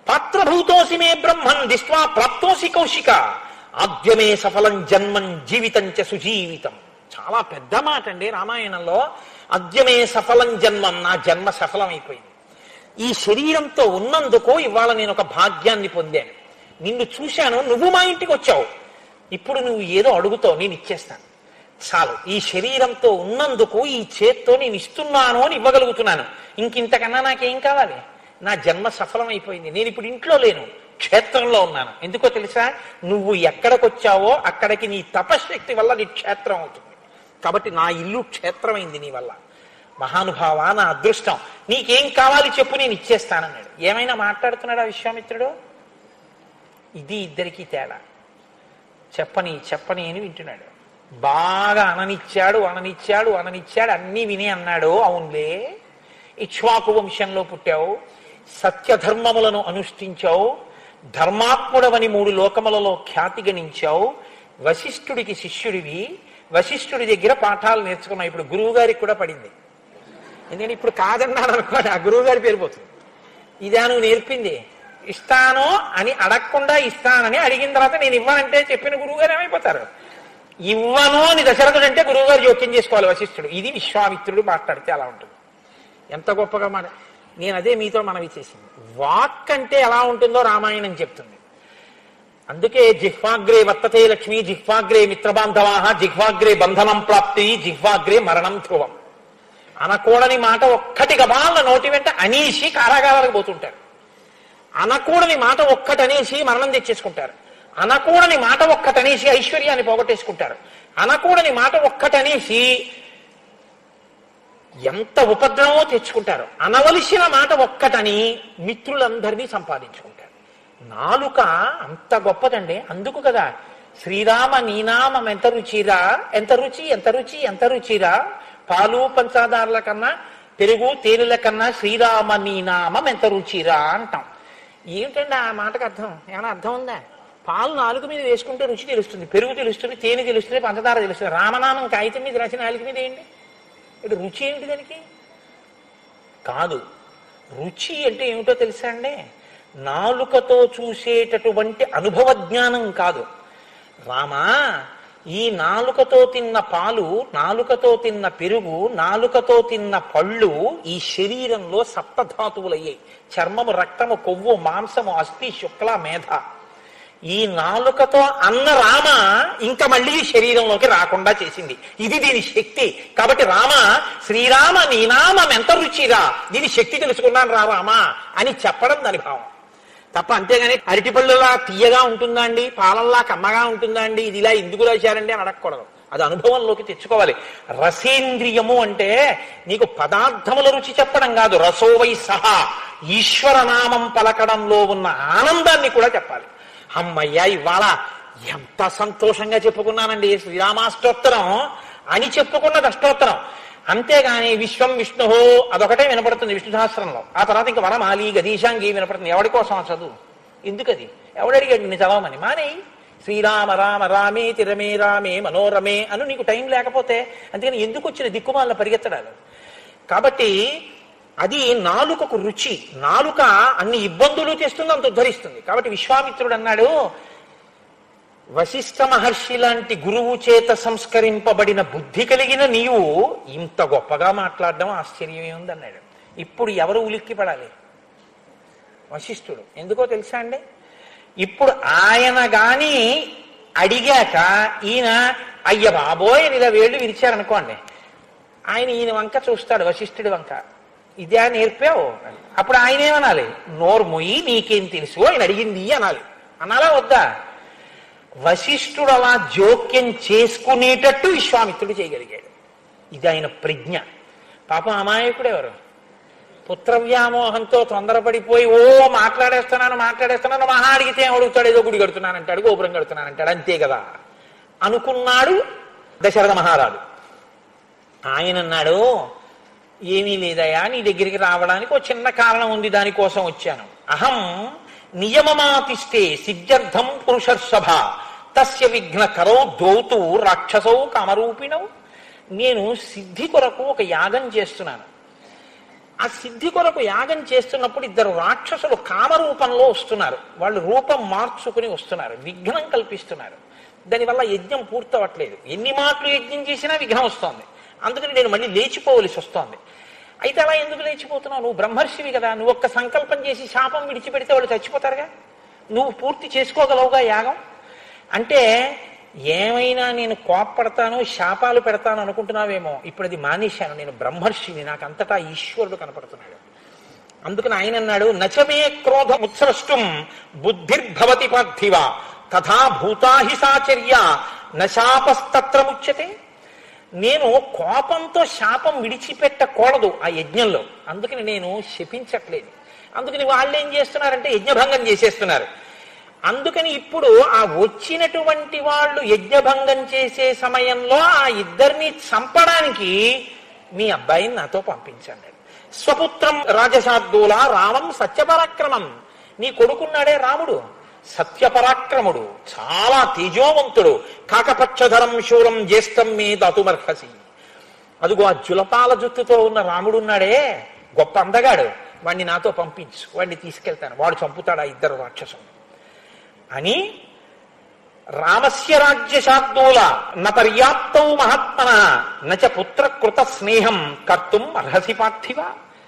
పాత్రభూతోసి మే బ్రహ్మన్ దిష్వా ప్రాప్తోసి కౌశిక ఆద్యమే సఫలం జన్మం జీవితం చ సుజీవితం చాలా పెద్ద మాట అండి రామాయణంలో అద్యమే సఫలం జన్మం నా జన్మ సఫలమైపోయింది ఈ శరీరంతో ఉన్నందుకు ఇవాళ నేను ఒక భాగ్యాన్ని పొందాను నిన్ను చూశాను నువ్వు మా ఇంటికి వచ్చావు ఇప్పుడు నువ్వు ఏదో అడుగుతావు నేను ఇచ్చేస్తాను చాలు ఈ శరీరంతో ఉన్నందుకు ఈ చేత్తో నేను ఇస్తున్నాను అని ఇవ్వగలుగుతున్నాను ఇంకింతకన్నా నాకేం కావాలి నా జన్మ సఫలమైపోయింది నేను ఇప్పుడు ఇంట్లో లేను క్షేత్రంలో ఉన్నాను ఎందుకో తెలుసా నువ్వు ఎక్కడికొచ్చావో అక్కడికి నీ తపశక్తి వల్ల నీ క్షేత్రం అవుతుంది కాబట్టి నా ఇల్లు క్షేత్రమైంది నీ వల్ల మహానుభావ నా అదృష్టం నీకేం కావాలి చెప్పు నేను ఇచ్చేస్తానన్నాడు ఏమైనా మాట్లాడుతున్నాడా విశ్వామిత్రుడు ఇది ఇద్దరికీ తేడా చెప్పని చెప్పని అని వింటున్నాడు బాగా అననిచ్చాడు అననిచ్చాడు అననిచ్చాడు అన్నీ విని అన్నాడు అవునులే ఇక్ష్వాకు వంశంలో పుట్టావు సత్యధర్మములను అనుష్ఠించావు ధర్మాత్ముడవని మూడు లోకములలో ఖ్యాతి గణించావు వశిష్ఠుడికి శిష్యుడివి వశిష్ఠుడి దగ్గర పాఠాలు నేర్చుకున్నావు ఇప్పుడు గురువు గారికి కూడా పడింది ఎందుకంటే ఇప్పుడు కాదన్నాడు అనుకోండి ఆ గురువు గారి పేరు పోతుంది ఇదా నువ్వు నేర్పింది ఇస్తాను అని అడగకుండా ఇస్తానని అడిగిన తర్వాత నేను ఇవ్వనంటే చెప్పిన గురువు గారు ఏమైపోతారు ఇవ్వను అని దశరథుడు అంటే గురువు గారు జోక్యం చేసుకోవాలి వశిష్ఠుడు ఇది విశ్వామిత్రుడు మాట్లాడితే అలా ఉంటుంది ఎంత గొప్పగా మన నేను అదే మీతో మనవి చేసింది వాక్ అంటే ఎలా ఉంటుందో రామాయణం చెప్తుంది అందుకే జిహ్వాగ్రే వర్తతే లక్ష్మి జిహ్వాగ్రే మిత్రబాంధవాహ జిహ్వాగ్రే బంధనం ప్రాప్తి జిహ్వాగ్రే మరణం ధ్రువం అనకూడని మాట ఒక్కటి గబాల నోటి వెంట అనేసి కారాగారాలకు పోతుంటారు అనకూడని మాట ఒక్కటనేసి మరణం తెచ్చేసుకుంటారు అనకూడని మాట ఒక్కటనేసి ఐశ్వర్యాన్ని పోగొట్టేసుకుంటారు అనకూడని మాట ఒక్కటనేసి ఎంత ఉపద్రవమో తెచ్చుకుంటారు అనవలసిన మాట ఒక్కటని మిత్రులందరినీ సంపాదించుకుంటారు నాలుక అంత గొప్పదండి అందుకు కదా శ్రీరామ నీనామం ఎంత రుచిరా ఎంత రుచి ఎంత రుచి ఎంత రుచిరా పాలు పంచాదారుల కన్నా పెరుగు తేనెల కన్నా శ్రీరామ నీనామం ఎంత రుచిరా అంటాం ఏమిటండి ఆ మాటకు అర్థం ఏమైనా అర్థం ఉందా పాలు నాలుగు మీద వేసుకుంటే రుచి తెలుస్తుంది పెరుగు తెలుస్తుంది తేనె తెలుస్తుంది పంచదార తెలుస్తుంది రామనామం కాగితం మీద రాసిన నాలుగు మీద ఏంటి ఇటు రుచి ఏమిటి దానికి కాదు రుచి అంటే ఏమిటో తెలుసా అండి నాలుకతో చూసేటటువంటి అనుభవ జ్ఞానం కాదు రామా ఈ నాలుకతో తిన్న పాలు నాలుకతో తిన్న పెరుగు నాలుకతో తిన్న పళ్ళు ఈ శరీరంలో సప్తధాతువులయ్యాయి చర్మము రక్తము కొవ్వు మాంసము అస్థి శుక్ల మేధ ఈ నాలుకతో అన్న రామ ఇంకా మళ్ళీ ఈ శరీరంలోకి రాకుండా చేసింది ఇది దీని శక్తి కాబట్టి రామ శ్రీరామ నీ నామం ఎంత రుచిరా దీని శక్తి తెలుసుకున్నాను రా రామ అని చెప్పడం దాని భావం తప్ప అంతేగాని అరటిపళ్ళులా తీయగా ఉంటుందా అండి పాలల్లా కమ్మగా ఉంటుందా అండి ఇది ఇలా ఎందుకు రాశారండి అని అడగకూడదు అది అనుభవంలోకి తెచ్చుకోవాలి రసేంద్రియము అంటే నీకు పదార్థముల రుచి చెప్పడం కాదు రసోవై సహా ఈశ్వరనామం పలకడంలో ఉన్న ఆనందాన్ని కూడా చెప్పాలి అమ్మయ్యా ఇవాళ ఎంత సంతోషంగా చెప్పుకున్నానండి శ్రీరామాష్టోత్తరం అని చెప్పుకున్నది అష్టోత్తరం అంతేగాని విశ్వం విష్ణు అదొకటే వినపడుతుంది విష్ణు సహస్రంలో ఆ తర్వాత ఇంకా వనమాలి గదీశాంగి వినపడుతుంది ఎవడి కోసం ఆ చదువు ఎందుకది ఎవడడిగాడు నిన్ను చదవమని మానేయి శ్రీరామ రామ రామే తిరమే రామే మనోరమే అను నీకు టైం లేకపోతే అందుకని ఎందుకు వచ్చిన దిక్కుమాల పరిగెత్తడాలు కాబట్టి అది నాలుకకు రుచి నాలుక అన్ని ఇబ్బందులు తెస్తుంది అంత ఉద్ధరిస్తుంది కాబట్టి విశ్వామిత్రుడు అన్నాడు వశిష్ఠ మహర్షి లాంటి గురువు చేత సంస్కరింపబడిన బుద్ధి కలిగిన నీవు ఇంత గొప్పగా మాట్లాడడం ఆశ్చర్యమే ఉందన్నాడు ఇప్పుడు ఎవరు ఉలిక్కి పడాలి వశిష్ఠుడు ఎందుకో తెలుసా అండి ఇప్పుడు ఆయన గాని అడిగాక ఈయన అయ్య బాబోయ్ అని ఇలా వేళ్ళు విరిచారనుకోండి ఆయన ఈయన వంక చూస్తాడు వశిష్ఠుడి వంక ఇదే నేర్పావు అని. అప్పుడు ఆయన ఏమనాలి నోరు మొయ్యి నీకేం తెలుసు ఆయన అడిగింది అనాలి అనాలా వద్దా వశిష్ఠుడు అలా జోక్యం చేసుకునేటట్టు విశ్వామిత్రుడు చేయగలిగాడు ఇది ఆయన ప్రజ్ఞ పాపం అమాయకుడు ఎవరు పుత్ర వ్యామోహంతో తొందరపడిపోయి ఓ మాట్లాడేస్తున్నాను మాట్లాడేస్తున్నాను మహా అడిగితే ఏం అడుగుతాడు ఏదో గుడి కడుతున్నానంటాడు గోపురం కడుతున్నానంటాడు అంతే కదా అనుకున్నాడు దశరథ మహారాజు ఆయన అన్నాడు ఏమీ లేదయా నీ దగ్గరికి రావడానికి ఒక చిన్న కారణం ఉంది దానికోసం వచ్చాను అహం నియమమాతిష్టే సిద్ధ్యర్థం పురుషర్షభ తస్య విఘ్న కరో దౌతు రాక్షసౌ కామరూపిణవు నేను సిద్ధి కొరకు ఒక యాగం చేస్తున్నాను ఆ సిద్ధి కొరకు యాగం చేస్తున్నప్పుడు ఇద్దరు రాక్షసులు కామరూపంలో వస్తున్నారు వాళ్ళు రూపం మార్చుకుని వస్తున్నారు విఘ్నం కల్పిస్తున్నారు దానివల్ల యజ్ఞం పూర్తవట్లేదు ఎన్ని మాటలు యజ్ఞం చేసినా విఘ్నం వస్తోంది అందుకని నేను మళ్ళీ లేచిపోవలసి వస్తోంది అయితే అలా ఎందుకు లేచిపోతున్నావు నువ్వు బ్రహ్మర్షివి కదా నువ్వు ఒక్క సంకల్పం చేసి శాపం విడిచిపెడితే వాళ్ళు చచ్చిపోతారుగా నువ్వు పూర్తి చేసుకోగలవుగా యాగం అంటే ఏమైనా నేను కోప్పడతాను శాపాలు పెడతాను అనుకుంటున్నావేమో ఇప్పుడు అది మానేశాను నేను బ్రహ్మర్షిని నాకు అంతటా ఈశ్వరుడు కనపడుతున్నాడు అందుకని ఆయన అన్నాడు నచమే క్రోధ ఉత్సృష్టం బుద్ధిర్భవతి పార్థివ తథా భూతాహి సాచర్య నశాపస్తత్ర ముచ్యతే నేను కోపంతో శాపం విడిచిపెట్టకూడదు ఆ యజ్ఞంలో అందుకని నేను శపించట్లేదు అందుకని వాళ్ళు ఏం చేస్తున్నారంటే యజ్ఞభంగం చేసేస్తున్నారు అందుకని ఇప్పుడు ఆ వచ్చినటువంటి వాళ్ళు యజ్ఞభంగం చేసే సమయంలో ఆ ఇద్దరిని చంపడానికి మీ అబ్బాయిని నాతో పంపించండి స్వపుత్రం రాజశార్దూల రామం సత్యపరాక్రమం నీ కొడుకున్నాడే రాముడు సత్యపరాక్రముడు చాలా తేజోవంతుడు కాకపక్షధరం శూలం జ్యేష్టం మీ దాతుమర్హసి అదిగో ఆ జులపాల జుత్తుతో ఉన్న రాముడున్నాడే గొప్ప అందగాడు వాణ్ణి నాతో పంపించు వాడిని తీసుకెళ్తాను వాడు చంపుతాడు ఆ ఇద్దరు రాక్షసులు అని రామస్య రాజ్య శార్దూల న పర్యాప్తౌ మహాత్మన నచ పుత్రకృత స్నేహం కర్తుం అర్హసి పార్థివ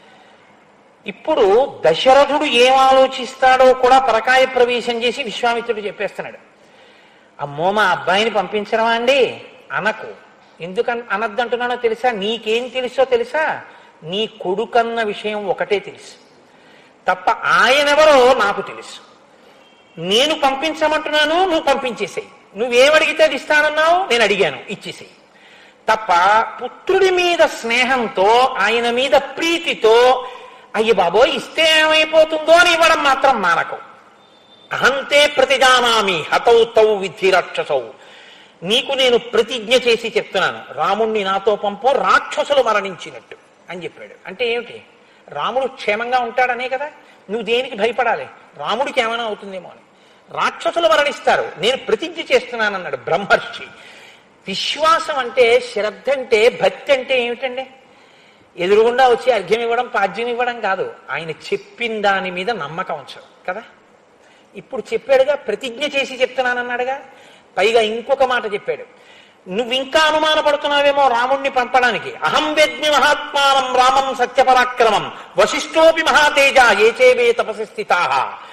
ఇప్పుడు దశరథుడు ఏం ఆలోచిస్తాడో కూడా పరకాయ ప్రవేశం చేసి విశ్వామిత్రుడు చెప్పేస్తున్నాడు అమ్మో మా అబ్బాయిని పంపించడమా అండి అనకు ఎందుకన్ అనద్దంటున్నానో తెలుసా నీకేం తెలుసో తెలుసా నీ కొడుకన్న విషయం ఒకటే తెలుసు తప్ప ఆయనెవరో నాకు తెలుసు నేను పంపించమంటున్నాను నువ్వు పంపించేసేయి నువ్వేమడిగితే అది ఇస్తానన్నావు నేను అడిగాను ఇచ్చేసేయి తప్ప పుత్రుడి మీద స్నేహంతో ఆయన మీద ప్రీతితో అయ్యి బాబోయ్ ఇస్తే ఏమైపోతుందో అని ఇవ్వడం మాత్రం మానకు అహంతే ప్రతిజానామి హతౌ తౌ విద్ధి రాక్షసౌ నీకు నేను ప్రతిజ్ఞ చేసి చెప్తున్నాను రాముణ్ణి నాతో పంపో రాక్షసులు మరణించినట్టు అని చెప్పాడు అంటే ఏమిటి రాముడు క్షేమంగా ఉంటాడనే కదా నువ్వు దేనికి భయపడాలి రాముడికి ఏమైనా అవుతుందేమో అని రాక్షసులు మరణిస్తారు నేను ప్రతిజ్ఞ చేస్తున్నానన్నాడు బ్రహ్మర్షి విశ్వాసం అంటే శ్రద్ధ అంటే భక్తి అంటే ఏమిటండి ఎదురుగుండా వచ్చి అర్ఘ్యం ఇవ్వడం పాద్యం ఇవ్వడం కాదు ఆయన చెప్పిన దాని మీద నమ్మకం ఉంచడం కదా ఇప్పుడు చెప్పాడుగా ప్రతిజ్ఞ చేసి చెప్తున్నానన్నాడుగా పైగా ఇంకొక మాట చెప్పాడు నువ్వు ఇంకా అనుమానపడుతున్నావేమో రాముణ్ణి పంపడానికి అహం వెద్మి మహాత్మానం రామం సత్యపరాక్రమం వశిష్ఠోపి మహాతేజ ఏచేవే తపసి స్థితా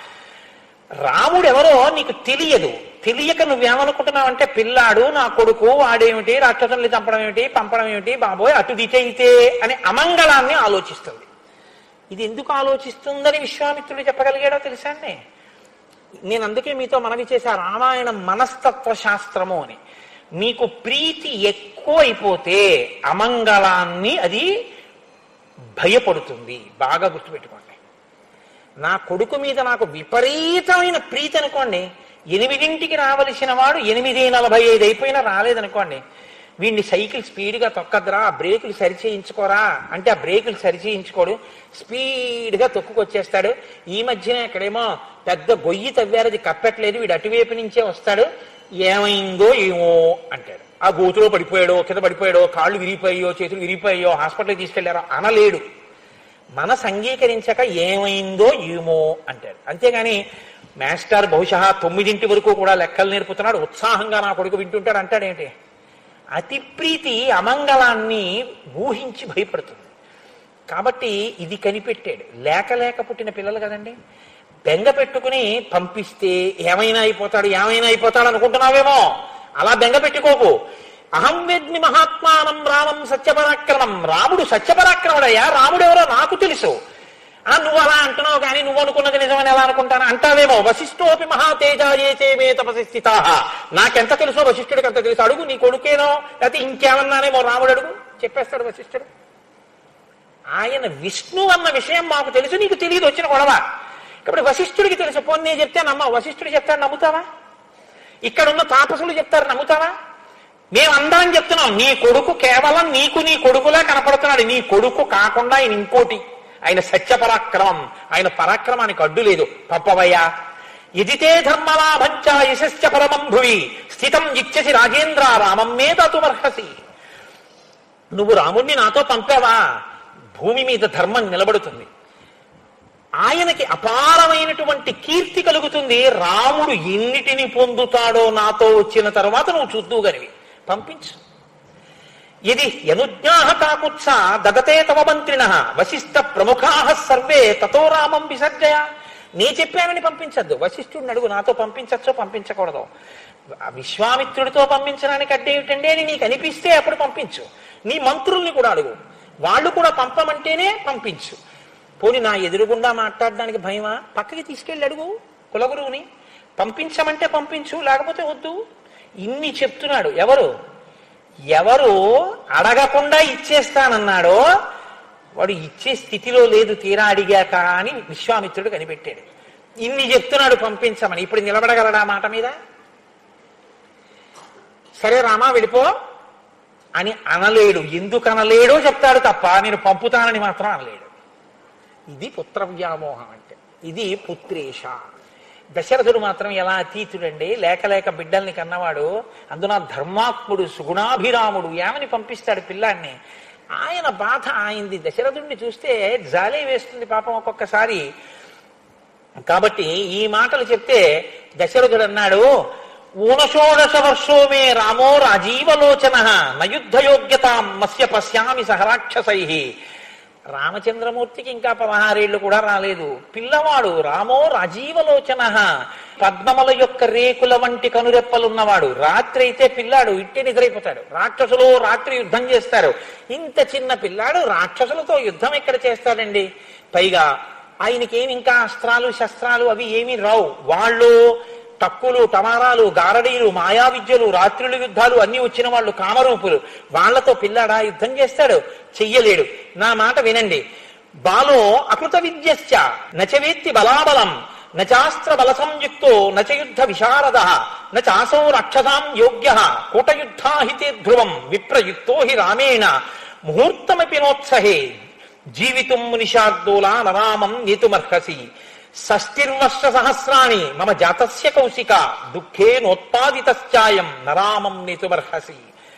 రాముడెవరో నీకు తెలియదు తెలియక నువ్వేమనుకుంటున్నావంటే పిల్లాడు నా కొడుకు వాడేమిటి రాక్షసుల్ని చంపడం ఏమిటి పంపడం ఏమిటి బాబోయ్ అటు దిచయితే అని అమంగళాన్ని ఆలోచిస్తుంది ఇది ఎందుకు ఆలోచిస్తుందని విశ్వామిత్రుడు చెప్పగలిగాడో తెలుసా అండి నేను అందుకే మీతో మనవి చేశా రామాయణం మనస్తత్వ శాస్త్రము అని మీకు ప్రీతి ఎక్కువ అయిపోతే అమంగళాన్ని అది భయపడుతుంది బాగా గుర్తుపెట్టుకోండి నా కొడుకు మీద నాకు విపరీతమైన ప్రీతి అనుకోండి ఎనిమిదింటికి రావలసిన వాడు ఎనిమిది నలభై ఐదు అయిపోయినా రాలేదనుకోండి వీడిని సైకిల్ స్పీడ్గా తొక్కద్రా ఆ బ్రేకులు సరి చేయించుకోరా అంటే ఆ బ్రేకులు సరి చేయించుకోడు స్పీడ్గా తొక్కుకొచ్చేస్తాడు ఈ మధ్యన ఇక్కడేమో పెద్ద గొయ్యి తవ్వారు అది కప్పట్లేదు వీడు అటువైపు నుంచే వస్తాడు ఏమైందో ఏమో అంటాడు ఆ గోతులో పడిపోయాడో కింద పడిపోయాడో కాళ్ళు విరిగిపోయాయో చేతులు విరిగిపోయాయో హాస్పిటల్కి తీసుకెళ్లారో అనలేడు మనసు అంగీకరించక ఏమైందో ఏమో అంటాడు అంతేగాని మాస్టర్ బహుశా తొమ్మిదింటి వరకు కూడా లెక్కలు నేర్పుతున్నాడు ఉత్సాహంగా నా కొడుకు వింటుంటాడు అంటాడేంటి అతి ప్రీతి అమంగళాన్ని ఊహించి భయపడుతుంది కాబట్టి ఇది కనిపెట్టాడు లేక లేక పుట్టిన పిల్లలు కదండి బెంగ పెట్టుకుని పంపిస్తే ఏమైనా అయిపోతాడు ఏమైనా అయిపోతాడు అనుకుంటున్నావేమో అలా బెంగ పెట్టుకోకు అహం వెద్మి మహాత్మానం రామం సత్యపరాక్రమం రాముడు సత్యపరాక్రముడయ్యా రాముడు ఎవరో నాకు తెలుసు ఆ నువ్వు అలా అంటున్నావు కానీ నువ్వు అనుకున్నది నిజమని ఎలా అనుకుంటాను అంటావేమో వశిష్ఠోపి మహాతేజ ఏచేమే తపసి స్థితా నాకెంత తెలుసో వశిష్ఠుడికి అంత తెలుసు అడుగు నీ కొడుకేనో లేకపోతే ఇంకేమన్నానేమో రాముడు అడుగు చెప్పేస్తాడు వశిష్ఠుడు ఆయన విష్ణు అన్న విషయం మాకు తెలుసు నీకు తెలియదు వచ్చిన గొడవ కాబట్టి వశిష్ఠుడికి తెలుసు పోనీ నేను చెప్తే నమ్మ వశిష్ఠుడు చెప్తాడు నమ్ముతావా ఇక్కడ ఉన్న తాపసులు చెప్తారు నమ్ముతావా మేమందరం చెప్తున్నాం నీ కొడుకు కేవలం నీకు నీ కొడుకులా కనపడుతున్నాడు నీ కొడుకు కాకుండా ఆయన ఇంకోటి ఆయన సత్యపరాక్రమం ఆయన పరాక్రమానికి అడ్డు లేదు పప్పవయ్యా ఎదితే ధర్మలాభంచ యశస్య పరమం భువి స్థితం ఇచ్చసి రాజేంద్ర రామం మే దాతుమర్హసి నువ్వు రాముణ్ణి నాతో పంపావా భూమి మీద ధర్మం నిలబడుతుంది ఆయనకి అపారమైనటువంటి కీర్తి కలుగుతుంది రాముడు ఎన్నిటిని పొందుతాడో నాతో వచ్చిన తర్వాత నువ్వు చూద్దువు గనివి పంపించు ఇది యనుజ్ఞాహ కాకుత్స దదతే తవ మంత్రిణ వశిష్ఠ ప్రముఖా సర్వే తతో రామం విసర్జయ నీ చెప్పానని పంపించద్దు వశిష్ఠుడిని అడుగు నాతో పంపించచ్చో పంపించకూడదు ఆ విశ్వామిత్రుడితో పంపించడానికి అడ్డేమిటండి అని నీకు అనిపిస్తే అప్పుడు పంపించు నీ మంత్రుల్ని కూడా అడుగు వాళ్ళు కూడా పంపమంటేనే పంపించు పోని నా ఎదురుగుండా మాట్లాడడానికి భయమా పక్కకి తీసుకెళ్ళి అడుగు కులగురువుని పంపించమంటే పంపించు లేకపోతే వద్దు ఇన్ని చెప్తున్నాడు ఎవరు ఎవరు అడగకుండా ఇచ్చేస్తానన్నాడో వాడు ఇచ్చే స్థితిలో లేదు తీరా అడిగాక అని విశ్వామిత్రుడు కనిపెట్టాడు ఇన్ని చెప్తున్నాడు పంపించమని ఇప్పుడు నిలబడగలడా మాట మీద సరే రామా వెళ్ళిపో అని అనలేడు ఎందుకు అనలేడో చెప్తాడు తప్ప నేను పంపుతానని మాత్రం అనలేడు ఇది పుత్ర వ్యామోహం అంటే ఇది పుత్రేష దశరథుడు మాత్రం ఎలా అతీతుడండి లేక లేక బిడ్డల్ని కన్నవాడు అందున ధర్మాత్ముడు సుగుణాభిరాముడు ఏమని పంపిస్తాడు పిల్లాన్ని ఆయన బాధ ఆయింది దశరథుడిని చూస్తే జాలే వేస్తుంది పాపం ఒక్కొక్కసారి కాబట్టి ఈ మాటలు చెప్తే దశరథుడు అన్నాడు ఊనషోడశ వర్షో మే రామో రాజీవలోచన నయుద్ధయోగ్యత మస్య పశ్యామి సహరాక్షసై రామచంద్రమూర్తికి ఇంకా పదహారేళ్లు కూడా రాలేదు పిల్లవాడు రామో రాజీవలోచన పద్మముల యొక్క రేకుల వంటి కనురెప్పలున్నవాడు రాత్రి అయితే పిల్లాడు ఇట్టే నిద్రైపోతాడు రాక్షసులు రాత్రి యుద్ధం చేస్తారు ఇంత చిన్న పిల్లాడు రాక్షసులతో యుద్ధం ఎక్కడ చేస్తాడండి పైగా ఆయనకేమి ఇంకా అస్త్రాలు శస్త్రాలు అవి ఏమీ రావు వాళ్ళు టక్కులు టమారాలు గారడీలు మాయా విద్యలు రాత్రుల యుద్ధాలు అన్ని వచ్చిన వాళ్ళు కామరూపులు వాళ్లతో పిల్లాడా యుద్ధం చేస్తాడు చెయ్యలేడు నా మాట వినండి బాలో అకృత విద్యశ్చ నచవేత్తి బలాబలం నచాస్త్ర బల సంయుక్తో నచ యుద్ధ విశారద నచాసౌ రక్షసాం యోగ్య కూటయుద్ధాహితే ధ్రువం విప్రయుక్తో హి రామేణ ముహూర్తమపి నోత్సహే జీవితం మునిషార్దూలా నరామం నేతుమర్హసి షష్టిర్వర్ష సహస్రాణి మమ జాతస్య కౌశిక దుఃఖే నోత్పాదితాయం నరామం నేతుమర్హసి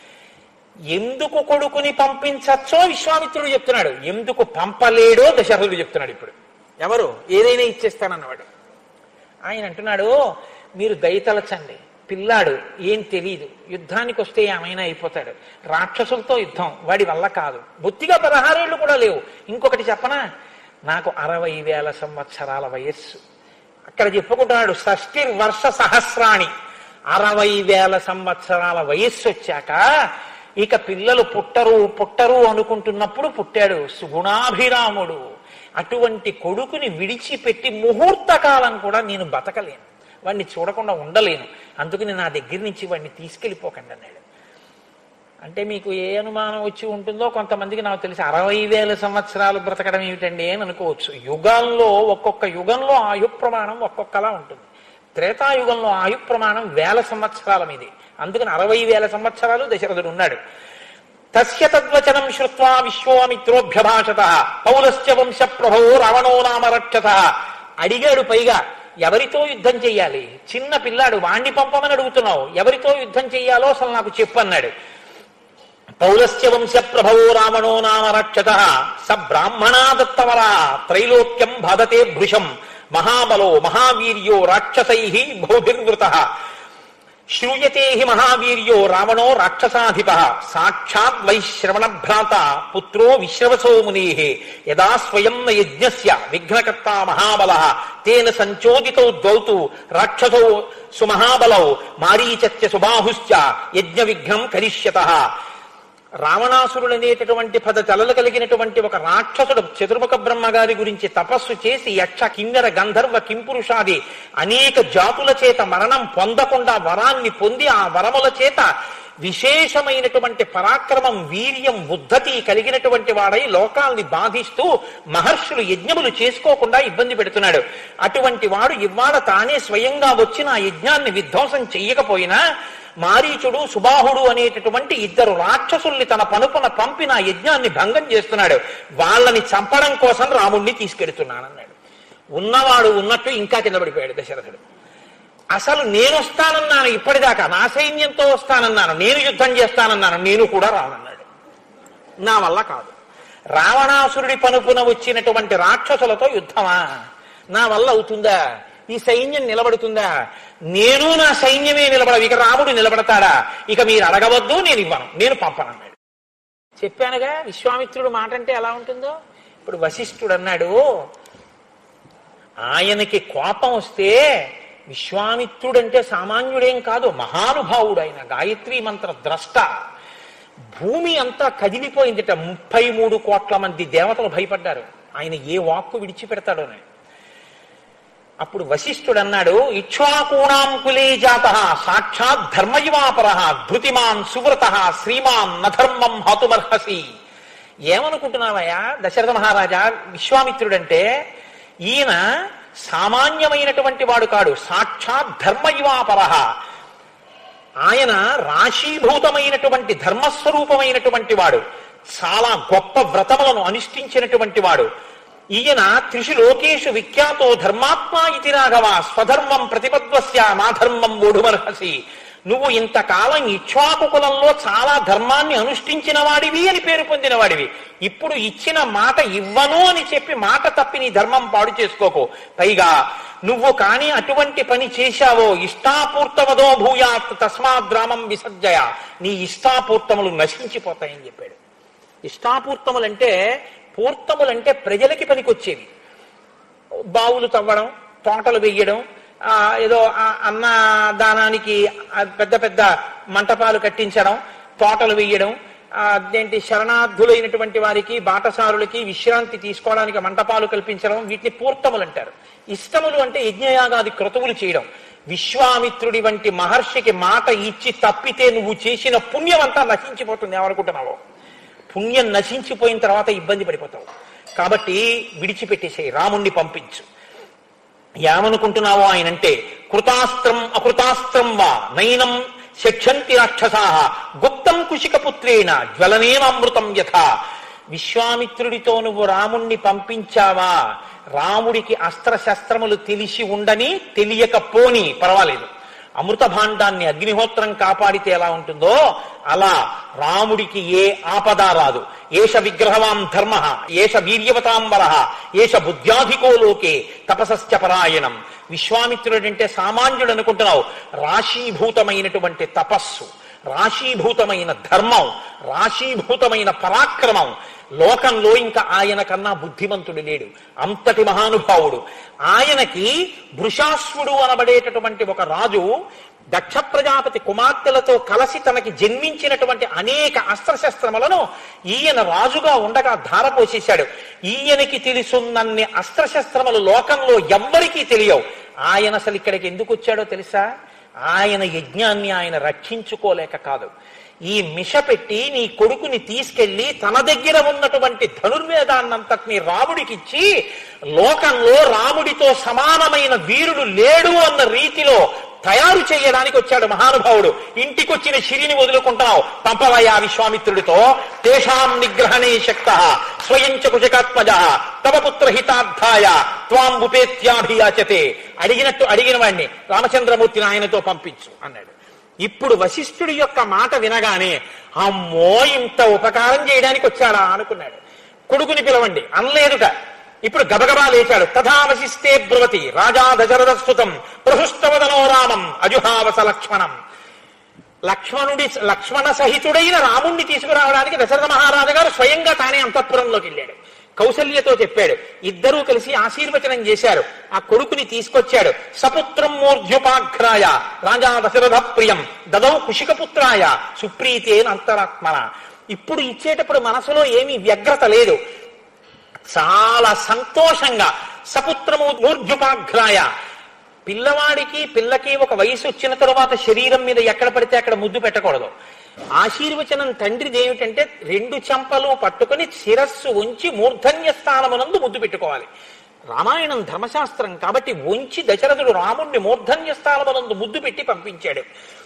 ఎందుకు కొడుకుని పంపించచ్చో విశ్వామిత్రుడు చెప్తున్నాడు ఎందుకు పంపలేడో దశరథుడు చెప్తున్నాడు ఇప్పుడు ఎవరు ఏదైనా ఇచ్చేస్తానన్నవాడు ఆయన అంటున్నాడు మీరు దయతలచండి పిల్లాడు ఏం తెలియదు యుద్ధానికి వస్తే ఏమైనా అయిపోతాడు రాక్షసులతో యుద్ధం వాడి వల్ల కాదు బొత్తిగా పదహారేళ్లు కూడా లేవు ఇంకొకటి చెప్పనా నాకు అరవై వేల సంవత్సరాల వయస్సు అక్కడ చెప్పుకుంటున్నాడు షష్ఠి వర్ష సహస్రాణి అరవై వేల సంవత్సరాల వయస్సు వచ్చాక ఇక పిల్లలు పుట్టరు పుట్టరు అనుకుంటున్నప్పుడు పుట్టాడు సుగుణాభిరాముడు అటువంటి కొడుకుని విడిచిపెట్టి ముహూర్త కాలం కూడా నేను బతకలేను వాడిని చూడకుండా ఉండలేను అందుకని నా దగ్గర నుంచి వాడిని తీసుకెళ్ళిపోకండి అన్నాడు అంటే మీకు ఏ అనుమానం వచ్చి ఉంటుందో కొంతమందికి నాకు తెలిసి అరవై వేల సంవత్సరాలు బ్రతకడం ఏమిటండి అని అనుకోవచ్చు యుగాల్లో ఒక్కొక్క యుగంలో ఆయు ప్రమాణం ఒక్కొక్కలా ఉంటుంది త్రేతాయుగంలో ఆయు ప్రమాణం వేల సంవత్సరాల మీది అందుకని అరవై వేల సంవత్సరాలు దశరథుడు ఉన్నాడు తస్య తద్వచనం శ్రుత్వా విశ్వామిత్రోభ్యభాషత పౌలస్య వంశ ప్రభో రావణో నామ రక్షత అడిగాడు పైగా ఎవరితో యుద్ధం చెయ్యాలి చిన్న పిల్లాడు వాణ్ణి పంపమని అడుగుతున్నావు ఎవరితో యుద్ధం చెయ్యాలో అసలు నాకు చెప్పన్నాడు పౌలస్య వంశ ప్రభవో రావణో నామ రక్షత స బ్రాహ్మణా దత్తవర త్రైలోక్యం బాధతే భృశం మహాబలో మహావీర్యో రాక్షసై బౌధిర్వృత శ్రూయతే హి మహావీర్యో రావణో రాక్షసాధిప సాక్షాత్ వైశ్రవణ భ్రాత పుత్రో విశ్రవసో ముని యదా స్వయం న యజ్ఞస్య విఘ్నకర్త మహాబల తేన సంచోదితౌ ద్వౌతు రాక్షసౌ సుమహాబలౌ మారీచత్య సుబాహుశ్చ యజ్ఞ విఘ్నం కరిష్యత రావణాసురుడు అనేటటువంటి పద తలలు కలిగినటువంటి ఒక రాక్షసుడు చతుర్ముఖ బ్రహ్మగారి గురించి తపస్సు చేసి యక్ష కిన్నెర గంధర్వ కింపురుషాది అనేక జాతుల చేత మరణం పొందకుండా వరాన్ని పొంది ఆ వరముల చేత విశేషమైనటువంటి పరాక్రమం వీర్యం ఉద్ధతి కలిగినటువంటి వాడై లోకాల్ని బాధిస్తూ మహర్షులు యజ్ఞములు చేసుకోకుండా ఇబ్బంది పెడుతున్నాడు అటువంటి వాడు ఇవాళ తానే స్వయంగా వచ్చిన ఆ యజ్ఞాన్ని విధ్వంసం చెయ్యకపోయినా మారీచుడు సుబాహుడు అనేటటువంటి ఇద్దరు రాక్షసుల్ని తన పనుపున పంపిన ఆ యజ్ఞాన్ని భంగం చేస్తున్నాడు వాళ్ళని చంపడం కోసం రాముణ్ణి తీసుకెడుతున్నానన్నాడు ఉన్నవాడు ఉన్నట్టు ఇంకా కింద పడిపోయాడు దశరథుడు అసలు నేను వస్తానన్నాను ఇప్పటిదాకా నా సైన్యంతో వస్తానన్నాను నేను యుద్ధం చేస్తానన్నాను నేను కూడా రానన్నాడు నా వల్ల కాదు రావణాసురుడి పనుపున వచ్చినటువంటి రాక్షసులతో యుద్ధమా నా వల్ల అవుతుందా ఈ సైన్యం నిలబడుతుందా నేను నా సైన్యమే నిలబడ ఇక రాముడు నిలబడతాడా ఇక మీరు అడగవద్దు నేను ఇవ్వను నేను పంపనన్నాడు చెప్పానుగా విశ్వామిత్రుడు మాట అంటే ఎలా ఉంటుందో ఇప్పుడు వశిష్ఠుడు అన్నాడు ఆయనకి కోపం వస్తే విశ్వామిత్రుడంటే సామాన్యుడేం కాదు మహానుభావుడు ఆయన గాయత్రి మంత్ర ద్రష్ట భూమి అంతా కదిలిపోయిందిట ముప్పై మూడు కోట్ల మంది దేవతలు భయపడ్డారు ఆయన ఏ వాక్కు విడిచిపెడతాడో అని అప్పుడు వశిష్ఠుడు అన్నాడు ఇక్ష్వాకూణాం కులే జాత సాక్షాత్ ధర్మయువాపర ధృతిమాన్ సువ్రత శ్రీమాన్ నధర్మం హతుమర్హసి ఏమనుకుంటున్నావయ్యా దశరథ మహారాజా విశ్వామిత్రుడంటే ఈయన సామాన్యమైనటువంటి వాడు కాడు సాక్షాత్ ధర్మయువాపర ఆయన రాశీభూతమైనటువంటి ధర్మస్వరూపమైనటువంటి వాడు చాలా గొప్ప వ్రతములను అనుష్ఠించినటువంటి వాడు ఈయన త్రిషు లోకేషు విఖ్యాతో ధర్మాత్మా ఇతి రాఘవ స్వధర్మం ప్రతిపద్వస్య నా ధర్మం మూఢుమర్హసి నువ్వు ఇంతకాలం ఇక్ష్వాకు కులంలో చాలా ధర్మాన్ని అనుష్ఠించిన వాడివి అని పేరు పొందిన వాడివి ఇప్పుడు ఇచ్చిన మాట ఇవ్వను అని చెప్పి మాట తప్పి నీ ధర్మం పాడు చేసుకోకు పైగా నువ్వు కాని అటువంటి పని చేశావో ఇష్టాపూర్తమదో భూయాత్ తస్మాద్రామం విసర్జయ నీ ఇష్టాపూర్తములు నశించిపోతాయని చెప్పాడు ఇష్టాపూర్తములంటే పూర్తములంటే ప్రజలకి పనికొచ్చేవి బావులు తవ్వడం తోటలు వెయ్యడం ఆ, ఏదో ఆ అన్నదానానికి ఆ పెద్ద పెద్ద మంటపాలు కట్టించడం తోటలు వెయ్యడం ఆ, అదేంటి శరణార్థులైనటువంటి వారికి బాటసారులకి విశ్రాంతి తీసుకోవడానికి మంటపాలు కల్పించడం వీటిని పూర్తములు అంటారు ఇష్టములు అంటే యజ్ఞయాగాది క్రతువులు చేయడం విశ్వామిత్రుడి వంటి మహర్షికి మాట ఇచ్చి తప్పితే నువ్వు చేసిన పుణ్యం అంతా నశించిపోతుంది ఏమనుకుంటున్నావో పుణ్యం నశించిపోయిన తర్వాత ఇబ్బంది పడిపోతావు కాబట్టి విడిచిపెట్టేసేయి రాముణ్ణి పంపించు ఏమనుకుంటున్నావో ఆయనంటే కృతాస్త్రం అకృతాస్త్రం వా నైనం శక్షంతి రాక్షసా గుప్తం కుశికపుత్రేణ జ్వలనేనామృతం యథ విశ్వామిత్రుడితో నువ్వు రాముణ్ణి పంపించావా రాముడికి అస్త్రశస్త్రములు తెలిసి ఉండని తెలియకపోని పర్వాలేదు అమృత భాండాన్ని అగ్నిహోత్రం కాపాడితే ఎలా ఉంటుందో అలా రాముడికి ఏ ఆపద రాదు ఏష విగ్రహవాం ధర్మ ఏష వీర్యవతాంబర ఏష బుద్ధ్యాధికో లోకే తపసశ్చ పరాయణం విశ్వామిత్రుడంటే సామాన్యుడు అనుకుంటున్నావు రాశీభూతమైనటువంటి తపస్సు రాశీభూతమైన ధర్మం రాశీభూతమైన పరాక్రమం లోకంలో ఇంకా ఆయన కన్నా బుద్ధిమంతుడు లేడు అంతటి మహానుభావుడు ఆయనకి భృషాశ్వుడు అనబడేటటువంటి ఒక రాజు దక్ష ప్రజాపతి కుమార్తెలతో కలిసి తనకి జన్మించినటువంటి అనేక అస్త్రశస్త్రములను ఈయన రాజుగా ఉండగా ధారపోసేశాడు ఈయనకి తెలుసున్నన్ని అస్త్రశస్త్రములు లోకంలో ఎవ్వరికీ తెలియవు ఆయన అసలు ఇక్కడికి ఎందుకు వచ్చాడో తెలుసా ఆయన యజ్ఞాన్ని ఆయన రక్షించుకోలేక కాదు ఈ మిష పెట్టి నీ కొడుకుని తీసుకెళ్లి తన దగ్గర ఉన్నటువంటి ధనుర్వేదాన్నంతటిని రాముడికిచ్చి లోకంలో రాముడితో సమానమైన వీరుడు లేడు అన్న రీతిలో తయారు చేయడానికి వచ్చాడు మహానుభావుడు ఇంటికొచ్చిన శిరిని వదులుకుంటున్నావు పంపవయ్యా విశ్వామిత్రుడితో తేషాం నిగ్రహణే శక్త స్వయం చ కుశకాత్మజ తవ పుత్ర హితార్థాయ త్వాం ఉపేత్యాభియాచతే అడిగినట్టు అడిగిన వాడిని రామచంద్రమూర్తిని ఆయనతో పంపించు అన్నాడు ఇప్పుడు వశిష్ఠుడి యొక్క మాట వినగానే అమ్మో ఇంత ఉపకారం చేయడానికి వచ్చాడా అనుకున్నాడు కొడుకుని పిలవండి అనలేదుట ఇప్పుడు గబగబా లేచాడు తథా వశిష్ఠే బ్రువతి రాజా దశరథ స్థుతం ప్రహృష్టవదనో రామం అజుహావస లక్ష్మణం లక్ష్మణుడి లక్ష్మణ సహితుడైన రాముణ్ణి తీసుకురావడానికి దశరథ మహారాజు గారు స్వయంగా తానే అంతఃపురంలోకి వెళ్ళాడు కౌసల్యతో చెప్పాడు ఇద్దరూ కలిసి ఆశీర్వచనం చేశారు ఆ కొడుకుని తీసుకొచ్చాడు సపుత్రం మూర్ధ్యుపాఘ్రాయ రాజా దశరథ ప్రియం దదౌ కుశికపుత్రాయ సుప్రీతేన అంతరాత్మన ఇప్పుడు ఇచ్చేటప్పుడు మనసులో ఏమీ వ్యగ్రత లేదు చాలా సంతోషంగా సపుత్రము మూర్ధ్యుపాఘ్రాయ పిల్లవాడికి పిల్లకి ఒక వయసు వచ్చిన తరువాత శరీరం మీద ఎక్కడ పడితే అక్కడ ముద్దు పెట్టకూడదు ఆశీర్వచనం తండ్రిది ఏమిటంటే రెండు చెంపలు పట్టుకొని శిరస్సు ఉంచి మూర్ధన్య స్థానమునందు ముద్దు పెట్టుకోవాలి రామాయణం ధర్మశాస్త్రం కాబట్టి ఉంచి దశరథుడు రాముణ్ణి మూర్ధన్య స్థానమునందు ముద్దు పెట్టి పంపించాడు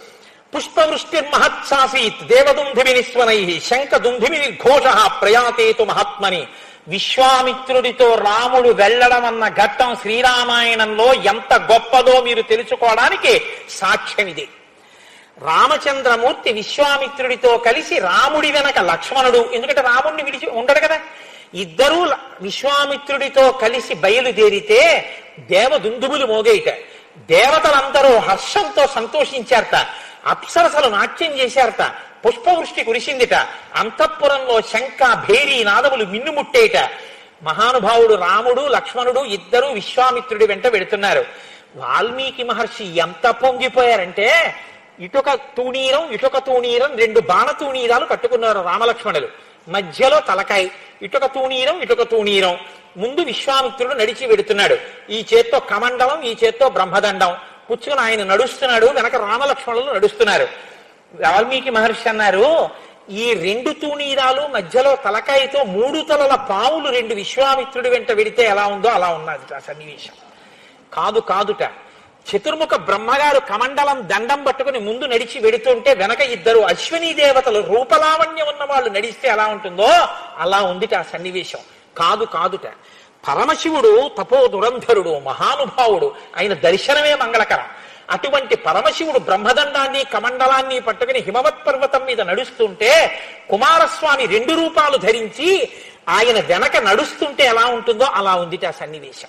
పుష్పవృష్టిర్మహత్సాసీత్ దేవదుంధిమి నిస్వనై శంఖదుంధిమి నిర్ఘోష ప్రయాతేతు మహాత్మని విశ్వామిత్రుడితో రాముడు వెళ్ళడం అన్న ఘట్టం శ్రీరామాయణంలో ఎంత గొప్పదో మీరు తెలుసుకోవడానికి సాక్ష్యం ఇది రామచంద్రమూర్తి విశ్వామిత్రుడితో కలిసి రాముడి వెనక లక్ష్మణుడు ఎందుకంటే రాముడిని విడిచి ఉండడు కదా ఇద్దరూ ల- విశ్వామిత్రుడితో కలిసి బయలుదేరితే దేవదుందుబులు మోగేయట దేవతలందరూ హర్షంతో సంతోషించారట అప్సరసలు నాట్యం చేశారట పుష్పవృష్టి కురిసిందిట అంతఃపురంలో శంఖ భేరీ నాదములు మిన్నుముట్టేట మహానుభావుడు రాముడు లక్ష్మణుడు ఇద్దరు విశ్వామిత్రుడి వెంట వెడుతున్నారు వాల్మీకి మహర్షి ఎంత పొంగిపోయారంటే ఇటొక తూణీరం ఇటొక తూణీరం రెండు బాణ తూణీరాలు కట్టుకున్నారు రామలక్ష్మణులు మధ్యలో తలకాయ ఇటొక తూణీరం ఇటొక తూణీరం ముందు విశ్వామిత్రుడు నడిచి వెడుతున్నాడు ఈ చేత్తో కమండలం ఈ చేత్తో బ్రహ్మదండం పుచ్చుకుని ఆయన నడుస్తున్నాడు వెనక రామలక్ష్మణులు నడుస్తున్నారు వాల్మీకి మహర్షి అన్నారు ఈ రెండు తూణీరాలు మధ్యలో తలకాయతో మూడు తలల పావులు రెండు విశ్వామిత్రుడి వెంట వెడితే ఎలా ఉందో అలా ఉన్నది ఆ సన్నివేశం కాదు కాదుట చతుర్ముఖ బ్రహ్మగారు కమండలం దండం పట్టుకుని ముందు నడిచి వెడుతుంటే వెనక ఇద్దరు అశ్విని దేవతలు రూపలావణ్యం ఉన్న వాళ్ళు నడిస్తే ఎలా ఉంటుందో అలా ఉందిట ఆ సన్నివేశం కాదు కాదుట పరమశివుడు తపో దురంధరుడు మహానుభావుడు ఆయన దర్శనమే మంగళకరం అటువంటి పరమశివుడు బ్రహ్మదండాన్ని కమండలాన్ని పట్టుకుని హిమవత్ పర్వతం మీద నడుస్తుంటే కుమారస్వామి రెండు రూపాలు ధరించి ఆయన వెనక నడుస్తుంటే ఎలా ఉంటుందో అలా ఉందిట ఆ సన్నివేశం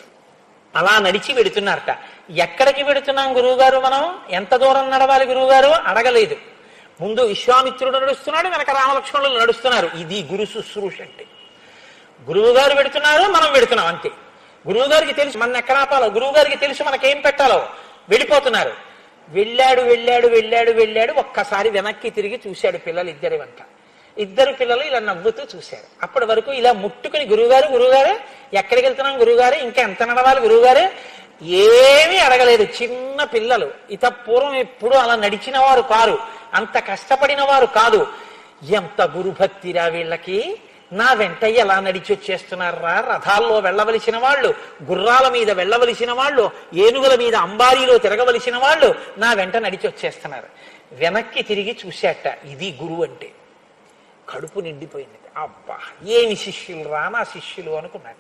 అలా నడిచి వెడుతున్నారట ఎక్కడికి వెడుతున్నాం గురువుగారు మనం ఎంత దూరం నడవాలి గురువుగారు అడగలేదు ముందు విశ్వామిత్రుడు నడుస్తున్నాడు వెనక రామలక్ష్మణులు నడుస్తున్నారు ఇది గురు శుశ్రూష అంటే గురువు గారు పెడుతున్నారు మనం పెడుతున్నాం అంతే గురువు గారికి తెలుసు మన ఎక్కడ ఆపాలో గురువు గారికి తెలుసు మనకేం పెట్టాలో వెళ్ళిపోతున్నారు వెళ్ళాడు వెళ్ళాడు వెళ్ళాడు వెళ్ళాడు ఒక్కసారి వెనక్కి తిరిగి చూశాడు పిల్లలు ఇద్దరి వంట ఇద్దరు పిల్లలు ఇలా నవ్వుతూ చూశారు అప్పటి వరకు ఇలా ముట్టుకుని గురువుగారు గురువుగారు ఎక్కడికి వెళ్తున్నాం గురువుగారు ఇంకా ఎంత నడవాలి గురువుగారు ఏమీ అడగలేదు చిన్న పిల్లలు ఇత పూర్వం ఎప్పుడు అలా నడిచిన వారు కారు అంత కష్టపడిన వారు కాదు ఎంత గురుభక్తిరా వీళ్ళకి నా వెంట ఎలా నడిచి వచ్చేస్తున్నారా రథాల్లో వెళ్ళవలసిన వాళ్ళు గుర్రాల మీద వెళ్ళవలసిన వాళ్ళు ఏనుగుల మీద అంబారీలో తిరగవలసిన వాళ్ళు నా వెంట నడిచి వచ్చేస్తున్నారు వెనక్కి తిరిగి చూశాట ఇది గురువు అంటే కడుపు నిండిపోయింది అబ్బా ఏమి శిష్యులు రా నా శిష్యులు అనుకున్నట్ట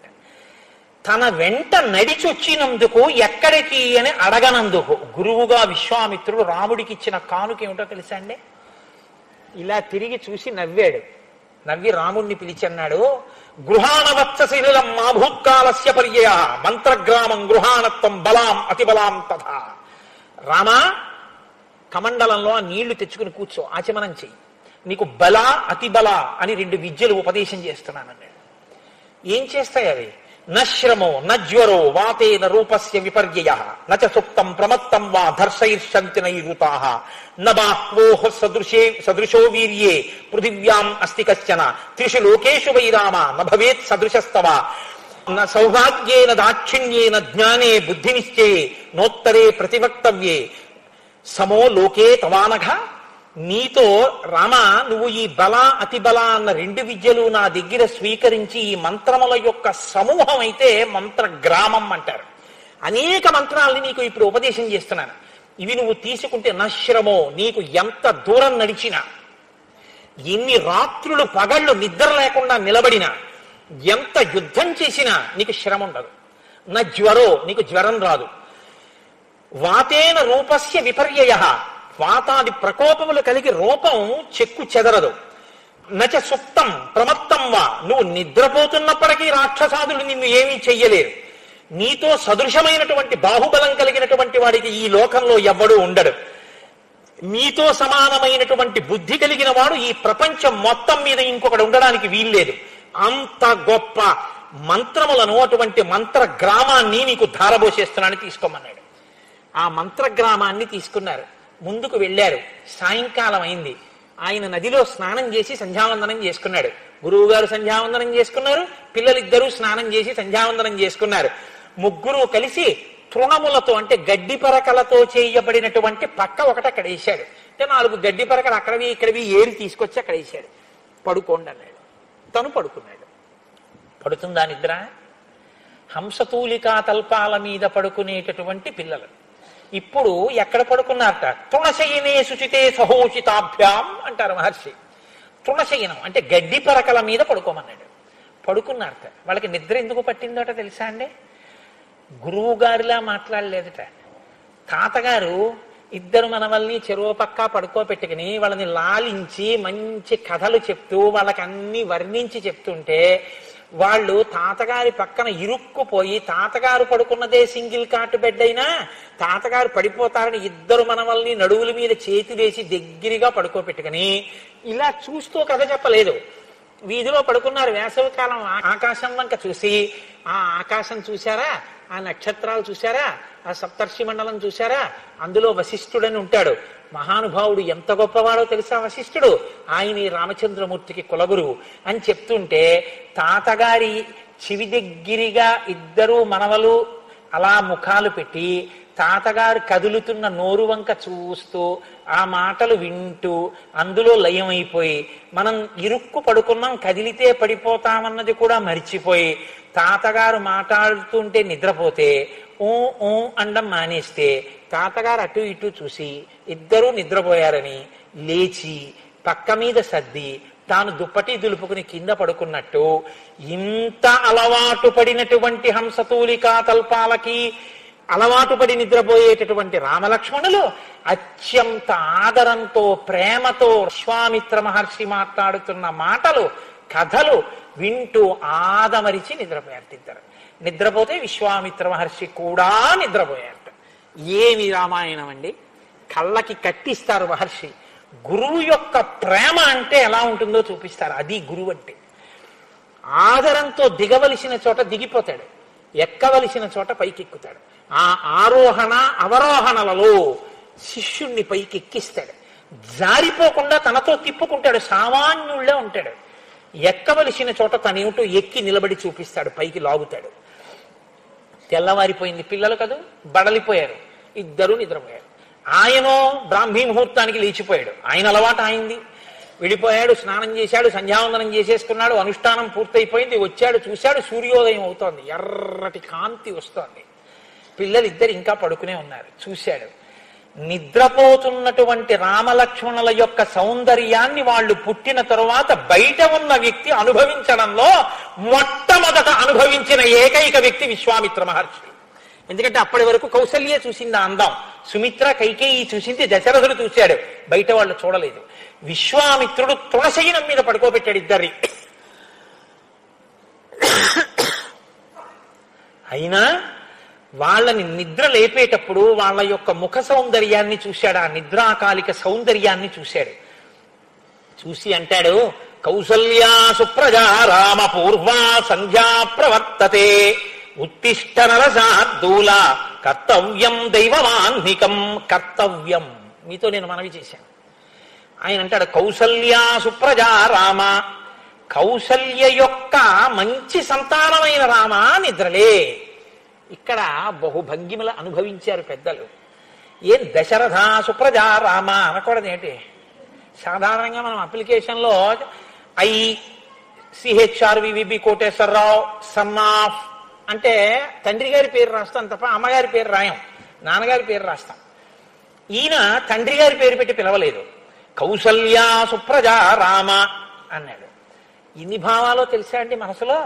తన వెంట నడిచి వచ్చినందుకు ఎక్కడికి అని అడగనందుకు గురువుగా విశ్వామిత్రుడు రాముడికి ఇచ్చిన కానుక ఏమిటో తెలుసా అండి ఇలా తిరిగి చూసి నవ్వాడు నవ్వి రాముణ్ణి పిలిచన్నాడు గృహాణవత్సశిలం మా భూత్కాలస్య పర్యయ మంత్రగ్రామం గృహాణత్వం బలాం అతిబలాం తథా రామా కమండలంలో ఆ నీళ్లు తెచ్చుకుని కూర్చో ఆచమనం చెయ్యి నీకు బల అతి బల అని రెండు విద్యలు ఉపదేశం చేస్తున్నానన్నాడు ఏం చేస్తాయి అవి నశ్రమో నజ్వరో వాతేన రూపస్య విపర్యయ నచ సుప్తం ప్రమత్తం వా ధర్షైర్షంతి నైరుతా నబాహ్వోహ సదృశే సదృశో వీర్యే పృథివ్యాం అస్తి కశ్చన త్రిషు లోకేషు వై రామ న భవేత్ సదృశస్తవ న సౌభాగ్యేన దాక్షిణ్యేన జ్ఞానే బుద్ధినిశ్చయే నోత్తరే ప్రతివక్తవ్యే సమో లోకే తవానఘ నీతో రామ నువ్వు ఈ బల అతి బల అన్న రెండు విద్యలు నా దగ్గర స్వీకరించి ఈ మంత్రముల యొక్క సమూహం అయితే మంత్ర గ్రామం అంటారు అనేక మంత్రాలని నీకు ఇప్పుడు ఉపదేశం చేస్తున్నాను ఇవి నువ్వు తీసుకుంటే నశ్రమో నీకు ఎంత దూరం నడిచినా ఎన్ని రాత్రులు పగళ్ళు నిద్ర లేకుండా నిలబడినా ఎంత యుద్ధం చేసినా నీకు శ్రమ ఉండదు నా జ్వరో నీకు జ్వరం రాదు వాతేన రూపస్య విపర్యయ వాతాది ప్రకోపములు కలిగి రూపం చెక్కు చెదరదు నచ సుప్తం ప్రమత్తం వా నువ్వు నిద్రపోతున్నప్పటికీ రాక్షసాదులు నిన్ను ఏమీ చెయ్యలేరు నీతో సదృశమైనటువంటి బాహుబలం కలిగినటువంటి వాడికి ఈ లోకంలో ఎవ్వడూ ఉండడు నీతో సమానమైనటువంటి బుద్ధి కలిగిన వాడు ఈ ప్రపంచం మొత్తం మీద ఇంకొకడు ఉండడానికి వీల్లేదు అంత గొప్ప మంత్రములను అటువంటి మంత్ర గ్రామాన్ని నీకు ధారబోసేస్తున్నానని తీసుకోమన్నాడు ఆ మంత్రగ్రామాన్ని తీసుకున్నారు ముందుకు వెళ్ళారు సాయంకాలం అయింది ఆయన నదిలో స్నానం చేసి సంధ్యావందనం చేసుకున్నాడు గురువు గారు సంధ్యావందనం చేసుకున్నారు పిల్లలిద్దరూ స్నానం చేసి సంధ్యావందనం చేసుకున్నారు ముగ్గురు కలిసి తృణములతో అంటే గడ్డి పరకలతో చేయబడినటువంటి పక్క ఒకటి అక్కడ వేశాడు అంటే నాలుగు గడ్డి పరకలు అక్కడవి ఇక్కడవి ఏరి తీసుకొచ్చి అక్కడ వేశాడు పడుకోండి అన్నాడు తను పడుకున్నాడు పడుతుందా నిద్ర హంసతూలికా తల్పాల మీద పడుకునేటటువంటి పిల్లలు ఇప్పుడు ఎక్కడ పడుకున్నారట తృణశయనే శుచితే సహోచితాభ్యాం అంటారు మహర్షి తృణశయనం అంటే గడ్డి పరకల మీద పడుకోమన్నాడు పడుకున్నారట వాళ్ళకి నిద్ర ఎందుకు పట్టిందోట తెలుసా అండి గురువు గారిలా మాట్లాడలేదట తాతగారు ఇద్దరు మనవల్ని చెరువు పక్క పడుకోబెట్టుకుని వాళ్ళని లాలించి మంచి కథలు చెప్తూ వాళ్ళకి అన్ని వర్ణించి చెప్తుంటే వాళ్ళు తాతగారి పక్కన ఇరుక్కుపోయి తాతగారు పడుకున్నదే సింగిల్ కాటు బెడ్ అయినా తాతగారు పడిపోతారని ఇద్దరు మనవల్ని నడువుల మీద చేతి వేసి దగ్గరగా పడుకోబెట్టుకుని ఇలా చూస్తూ కథ చెప్పలేదు వీధిలో పడుకున్నారు వేసవికాలం ఆ- ఆకాశం వంక చూసి ఆ ఆకాశం చూశారా ఆ నక్షత్రాలు చూశారా ఆ సప్తర్షి మండలం చూశారా అందులో వశిష్ఠుడని ఉంటాడు మహానుభావుడు ఎంత గొప్పవాడో తెలుసా వశిష్ఠుడు ఆయన ఈ రామచంద్రమూర్తికి కులగురువు అని చెప్తుంటే తాతగారి చెవి దగ్గరిగా ఇద్దరు మనవలు అలా ముఖాలు పెట్టి తాతగారు కదులుతున్న నోరు వంక చూస్తూ ఆ మాటలు వింటూ అందులో లయమైపోయి మనం ఇరుక్కు పడుకున్నాం కదిలితే పడిపోతామన్నది కూడా మర్చిపోయి తాతగారు మాట్లాడుతుంటే నిద్రపోతే ఊ ఊ అండం మానేస్తే తాతగారు అటు ఇటు చూసి ఇద్దరూ నిద్రపోయారని లేచి పక్క మీద సర్ది తాను దుప్పటి దులుపుకుని కింద పడుకున్నట్టు ఇంత అలవాటు పడినటువంటి హంసతూలికా తల్పాలకి అలవాటు పడి నిద్రపోయేటటువంటి రామలక్ష్మణులు అత్యంత ఆదరంతో ప్రేమతో విశ్వామిత్ర మహర్షి మాట్లాడుతున్న మాటలు కథలు వింటూ ఆదమరిచి నిద్రపోయారు ఇద్దరు నిద్రపోతే విశ్వామిత్ర మహర్షి కూడా నిద్రపోయారట ఏమి రామాయణం అండి కళ్ళకి కట్టిస్తారు మహర్షి గురువు యొక్క ప్రేమ అంటే ఎలా ఉంటుందో చూపిస్తారు అది గురువు అంటే ఆదరంతో దిగవలసిన చోట దిగిపోతాడు ఎక్కవలసిన చోట పైకెక్కుతాడు ఆ ఆరోహణ అవరోహణలలో శిష్యుణ్ణి పైకి ఎక్కిస్తాడు జారిపోకుండా తనతో తిప్పుకుంటాడు సామాన్యుళ్ళే ఉంటాడు ఎక్కవలసిన చోట తనేమిటో ఎక్కి నిలబడి చూపిస్తాడు పైకి లాగుతాడు తెల్లవారిపోయింది పిల్లలు కదా బడలిపోయారు ఇద్దరు నిద్రపోయారు ఆయనో బ్రాహ్మీ ముహూర్తానికి లేచిపోయాడు ఆయన అలవాటు ఆయింది విడిపోయాడు స్నానం చేశాడు సంధ్యావందనం చేసేసుకున్నాడు అనుష్ఠానం పూర్తయిపోయింది వచ్చాడు చూశాడు సూర్యోదయం అవుతోంది ఎర్రటి కాంతి వస్తోంది పిల్లలు ఇద్దరు ఇంకా పడుకునే ఉన్నారు చూశాడు నిద్రపోతున్నటువంటి రామలక్ష్మణుల యొక్క సౌందర్యాన్ని వాళ్ళు పుట్టిన తరువాత బయట ఉన్న వ్యక్తి అనుభవించడంలో మొట్టమొదట అనుభవించిన ఏకైక వ్యక్తి విశ్వామిత్ర మహర్షి ఎందుకంటే అప్పటి వరకు కౌసల్యే చూసింది ఆ అందం సుమిత్ర కైకేయి చూసింది దశరథుడు చూశాడు బయట వాళ్ళు చూడలేదు విశ్వామిత్రుడు తులసైనం మీద పడుకోబెట్టాడు ఇద్దరిని అయినా వాళ్ళని నిద్ర లేపేటప్పుడు వాళ్ళ యొక్క ముఖ సౌందర్యాన్ని చూశాడు ఆ నిద్రాకాలిక సౌందర్యాన్ని చూశాడు చూసి అంటాడు కౌసల్యా సుప్రజా రామ పూర్వా సంధ్యా ప్రవర్తతే ఉత్తిష్ట నరసార్దూల కర్తవ్యం దైవమాన్నికం కర్తవ్యం మీతో నేను మనవి చేశాను ఆయన అంటాడు కౌసల్యా సుప్రజా రామ కౌసల్య యొక్క మంచి సంతానమైన రామ నిద్రలే ఇక్కడ బహుభంగిమలు అనుభవించారు పెద్దలు ఏం దశరథ సుప్రజా రామ అనకూడదు ఏంటి సాధారణంగా మనం అప్లికేషన్లో I CHR VVB Koteswararao son of అంటే తండ్రి గారి పేరు రాస్తాం తప్ప అమ్మగారి పేరు రాయం నాన్నగారి పేరు రాస్తాం ఈయన తండ్రి గారి పేరు పెట్టి పిలవలేదు కౌసల్యా సుప్రజా రామ అన్నాడు ఇన్ని భావాలో తెలుసా అండి మనసులో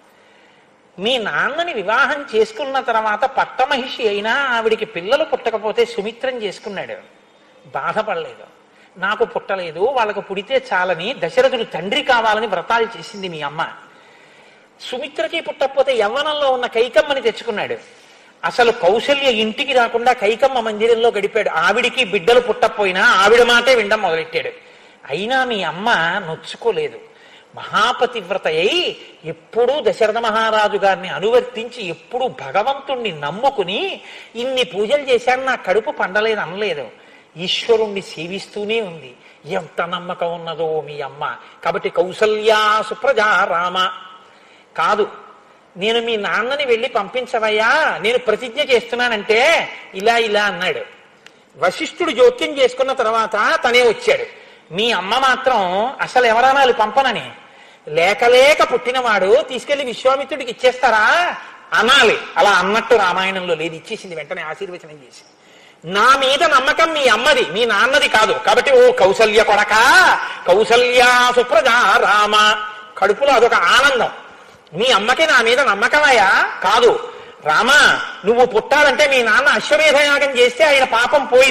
మీ నాన్నని వివాహం చేసుకున్న తర్వాత పట్టమహిషి అయినా ఆవిడికి పిల్లలు పుట్టకపోతే సుమిత్రం చేసుకున్నాడు బాధపడలేదు నాకు పుట్టలేదు వాళ్ళకు పుడితే చాలని దశరథుడు తండ్రి కావాలని వ్రతాలు చేసింది మీ అమ్మ సుమిత్రకి పుట్టకపోతే యవ్వనంలో ఉన్న కైకమ్మని తెచ్చుకున్నాడు అసలు కౌశల్య ఇంటికి రాకుండా కైకమ్మ మందిరంలో గడిపాడు ఆవిడికి బిడ్డలు పుట్టకపోయినా ఆవిడ మాటే వినడం మొదలెట్టాడు అయినా మీ అమ్మ నొచ్చుకోలేదు మహాపతివ్రత అయి ఎప్పుడూ దశరథ మహారాజు గారిని అనువర్తించి ఎప్పుడూ భగవంతుణ్ణి నమ్ముకుని ఇన్ని పూజలు చేశాను నా కడుపు పండలేదు అనలేదు ఈశ్వరుణ్ణి సేవిస్తూనే ఉంది ఎంత నమ్మకం ఉన్నదో మీ అమ్మ కాబట్టి కౌసల్యా సుప్రజా రామ కాదు నేను మీ నాన్నని వెళ్ళి పంపించవయ్యా నేను ప్రతిజ్ఞ చేస్తున్నానంటే ఇలా ఇలా అన్నాడు వశిష్ఠుడు జోక్యం చేసుకున్న తర్వాత తనే వచ్చాడు మీ అమ్మ మాత్రం అసలు ఎవరనాలి పంపనని లేక లేక పుట్టినవాడు తీసుకెళ్లి విశ్వామిత్రుడికి ఇచ్చేస్తారా అనాలి అలా అన్నట్టు రామాయణంలో లేదు ఇచ్చేసింది వెంటనే ఆశీర్వచనం చేసి నా మీద నమ్మకం మీ అమ్మది మీ నాన్నది కాదు కాబట్టి ఓ కౌసల్య కొడక కౌసల్యా సుప్రజా రామ కడుపులో అదొక ఆనందం మీ అమ్మకి నా మీద నమ్మకమయ్యా కాదు రామా నువ్వు పుట్టాలంటే మీ నాన్న అశ్వమేధయాగం చేస్తే ఆయన పాపం పోయింది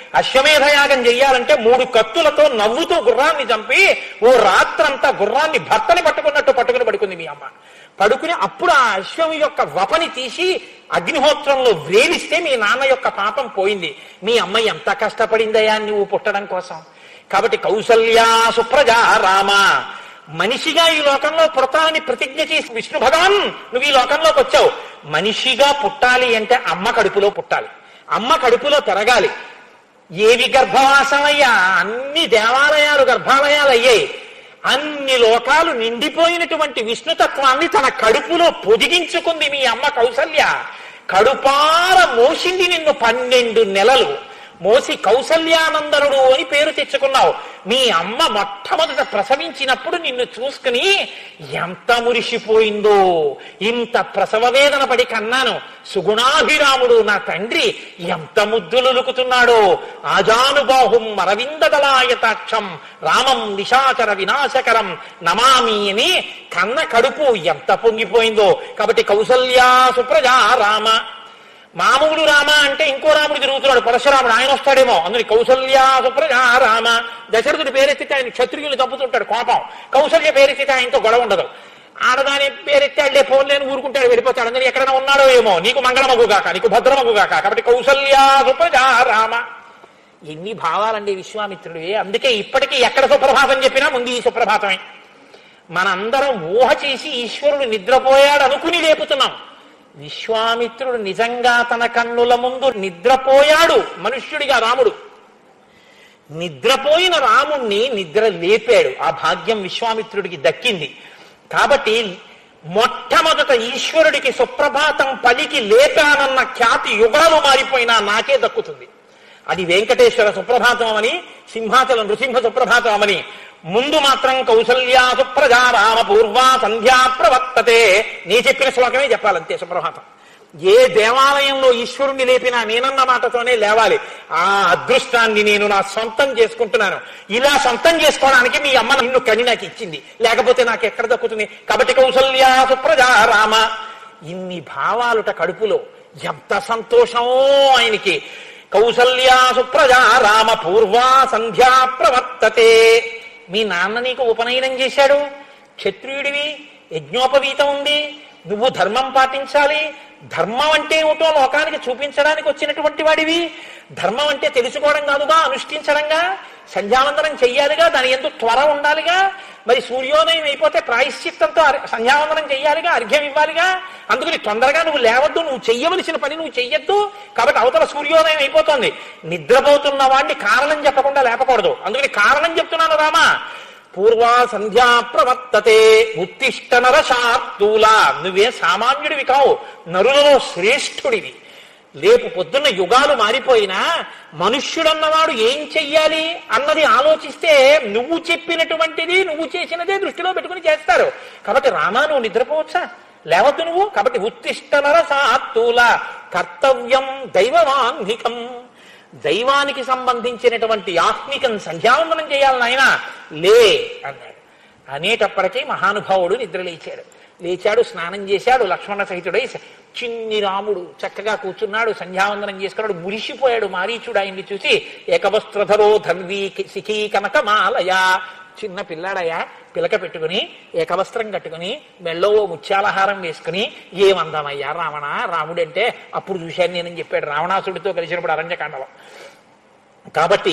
అశ్వమేధ యాగం చెయ్యాలంటే మూడు కత్తులతో నవ్వుతూ గుర్రాన్ని చంపి ఓ రాత్రంతా గుర్రాన్ని భర్తని పట్టుకున్నట్టు పట్టుకుని పడుకుంది మీ అమ్మ పడుకుని అప్పుడు ఆ అశ్వం యొక్క వపని తీసి అగ్నిహోత్రంలో వేలిస్తే మీ నాన్న యొక్క పాపం పోయింది మీ అమ్మ ఎంత కష్టపడిందయా నువ్వు పుట్టడం కోసం కాబట్టి కౌసల్యా సుప్రజా రామ మనిషిగా ఈ లోకంలో పుడతానని ప్రతిజ్ఞ చేసి విష్ణు భగవాన్ నువ్వు ఈ లోకంలోకి వచ్చావు మనిషిగా పుట్టాలి అంటే అమ్మ కడుపులో పుట్టాలి అమ్మ కడుపులో పెరగాలి ఏవి గర్భవాసమయ్యా అన్ని దేవాలయాలు గర్భాలయాలు అయ్యాయి అన్ని లోకాలు నిండిపోయినటువంటి విష్ణుతత్వాన్ని తన కడుపులో పొదిగించుకుంది మీ అమ్మ కౌసల్య కడుపార మోసింది నిన్ను పన్నెండు నెలలు మోసి కౌసల్యానందరుడు అని పేరు తెచ్చుకున్నావు మీ అమ్మ మొట్టమొదట ప్రసవించినప్పుడు నిన్ను చూసుకుని ఎంత మురిసిపోయిందో ఇంత ప్రసవ వేదన పడి కన్నాను సుగుణాభిరాముడు నా తండ్రి ఎంత ముద్దులులుకుతున్నాడో ఆజానుబాహుం అరవిందదలాయతాక్షం రామం నిశాచర వినాశకరం నమామి అని కన్న కడుపు ఎంత పొంగిపోయిందో కాబట్టి కౌసల్యా సుప్రజా రామ మామూలు రామ అంటే ఇంకో రాముడు తిరుగుతున్నాడు పరశురాముడు ఆయన వస్తాడేమో అందుని కౌసల్య సుప్రజా రామ దశరథుడి పేరెత్తితే ఆయన క్షత్రియులు తప్పుతుంటాడు కోపం కౌసల్య పేరెత్తితే ఆయనతో గొడవ ఉండదు ఆడదాని పేరెత్తాడులే ఫోన్ లేని ఊరుకుంటాడు వెళ్ళిపోతాడు అందుని ఎక్కడైనా ఉన్నాడో ఏమో నీకు మంగళమగుగాక నీకు భద్రమగుగాక కాబట్టి కౌసల్య సుప్రజా రామ ఎన్ని భావాలండి విశ్వామిత్రుడివి అందుకే ఇప్పటికీ ఎక్కడ సుప్రభాతం చెప్పినా ముందు ఈ సుప్రభాతమే మనందరం ఊహ చేసి ఈశ్వరుడు నిద్రపోయాడు అనుకుని లేపుతున్నాం విశ్వామిత్రుడు నిజంగా తన కన్నుల ముందు నిద్రపోయాడు మనుష్యుడిగా రాముడు నిద్రపోయిన రాముణ్ణి నిద్ర లేపాడు ఆ భాగ్యం విశ్వామిత్రుడికి దక్కింది కాబట్టి మొట్టమొదట ఈశ్వరుడికి సుప్రభాతం పలికి లేపానన్న ఖ్యాతి యుగాలు మారిపోయినా నాకే దక్కుతుంది అది వెంకటేశ్వర సుప్రభాతం అని సింహాచలం నృసింహ సుప్రభాతం అని ముందు మాత్రం కౌసల్యా సుప్రజా రామ పూర్వా సంధ్యా ప్రవర్తతే నీ చెప్పిన శ్లోకమే చెప్పాలంతే సుప్రభాతం ఏ దేవాలయంలో ఈశ్వరుణ్ణి లేపినా నేనన్న మాటతోనే లేవాలి ఆ అదృష్టాన్ని నేను నా సొంతం చేసుకుంటున్నాను ఇలా సొంతం చేసుకోవడానికి మీ అమ్మ నిన్ను కని నాకు ఇచ్చింది లేకపోతే నాకు ఎక్కడ దక్కుతుంది కాబట్టి కౌసల్యా సుప్రజా రామ ఇన్ని భావాలుట కడుపులో ఎంత సంతోషమో ఆయనకి కౌసల్యా సుప్రజా రామ పూర్వా సంధ్యా ప్రవర్తతే మీ నాన్న నీకు ఉపనయనం చేశాడు క్షత్రియుడివి యజ్ఞోపవీతం ఉంది నువ్వు ధర్మం పాటించాలి ధర్మం అంటే ఏమిటో లోకానికి చూపించడానికి వచ్చినటువంటి వాడివి ధర్మం అంటే తెలుసుకోవడం కాదుగా అనుష్ఠించడంగా సంధ్యావందనం చెయ్యాలిగా దాని ఎందుకు త్వర ఉండాలిగా మరి సూర్యోదయం అయిపోతే ప్రాయశ్చిత్తంతో అర్- సంధ్యావందనం చెయ్యాలిగా అర్ఘ్యం ఇవ్వాలిగా అందుకని తొందరగా నువ్వు లేవద్దు నువ్వు చెయ్యవలసిన పని నువ్వు చెయ్యొద్దు కాబట్టి అవతల సూర్యోదయం అయిపోతుంది నిద్రపోతున్న వాడిని కారణం చెప్పకుండా లేపకూడదు అందుకని కారణం చెప్తున్నాను రామా పూర్వా సంధ్యా ప్రవర్తతే ఉత్తిష్ట నరశార్దూల నువ్వే సామాన్యుడివి కావు నరులలో శ్రేష్ఠుడివి లేపు పొద్దున్న యుగాలు మారిపోయినా మనుష్యుడన్నవాడు ఏం చెయ్యాలి అన్నది ఆలోచిస్తే నువ్వు చెప్పినటువంటిది నువ్వు చేసినదే దృష్టిలో పెట్టుకుని చేస్తారు కాబట్టి రామా నువ్వు నిద్రపోవచ్చా లేవద్దు నువ్వు కాబట్టి ఉత్తిష్ట నరసాత్తూల కర్తవ్యం దైవవాన్నికం దైవానికి సంబంధించినటువంటి ఆత్మికం సంధ్యావందనం చేయాలని ఆయన లే అన్నాడు అనేటప్పటికీ మహానుభావుడు నిద్ర లేచాడు లేచాడు స్నానం చేశాడు లక్ష్మణ సహితుడై స- చిన్ని రాముడు చక్కగా కూర్చున్నాడు సంధ్యావందనం చేసుకున్నాడు మురిసిపోయాడు మారీచుడు ఆయన్ని చూసి ఏకవస్త్రధరో ధన్వీ సిఖీ కనకమాలయ చిన్న పిల్లాడయ్యా పిలక పెట్టుకుని ఏకవస్త్రం కట్టుకుని మెళ్ళో ఓ ముత్యాలహారం వేసుకుని ఏమందామయ్యా రావణ రాముడంటే అప్పుడు చూశాను నేనని చెప్పాడు రావణాసుడితో కలిసినప్పుడు అరణ్యకాండలో కాబట్టి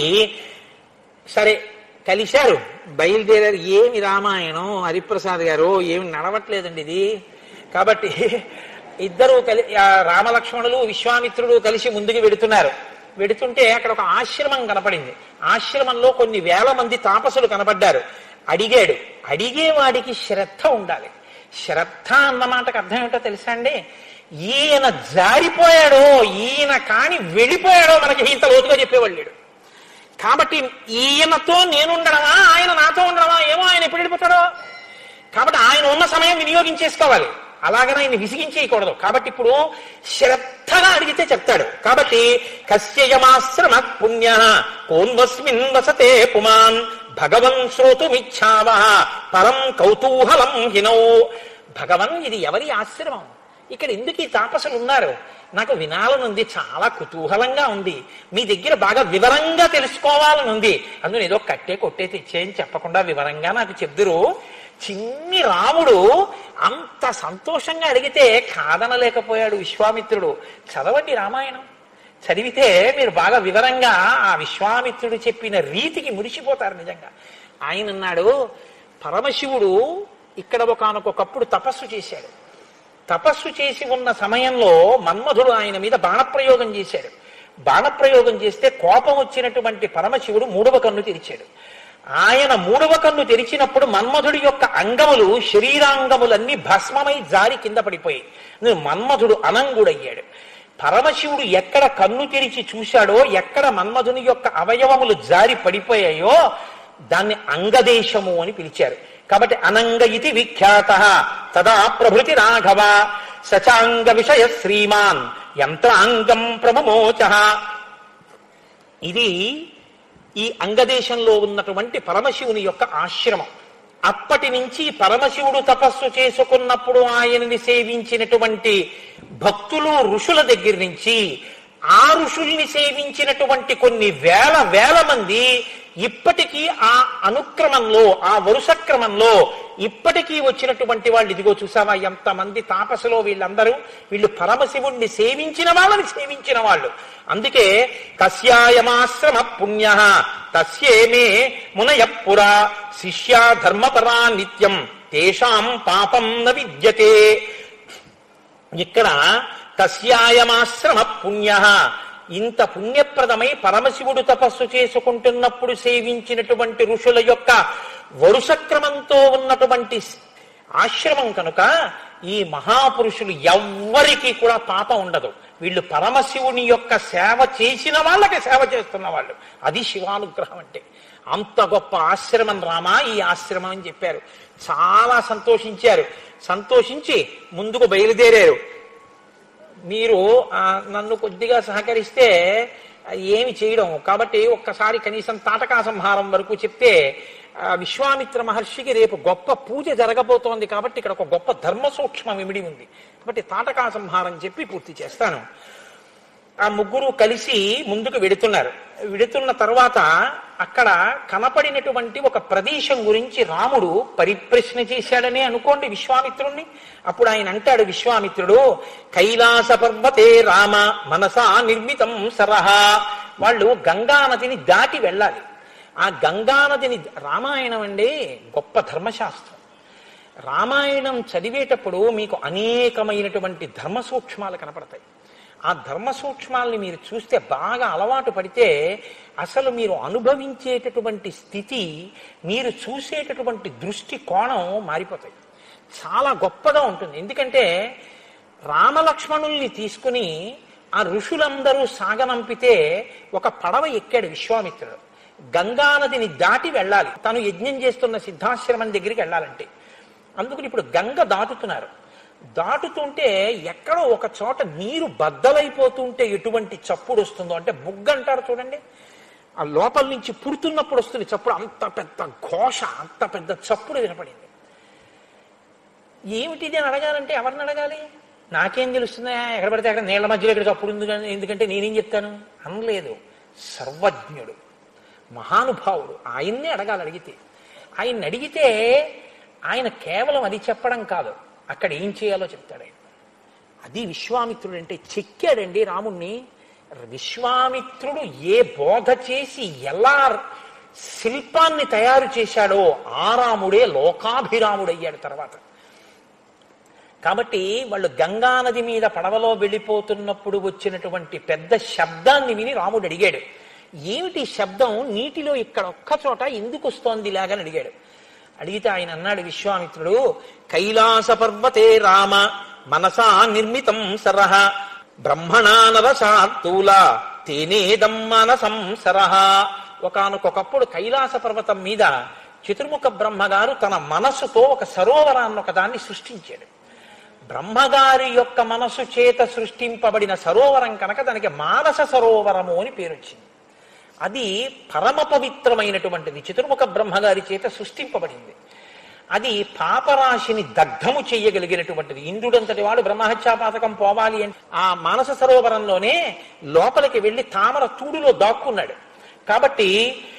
సరే కలిశారు బయలుదేరారు ఏమి రామాయణం హరిప్రసాద్ గారు ఏమి నడవట్లేదండి ఇది కాబట్టి ఇద్దరు కలి ఆ రామలక్ష్మణులు విశ్వామిత్రుడు కలిసి ముందుకు వెడుతున్నారు వెడుతుంటే అక్కడ ఒక ఆశ్రమం కనపడింది ఆశ్రమంలో కొన్ని వేల మంది తాపసులు కనపడ్డారు అడిగాడు అడిగేవాడికి శ్రద్ధ ఉండాలి శ్రద్ధ అన్న మాటకు అర్థం ఏమిటో తెలుసా అండి ఈయన జారిపోయాడో ఈయన కాని వెళ్ళిపోయాడో మనకి ఇంత లోతుగా చెప్పేవాళ్ళు లేడు. కాబట్టి ఈయనతో నేనుండడమా ఆయన నాతో ఉండడమా ఏమో ఆయన ఎప్పుడు వెళ్ళిపోతాడో కాబట్టి ఆయన ఉన్న సమయం వినియోగించేసుకోవాలి అలాగని ఆయన విసిగించేయకూడదు కాబట్టి ఇప్పుడు శ్రద్ధగా అడిగితే చెప్తాడు కాబట్టి కస్యయమాశ్రమ పుణ్య కోన్వస్మిన్ వసతే పుమాన్ భగవన్ శ్రోతుమిచ్చావ పరం కౌతూహలం హినౌ భగవన్ ఇది ఎవరి ఆశ్రమం ఇక్కడ ఎందుకు ఈ తాపసులు ఉన్నారు నాకు వినాలనుంది చాలా కుతూహలంగా ఉంది మీ దగ్గర బాగా వివరంగా తెలుసుకోవాలని ఉంది అందులో ఏదో కట్టే కొట్టే తెచ్చేయని చెప్పకుండా వివరంగా నాకు చెప్దురు చిన్ని రాముడు అంత సంతోషంగా అడిగితే కాదనలేకపోయాడు విశ్వామిత్రుడు చదవండి రామాయణం చదివితే మీరు బాగా వివరంగా ఆ విశ్వామిత్రుడు చెప్పిన రీతికి మురిసిపోతారు నిజంగా ఆయన అన్నాడు పరమశివుడు ఇక్కడ ఒకనకొకప్పుడు తపస్సు చేశాడు తపస్సు చేసి ఉన్న సమయంలో మన్మధుడు ఆయన మీద బాణప్రయోగం చేశాడు బాణప్రయోగం చేస్తే కోపం వచ్చినటువంటి పరమశివుడు మూడవ కన్ను తెరిచాడు ఆయన మూడవ కన్ను తెరిచినప్పుడు మన్మధుడి యొక్క అంగములు శరీరాంగములన్నీ భస్మమై జారి కింద పడిపోయాయి మన్మధుడు అనంగుడయ్యాడు పరమశివుడు ఎక్కడ కన్ను తెరిచి చూశాడో ఎక్కడ మన్మధుని యొక్క అవయవములు జారి పడిపోయాయో దాన్ని అంగదేశము అని పిలిచారు కాబట్టి అనంగ ఇది విఖ్యాత తదా ప్రభృతి రాఘవ సచాంగ విషయ శ్రీమాన్ యంత్రాంగం ప్రమమోచ ఇది ఈ అంగదేశంలో ఉన్నటువంటి పరమశివుని యొక్క ఆశ్రమం అప్పటి నుంచి పరమశివుడు తపస్సు చేసుకున్నప్పుడు ఆయనని సేవించినటువంటి భక్తులు ఋషుల దగ్గర నుంచి ఆ ఋషుల్ని సేవించినటువంటి కొన్ని వేల వేల మంది ఇప్పటికీ ఆ అనుక్రమంలో ఆ వరుస క్రమంలో ఇప్పటికీ వచ్చినటువంటి వాళ్ళు ఇదిగో చూసావా ఎంతమంది తాపసులో వీళ్ళందరూ వీళ్ళు పరమశివుణ్ణి సేవించిన వాళ్ళని సేవించిన వాళ్ళు అందుకే తస్యాయమాశ్రమ పుణ్య తస్యేమే మునయపురా శిష్యా ధర్మపరా నిత్యం తేషాం పాపం న విద్యతే ఇక్కడ తస్యాయమాశ్రమ పుణ్య ఇంత పుణ్యప్రదమై పరమశివుడు తపస్సు చేసుకుంటున్నప్పుడు సేవించినటువంటి ఋషుల యొక్క వరుసక్రమంతో ఉన్నటువంటి ఆశ్రమం కనుక ఈ మహాపురుషులు ఎవ్వరికీ కూడా పాపం ఉండదు వీళ్ళు పరమశివుని యొక్క సేవ చేసిన వాళ్ళకి సేవ చేస్తున్న వాళ్ళు అది శివానుగ్రహం అంటే అంత గొప్ప ఆశ్రమం రామా ఈ ఆశ్రమం అని చెప్పారు చాలా సంతోషించారు సంతోషించి ముందుకు బయలుదేరారు మీరు ఆ, నన్ను కొద్దిగా సహకరిస్తే ఆ, ఏమి చేయడం కాబట్టి ఒక్కసారి కనీసం తాటకా సంహారం వరకు చెప్తే ఆ, విశ్వామిత్ర మహర్షికి రేపు గొప్ప పూజ జరగబోతోంది కాబట్టి ఇక్కడ ఒక గొప్ప ధర్మ సూక్ష్మం ఇమిడి ఉంది కాబట్టి తాటకా సంహారం చెప్పి పూర్తి చేస్తాను ఆ ముగ్గురు కలిసి ముందుకు వెడుతున్నారు వెడుతున్న తర్వాత అక్కడ కనపడినటువంటి ఒక ప్రదేశం గురించి రాముడు పరిప్రశ్న చేశాడని అనుకోండి విశ్వామిత్రుణ్ణి అప్పుడు ఆయన అంటాడు విశ్వామిత్రుడు కైలాస పర్వతే రామ మనసా నిర్మితం సరహ వాళ్ళు గంగా నదిని దాటి వెళ్ళాలి ఆ గంగా నదిని రామాయణం అండి గొప్ప ధర్మశాస్త్రం రామాయణం చదివేటప్పుడు మీకు అనేకమైనటువంటి ధర్మ సూక్ష్మాలు కనపడతాయి ఆ ధర్మ సూక్ష్మాల్ని మీరు చూస్తే బాగా అలవాటు పడితే అసలు మీరు అనుభవించేటటువంటి స్థితి మీరు చూసేటటువంటి దృష్టి కోణం మారిపోతాయి చాలా గొప్పగా ఉంటుంది ఎందుకంటే రామలక్ష్మణుల్ని తీసుకుని ఆ ఋషులందరూ సాగనంపితే ఒక పడవ ఎక్కాడు విశ్వామిత్రుడు గంగా నదిని దాటి వెళ్ళాలి తను యజ్ఞం చేస్తున్న సిద్ధాశ్రమం దగ్గరికి వెళ్ళాలంటే అందుకని ఇప్పుడు గంగ దాటుతున్నారు దాటుతుంటే ఎక్కడో ఒక చోట నీరు బద్దలైపోతుంటే ఎటువంటి చప్పుడు వస్తుందో అంటే బుగ్గ అంటారు చూడండి ఆ లోపల నుంచి పుడుతున్నప్పుడు వస్తుంది చప్పుడు అంత పెద్ద ఘోష అంత పెద్ద చప్పుడు వినపడింది ఏమిటిది అని అడగాలంటే ఎవరిని అడగాలి నాకేం తెలుస్తుందా ఎక్కడ పడితే అక్కడ నీళ్ల మధ్యలో ఇక్కడ చప్పుడు ఉంది కానీ ఎందుకంటే నేనేం చెప్తాను అనలేదు సర్వజ్ఞుడు మహానుభావుడు ఆయన్నే అడగాలి అడిగితే ఆయన్ని అడిగితే ఆయన కేవలం అది చెప్పడం కాదు అక్కడ ఏం చేయాలో చెప్తాడు ఆయన అది విశ్వామిత్రుడు అంటే చెక్కాడండి రాముణ్ణి విశ్వామిత్రుడు ఏ బోధ చేసి ఎలా శిల్పాన్ని తయారు చేశాడో ఆ రాముడే లోకాభిరాముడయ్యాడు తర్వాత కాబట్టి వాళ్ళు గంగా నది మీద పడవలో వెళ్ళిపోతున్నప్పుడు వచ్చినటువంటి పెద్ద శబ్దాన్ని విని రాముడు అడిగాడు ఏమిటి ఈ శబ్దం నీటిలో ఇక్కడ ఒక్క చోట ఎందుకు వస్తోంది ఇలాగని అడిగాడు అడిగితే ఆయన అన్నాడు విశ్వామిత్రుడు కైలాస పర్వతే రామ మనసా నిర్మితం సరహ బ్రహ్మణానరసాత్తూల తేనేదం మనసం సరహ ఒకనకొకప్పుడు కైలాస పర్వతం మీద చతుర్ముఖ బ్రహ్మగారు తన మనస్సుతో ఒక సరోవరాన్ని ఒకదాన్ని సృష్టించాడు బ్రహ్మగారి యొక్క మనసు చేత సృష్టింపబడిన సరోవరం కనుక దానికి మానస సరోవరము అని పేరు వచ్చింది అది పరమ పవిత్రమైనటువంటిది చతుర్ముఖ బ్రహ్మగారి చేత సృష్టింపబడింది అది పాపరాశిని దగ్ధము చెయ్యగలిగినటువంటిది ఇంద్రుడంతటి వాడు బ్రహ్మహత్యాపాతకం పోవాలి అంటే ఆ మానస సరోవరంలోనే లోపలికి వెళ్లి తామర తూడులో దాక్కున్నాడు కాబట్టి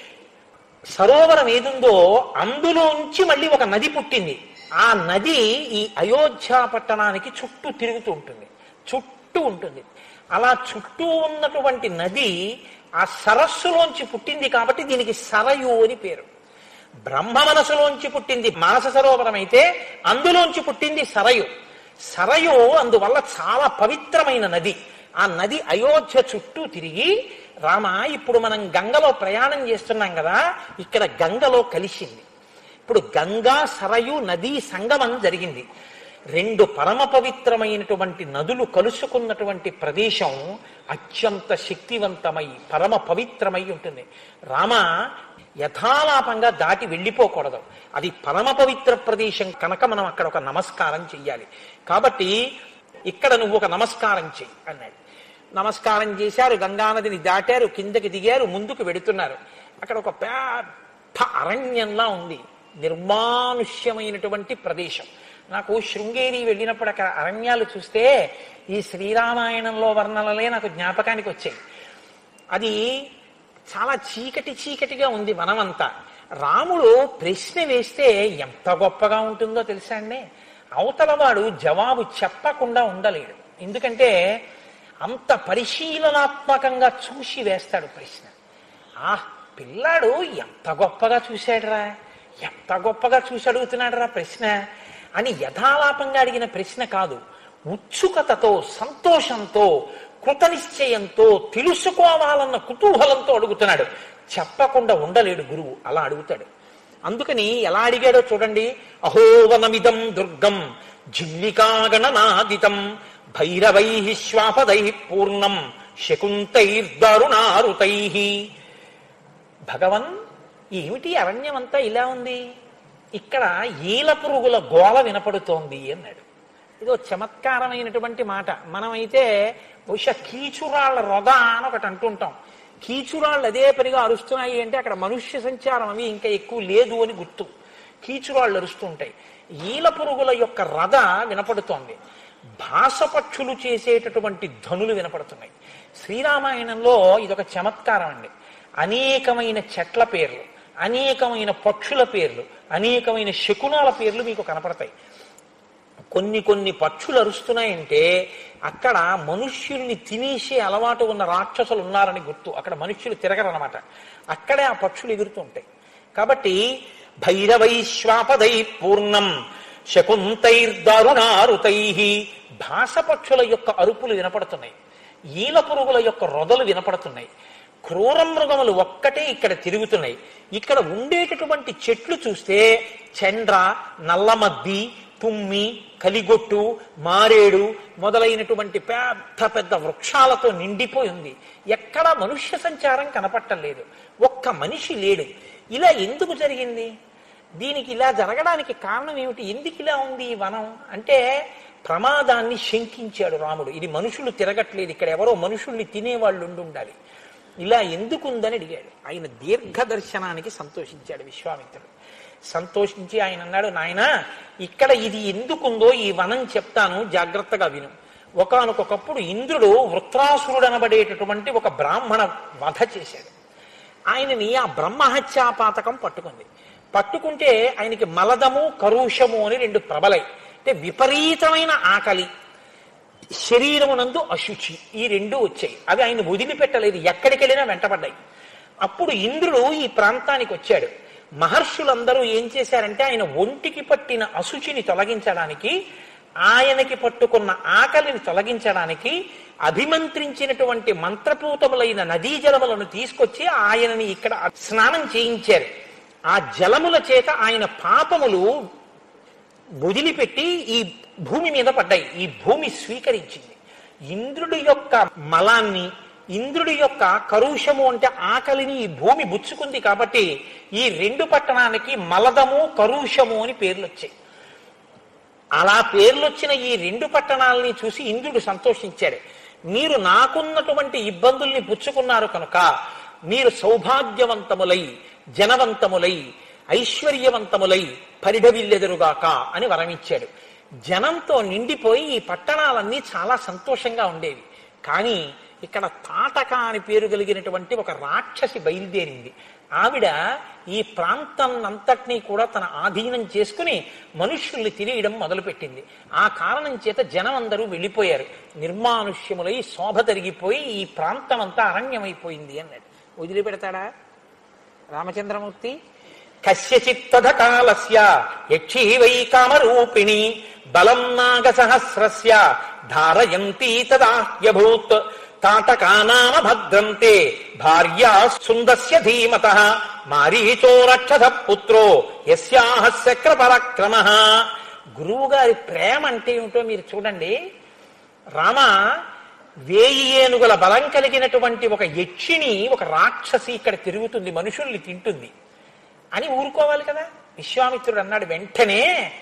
సరోవరం ఏదుందో అందులోంచి మళ్ళీ ఒక నది పుట్టింది ఆ నది ఈ అయోధ్య పట్టణానికి చుట్టూ తిరుగుతూ ఉంటుంది చుట్టూ ఉంటుంది అలా చుట్టూ ఉన్నటువంటి నది ఆ సరస్సులోంచి పుట్టింది కాబట్టి దీనికి సరయు అని పేరు బ్రహ్మ మనసులోంచి పుట్టింది మానస సరోవరం అయితే అందులోంచి పుట్టింది సరయు సరయు అందువల్ల చాలా పవిత్రమైన నది ఆ నది అయోధ్య చుట్టూ తిరిగి రామ ఇప్పుడు మనం గంగలో ప్రయాణం చేస్తున్నాం కదా ఇక్కడ గంగలో కలిసింది ఇప్పుడు గంగా సరయు నదీ సంగమం జరిగింది రెండు పరమ పవిత్రమైనటువంటి నదులు కలుసుకున్నటువంటి ప్రదేశం అత్యంత శక్తివంతమై పరమ పవిత్రమై ఉంటుంది రామ యథాలాపంగా దాటి వెళ్ళిపోకూడదు అది పరమ పవిత్ర ప్రదేశం కనుక మనం అక్కడ ఒక నమస్కారం చెయ్యాలి కాబట్టి ఇక్కడ నువ్వు ఒక నమస్కారం చెయ్యి అన్నాడు నమస్కారం చేశారు గంగానదిని దాటారు కిందకి దిగారు ముందుకు వెడుతున్నారు అక్కడ ఒక పెద్ద అరణ్యంలా ఉంది నిర్మానుష్యమైనటువంటి ప్రదేశం నాకు శృంగేరి వెళ్ళినప్పుడు అక్కడ అరణ్యాలు చూస్తే ఈ శ్రీరామాయణంలో వర్ణనలే నాకు జ్ఞాపకానికి వచ్చాయి అది చాలా చీకటి చీకటిగా ఉంది వనమంతా రాముడు ప్రశ్న వేస్తే ఎంత గొప్పగా ఉంటుందో తెలుసా అండి అవతల వాడు జవాబు చెప్పకుండా ఉండలేడు ఎందుకంటే అంత పరిశీలనాత్మకంగా చూసి వేస్తాడు ప్రశ్న ఆ పిల్లాడు ఎంత గొప్పగా చూశాడురా ఎంత గొప్పగా చూసి అడుగుతున్నాడురా ప్రశ్న అని యథాలాపంగా అడిగిన ప్రశ్న కాదు ఉత్సుకతతో సంతోషంతో కృతనిశ్చయంతో తెలుసుకోవాలన్న కుతూహలంతో అడుగుతున్నాడు చెప్పకుండా ఉండలేడు గురువు అలా అడుగుతాడు అందుకని ఎలా అడిగాడో చూడండి అహోవనమిదం దుర్గం జిల్లికాగణనాదితం భైరవై శ్వాపదై పూర్ణం శకుంతైర్దారుణారుతై భగవన్ ఏమిటి అరణ్యం అంతా ఇలా ఉంది ఇక్కడ ఈల పురుగుల గోల వినపడుతోంది అన్నాడు ఇదో చమత్కారమైనటువంటి మాట మనమైతే బహుశా కీచురాళ్ల రొద అని ఒకటి అంటుంటాం కీచురాళ్ళు అదే పనిగా అరుస్తున్నాయి అంటే అక్కడ మనుష్య సంచారం అవి ఇంకా ఎక్కువ లేదు అని గుర్తు కీచురాళ్ళు అరుస్తూ ఉంటాయి ఈల పురుగుల యొక్క రథ వినపడుతోంది భాసపక్షులు చేసేటటువంటి ధనులు వినపడుతున్నాయి శ్రీరామాయణంలో ఇదొక చమత్కారం అండి అనేకమైన చెట్ల పేర్లు అనేకమైన పక్షుల పేర్లు అనేకమైన శకునాల పేర్లు మీకు కనపడతాయి కొన్ని కొన్ని పక్షులు అరుస్తున్నాయంటే అక్కడ మనుష్యుల్ని తినేసే అలవాటు ఉన్న రాక్షసులు ఉన్నారని గుర్తు అక్కడ మనుష్యులు తిరగరనమాట అక్కడే ఆ పక్షులు ఎగురుతుంటాయి కాబట్టి భైరవైశ్వాపదై పూర్ణం శకుంతైర్దారుణారుతై భాసపక్షుల యొక్క అరుపులు వినపడుతున్నాయి ఈల పురుగుల యొక్క రొదలు వినపడుతున్నాయి క్రూర మృగములు ఒక్కటే ఇక్కడ తిరుగుతున్నాయి ఇక్కడ ఉండేటటువంటి చెట్లు చూస్తే చండ్ర నల్లమద్ది తుమ్మి కలిగొట్టు మారేడు మొదలైనటువంటి పెద్ద పెద్ద వృక్షాలతో నిండిపోయి ఉంది ఎక్కడా మనుష్య సంచారం కనపట్టలేదు ఒక్క మనిషి లేడు ఇలా ఎందుకు జరిగింది దీనికి ఇలా జరగడానికి కారణం ఏమిటి ఎందుకు ఇలా ఉంది ఈ వనం అంటే ప్రమాదాన్ని శంకించాడు రాముడు ఇది మనుషులు తిరగట్లేదు ఇక్కడ ఎవరో మనుషుల్ని తినేవాళ్ళు ఉండి ఉండాలి ఇలా ఎందుకుందని అడిగాడు ఆయన దీర్ఘదర్శనానికి సంతోషించాడు విశ్వామిత్రుడు సంతోషించి ఆయన అన్నాడు నాయన ఇక్కడ ఇది ఎందుకుందో ఈ వనం చెప్తాను జాగ్రత్తగా విను ఒకనకొకప్పుడు ఇంద్రుడు వృత్రాసురుడు అనబడేటటువంటి ఒక బ్రాహ్మణ వధ చేశాడు ఆయనని ఆ బ్రహ్మహత్యాపాతకం పట్టుకుంది పట్టుకుంటే ఆయనకి మలదము కరుషము అని రెండు ప్రబలై అంటే విపరీతమైన ఆకలి శరీరమునందు అశుచి ఈ రెండు వచ్చాయి అవి ఆయన వదిలిపెట్టలేదు ఎక్కడికి వెళ్ళినా వెంటబడ్డాయి అప్పుడు ఇంద్రుడు ఈ ప్రాంతానికి వచ్చాడు మహర్షులందరూ ఏం చేశారంటే ఆయన ఒంటికి పట్టిన అశుచిని తొలగించడానికి ఆయనకి పట్టుకున్న ఆకలిని తొలగించడానికి అభిమంత్రించినటువంటి మంత్రపూతములైన నదీ జలములను తీసుకొచ్చి ఆయనని ఇక్కడ స్నానం చేయించారు ఆ జలముల చేత ఆయన పాపములు వదిలిపెట్టి ఈ భూమి మీద పడ్డాయి ఈ భూమి స్వీకరించింది ఇంద్రుడి యొక్క మలాన్ని ఇంద్రుడి యొక్క కరుషము అంటే ఆకలిని ఈ భూమి బుచ్చుకుంది కాబట్టి ఈ రెండు పట్టణానికి మలదము కరుషము అని పేర్లు వచ్చాయి అలా పేర్లొచ్చిన ఈ రెండు పట్టణాలని చూసి ఇంద్రుడు సంతోషించాడు మీరు నాకున్నటువంటి ఇబ్బందుల్ని పుచ్చుకున్నారు కనుక మీరు సౌభాగ్యవంతములై జనవంతములై ఐశ్వర్యవంతములై పరిఢవిల్లెదురుగాక అని వరమిచ్చాడు జనంతో నిండిపోయి ఈ పట్టణాలన్నీ చాలా సంతోషంగా ఉండేవి కానీ ఇక్కడ తాటక అని పేరు కలిగినటువంటి ఒక రాక్షసి బయలుదేరింది ఆవిడ ఈ ప్రాంతం అంతటినీ కూడా తన ఆధీనం చేసుకుని మనుష్యుల్ని తినేయడం మొదలుపెట్టింది ఆ కారణం చేత జనం అందరూ వెళ్ళిపోయారు నిర్మానుష్యములై శోభ తరిగిపోయి ఈ ప్రాంతం అంతా అరణ్యమైపోయింది అన్నాడు వదిలిపెడతాడా రామచంద్రమూర్తి కస్యచిత్తద కాలస్య యక్షీ వై కామరూపిణి బలం నాగ సహస్రస్య ధారయంతి తదాహ్యభూత్ తాటకానామ భద్రంతే భార్యా సుందస్య ధీమత మారీచో రక్షస పుత్రో యస్యాహ శక్ర పరాక్రమ గురువు గారి ప్రేమ అంటే ఏమిటో మీరు చూడండి రామ వేయి ఏనుగుల బలం కలిగినటువంటి ఒక యక్షిణి ఒక రాక్షసి ఇక్కడ తిరుగుతుంది మనుషుల్ని తింటుంది అని ఊరుకోవాలి కదా విశ్వామిత్రుడు అన్నాడు వెంటనే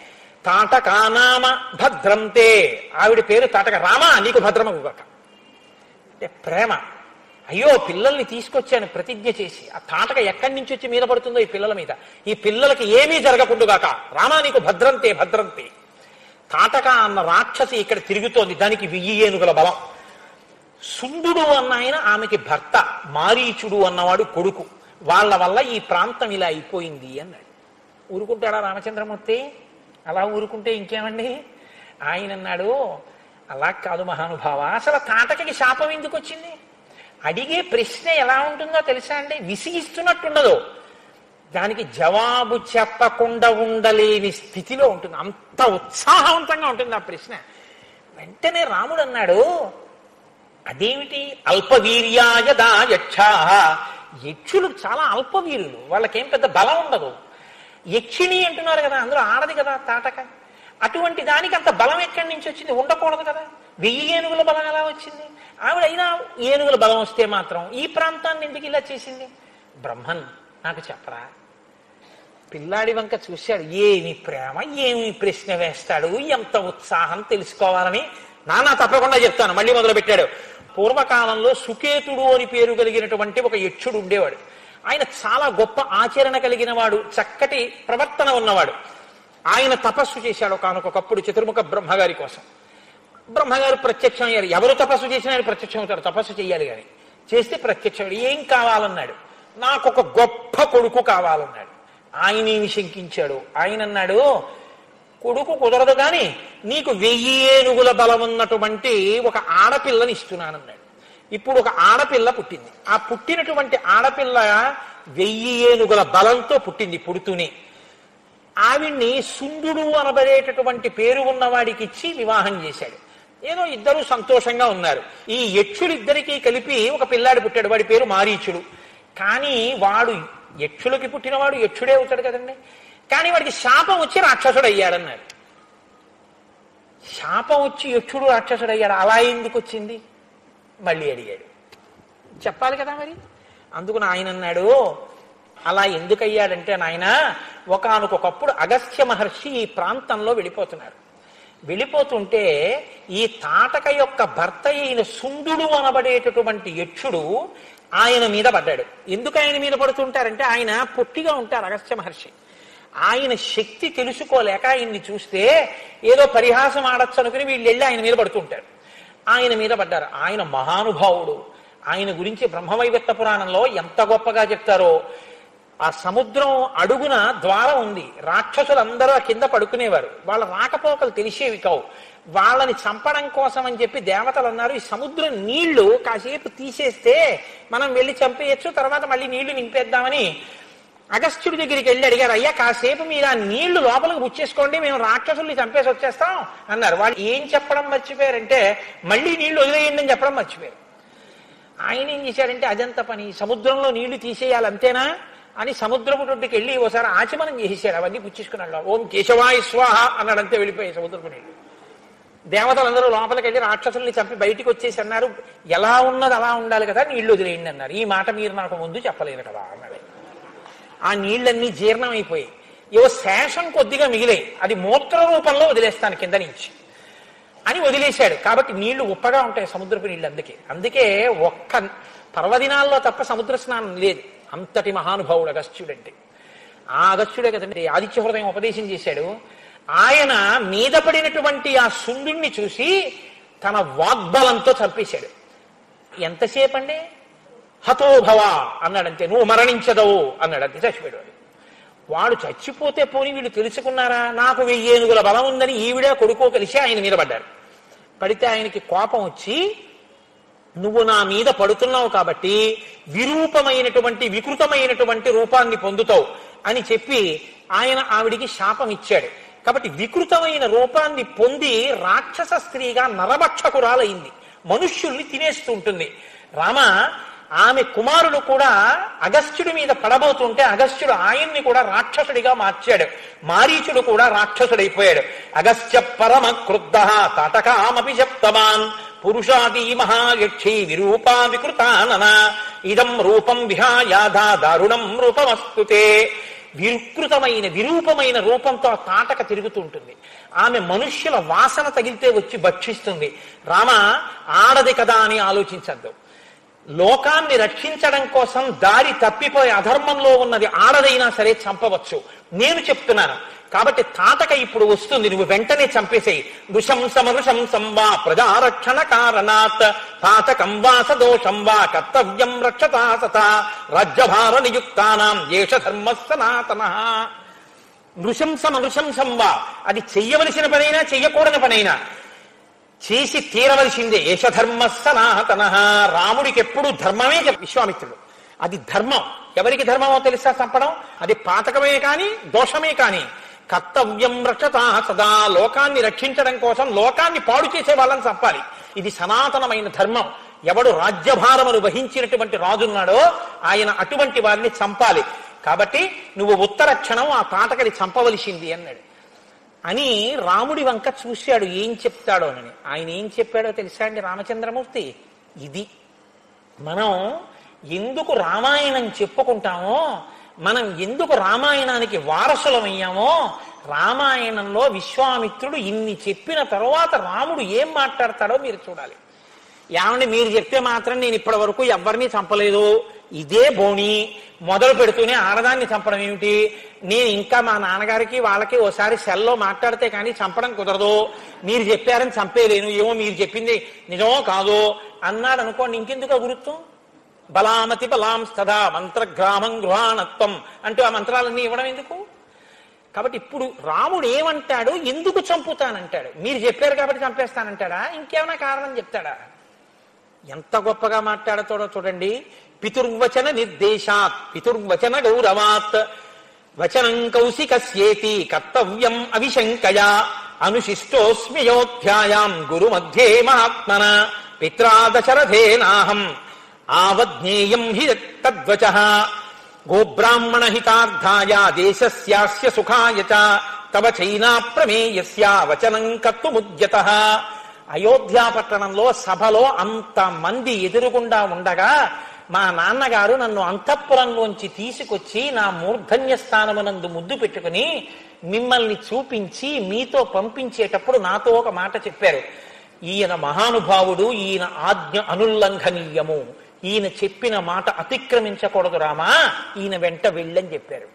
తాటకానామ భద్రంతే ఆవిడ పేరు తాటక రామ నీకు భద్రమగుగాక అంటే ప్రేమ అయ్యో పిల్లల్ని తీసుకొచ్చాను ప్రతిజ్ఞ చేసి ఆ తాటక ఎక్కడి నుంచి వచ్చి మీద పడుతుందో ఈ పిల్లల మీద ఈ పిల్లలకి ఏమీ జరగకుండుగాక రామా నీకు భద్రంతే భద్రంతే తాటక అన్న రాక్షసి ఇక్కడ తిరుగుతోంది దానికి వెయ్యి ఏనుగుల బలం సుందుడు అన్న ఆయన ఆమెకి భర్త మారీచుడు అన్నవాడు కొడుకు వాళ్ళ వల్ల ఈ ప్రాంతం ఇలా అయిపోయింది అన్నాడు ఊరుకుంటాడా రామచంద్రమూర్తి అలా ఊరుకుంటే ఇంకేమండి ఆయన అన్నాడు అలా కాదు మహానుభావ అసలు తాటకకి శాపం ఎందుకు వచ్చింది అడిగే ప్రశ్న ఎలా ఉంటుందో తెలుసా అండి విసిగిస్తున్నట్టుండదు దానికి జవాబు చెప్పకుండా ఉండలేని స్థితిలో ఉంటుంది అంత ఉత్సాహవంతంగా ఉంటుంది ఆ ప్రశ్న వెంటనే రాముడు అన్నాడు అదేమిటి అల్పవీర్యాయ దా యక్షా యక్షులు చాలా అల్పవీరులు వాళ్ళకేం పెద్ద బలం ఉండదు యక్షిణి అంటున్నారు కదా అందులో ఆడది కదా తాటక అటువంటి దానికి అంత బలం ఎక్కడి నుంచి వచ్చింది ఉండకూడదు కదా వెయ్యి ఏనుగుల బలం ఎలా వచ్చింది ఆవిడ అయినా ఏనుగుల బలం వస్తే మాత్రం ఈ ప్రాంతాన్ని ఎందుకు ఇలా చేసింది బ్రహ్మన్ నాకు చెప్పరా పిల్లాడి వంక చూశాడు ఏమి ప్రేమ ఏమి ప్రశ్న వేస్తాడు ఎంత ఉత్సాహం తెలుసుకోవాలని నానా తప్పకుండా చెప్తాను మళ్ళీ మొదలు పెట్టాడు పూర్వకాలంలో సుకేతుడు అని పేరు కలిగినటువంటి ఒక యక్షుడు ఉండేవాడు ఆయన చాలా గొప్ప ఆచరణ కలిగిన వాడు చక్కటి ప్రవర్తన ఉన్నవాడు ఆయన తపస్సు చేశాడు ఒకనొకప్పుడు చతుర్ముఖ బ్రహ్మగారి కోసం బ్రహ్మగారు ప్రత్యక్షం అయ్యారు ఎవరు తపస్సు చేసినా ఆయన ప్రత్యక్షం అవుతారు తపస్సు చేయాలి కానీ చేస్తే ప్రత్యక్షం ఏం కావాలన్నాడు నాకు ఒక గొప్ప కొడుకు కావాలన్నాడు ఆయన ఏమి శంకించాడు ఆయన అన్నాడు కొడుకు కుదరదు కానీ నీకు వెయ్యి ఏనుగుల బలం ఉన్నటువంటి ఒక ఆడపిల్లని ఇస్తున్నానన్నాడు ఇప్పుడు ఒక ఆడపిల్ల పుట్టింది ఆ పుట్టినటువంటి ఆడపిల్ల వెయ్యి ఏనుగుల బలంతో పుట్టింది పుడుతూనే ఆవిడ్ని సుందుడు అనబడేటటువంటి పేరు ఉన్నవాడికి ఇచ్చి వివాహం చేశాడు ఏదో ఇద్దరు సంతోషంగా ఉన్నారు ఈ యక్షులిద్దరికీ కలిపి ఒక పిల్లాడు పుట్టాడు వాడి పేరు మారీచుడు కానీ వాడు యక్షులకి పుట్టినవాడు యక్షుడే అవుతాడు కదండి కానీ వాడికి శాపం వచ్చి రాక్షసుడు అయ్యాడన్నారు శాపం వచ్చి యక్షుడు రాక్షసుడు అయ్యాడు అలా ఎందుకు వచ్చింది మళ్ళీ అడిగాడు చెప్పాలి కదా మరి అందుకు ఆయన అన్నాడు అలా ఎందుకు అయ్యాడంటే నాయన ఒకనకొకప్పుడు అగస్త్య మహర్షి ఈ ప్రాంతంలో వెళ్ళిపోతున్నారు వెళ్ళిపోతుంటే ఈ తాటక యొక్క భర్త అయిన సుందుడు అనబడేటటువంటి యక్షుడు ఆయన మీద పడ్డాడు ఎందుకు ఆయన మీద పడుతుంటారంటే ఆయన పొట్టిగా ఉంటారు అగస్త్య మహర్షి ఆయన శక్తి తెలుసుకోలేక ఆయన్ని చూస్తే ఏదో పరిహాసం ఆడచ్చు అనుకుని వీళ్ళు వెళ్ళి ఆయన మీద పడుతుంటారు ఆయన మీద పడ్డారు ఆయన మహానుభావుడు ఆయన గురించి బ్రహ్మవైవర్త పురాణంలో ఎంత గొప్పగా చెప్తారో ఆ సముద్రం అడుగున ద్వారం ఉంది రాక్షసులందరూ ఆ కింద పడుకునేవారు వాళ్ళ రాకపోకలు తెలిసేవి కావు వాళ్ళని చంపడం కోసం అని చెప్పి దేవతలు అన్నారు ఈ సముద్రం నీళ్లు కాసేపు తీసేస్తే మనం వెళ్ళి చంపేయచ్చు తర్వాత మళ్ళీ నీళ్లు నింపేద్దామని అగస్త్యుడి దగ్గరికి వెళ్ళి అడిగారు అయ్యా కాసేపు మీరు ఆ నీళ్లు లోపలికి పుచ్చేసుకోండి మేము రాక్షసుల్ని చంపేసి వచ్చేస్తాం అన్నారు వాళ్ళు ఏం చెప్పడం మర్చిపోయారంటే మళ్ళీ నీళ్లు వదిలేయండి అని చెప్పడం మర్చిపోయారు ఆయన ఏం చేశాడంటే అదంత పని సముద్రంలో నీళ్లు తీసేయాలి అంతేనా అని సముద్రపు రొడ్డుకి వెళ్ళి ఓసారి ఆచమనం చేసేసాడు అవన్నీ పుచ్చేసుకున్నాడు ఓం కేశవాయ స్వాహ అన్నాడంతే వెళ్ళిపోయాయి సముద్రపు నీళ్లు దేవతలందరూ లోపలికి వెళ్ళి రాక్షసుల్ని చంపి బయటికి వచ్చేసి అన్నారు ఎలా ఉన్నది అలా ఉండాలి కదా నీళ్లు వదిలేయండి అన్నారు ఈ మాట మీరు నాకు ముందు చెప్పలేదు కదా అన్నాడు ఆ నీళ్ళన్నీ జీర్ణమైపోయాయి ఏవో శేషం కొద్దిగా మిగిలాయి అది మూత్ర రూపంలో వదిలేస్తాను కింద నుంచి అని వదిలేశాడు కాబట్టి నీళ్లు ఉప్పగా ఉంటాయి సముద్రపు నీళ్ళు అందుకే అందుకే ఒక్క పర్వదినాల్లో తప్ప సముద్ర స్నానం లేదు అంతటి మహానుభావుడు అగస్త్యుడంటే ఆ అగస్త్యుడే కదండి ఆదిత్య హృదయం ఉపదేశం చేశాడు ఆయన మీద పడినటువంటి ఆ శుండుణ్ణి చూసి తన వాగ్బలంతో చంపేశాడు ఎంతసేపు అండి హతోభవ అన్నాడంతే నువ్వు మరణించదవు అన్నాడంతే చచ్చిపోయాడు వాడు. వాడు చచ్చిపోతే పోని వీళ్ళు తెలుసుకున్నారా నాకు వెయ్యి ఏనుగుల బలం ఉందని ఈవిడ కొడుకో కలిసి ఆయన మీద పడ్డారు పడితే ఆయనకి కోపం వచ్చి నువ్వు నా మీద పడుతున్నావు కాబట్టి విరూపమైనటువంటి వికృతమైనటువంటి రూపాన్ని పొందుతావు అని చెప్పి ఆయన ఆవిడికి శాపం ఇచ్చాడు కాబట్టి వికృతమైన రూపాన్ని పొంది రాక్షస స్త్రీగా నరభక్షకురాలైంది మనుష్యుల్ని తినేస్తూ ఉంటుంది రామ ఆమె కుమారుడు కూడా అగస్త్యుడి మీద పడబోతుంటే అగస్త్యుడు ఆయన్ని కూడా రాక్షసుడిగా మార్చాడు మారీచుడు కూడా రాక్షసుడైపోయాడు అగస్త్య పరమ క్రుద్ధ తాటకామపి శప్తమాన్ పురుషాది మహాయక్షి విరూపా వికృతానన ఇదం రూపం విహాయాధా దారుణం రూపమస్తుతే వికృతమైన విరూపమైన రూపంతో ఆ తాటక తిరుగుతూ ఉంటుంది ఆమె మనుష్యుల వాసన తగిలితే వచ్చి భక్షిస్తుంది రామ ఆడది కదా అని ఆలోచించద్దు లోకాన్ని రక్షించడం కోసం దారి తప్పిపోయి అధర్మంలో ఉన్నది ఆడదైనా సరే చంపవచ్చు నేను చెప్తున్నాను కాబట్టి తాటక ఇప్పుడు వస్తుంది నువ్వు వెంటనే చంపేసేయి నృశంసమ నృశంసం వా ప్రజారక్షణ కారణాత్ తాటకం వా సదోషం వా కర్తవ్యం రక్షతా సత రాజ్యభార నియుక్తానాం ఏష ధర్మ సనాతన నృశంసం నృశంసం వా అది చెయ్యవలసిన పనైనా చెయ్యకూడని పనైనా చేసి తీరవలసిందే ఏషధర్మ సనాతన రాముడికి ఎప్పుడు ధర్మమే చెప్ప- విశ్వామిత్రుడు అది ధర్మం ఎవరికి ధర్మమో తెలుసా చంపడం అది పాతకమే కాని దోషమే కాని కర్తవ్యం రక్షత సదా లోకాన్ని రక్షించడం కోసం లోకాన్ని పాడు చేసే వాళ్ళని చంపాలి ఇది సనాతనమైన ధర్మం ఎవడు రాజ్యభారమును వహించినటువంటి రాజున్నాడో ఆయన అటువంటి వారిని చంపాలి కాబట్టి నువ్వు ఉత్తర క్షణం ఆ తాటకని చంపవలసింది అన్నాడు అని రాముడి వంక చూశాడు ఏం చెప్తాడో అని ఆయన ఏం చెప్పాడో తెలుసా అండి రామచంద్రమూర్తి ఇది మనం ఎందుకు రామాయణం చెప్పుకుంటామో మనం ఎందుకు రామాయణానికి వారసులమయ్యామో రామాయణంలో విశ్వామిత్రుడు ఇన్ని చెప్పిన తరువాత రాముడు ఏం మాట్లాడతాడో మీరు చూడాలి ఏమండి మీరు చెప్తే మాత్రం నేను ఇప్పటి వరకు ఎవరిని చంపలేదు ఇదే బోణి మొదలు పెడుతూనే ఆడదాన్ని చంపడం ఏమిటి నేను ఇంకా మా నాన్నగారికి వాళ్ళకి ఓసారి సెల్లో మాట్లాడితే కానీ చంపడం కుదరదు మీరు చెప్పారని చంపేలేను ఏమో మీరు చెప్పింది నిజమో కాదో అన్నాడు అనుకోండి ఇంకెందుకు గురుత్వం బలామతి బలాం స్తదా మంత్రగ్రామం గృహాణత్వం అంటూ ఆ మంత్రాలన్నీ ఇవ్వడం ఎందుకు కాబట్టి ఇప్పుడు రాముడు ఏమంటాడు ఎందుకు చంపుతానంటాడు మీరు చెప్పారు కాబట్టి చంపేస్తానంటాడా ఇంకేమైనా కారణం చెప్తాడా ఎంత గొప్పగా మాట్లాడతాడో చూడండి పితుర్వచన నిర్దేశాత్ పితుర్వచన గౌరవాత్ వచనం కౌశికస్యేతి కర్తవ్యం అవిశంకయా అనుశిష్టోస్మ్యోధ్యాయాం గురు మధ్యే మహాత్మన పిత్రా దశరథేనాహం ఆవజ్ఞేయం హి తద్వచ గోబ్రాహ్మణ హితార్థాయ దేశస్యాస్య సుఖాయ చ తవ చైనా ప్రమేయస్య వచనం కర్తుముద్యత అయోధ్యా పట్టణంలో సభలో అంత మంది ఎదురుగుండా ఉండగా మా నాన్నగారు నన్ను అంతఃపురంలోంచి తీసుకొచ్చి నా మూర్ధన్య స్థానమునందు ముద్దు పెట్టుకుని మిమ్మల్ని చూపించి మీతో పంపించేటప్పుడు నాతో ఒక మాట చెప్పారు ఈయన మహానుభావుడు ఈయన ఆజ్ఞ అనుల్లంఘనీయము ఈయన చెప్పిన మాట అతిక్రమించకూడదు రామా ఈయన వెంట వెళ్ళని చెప్పారు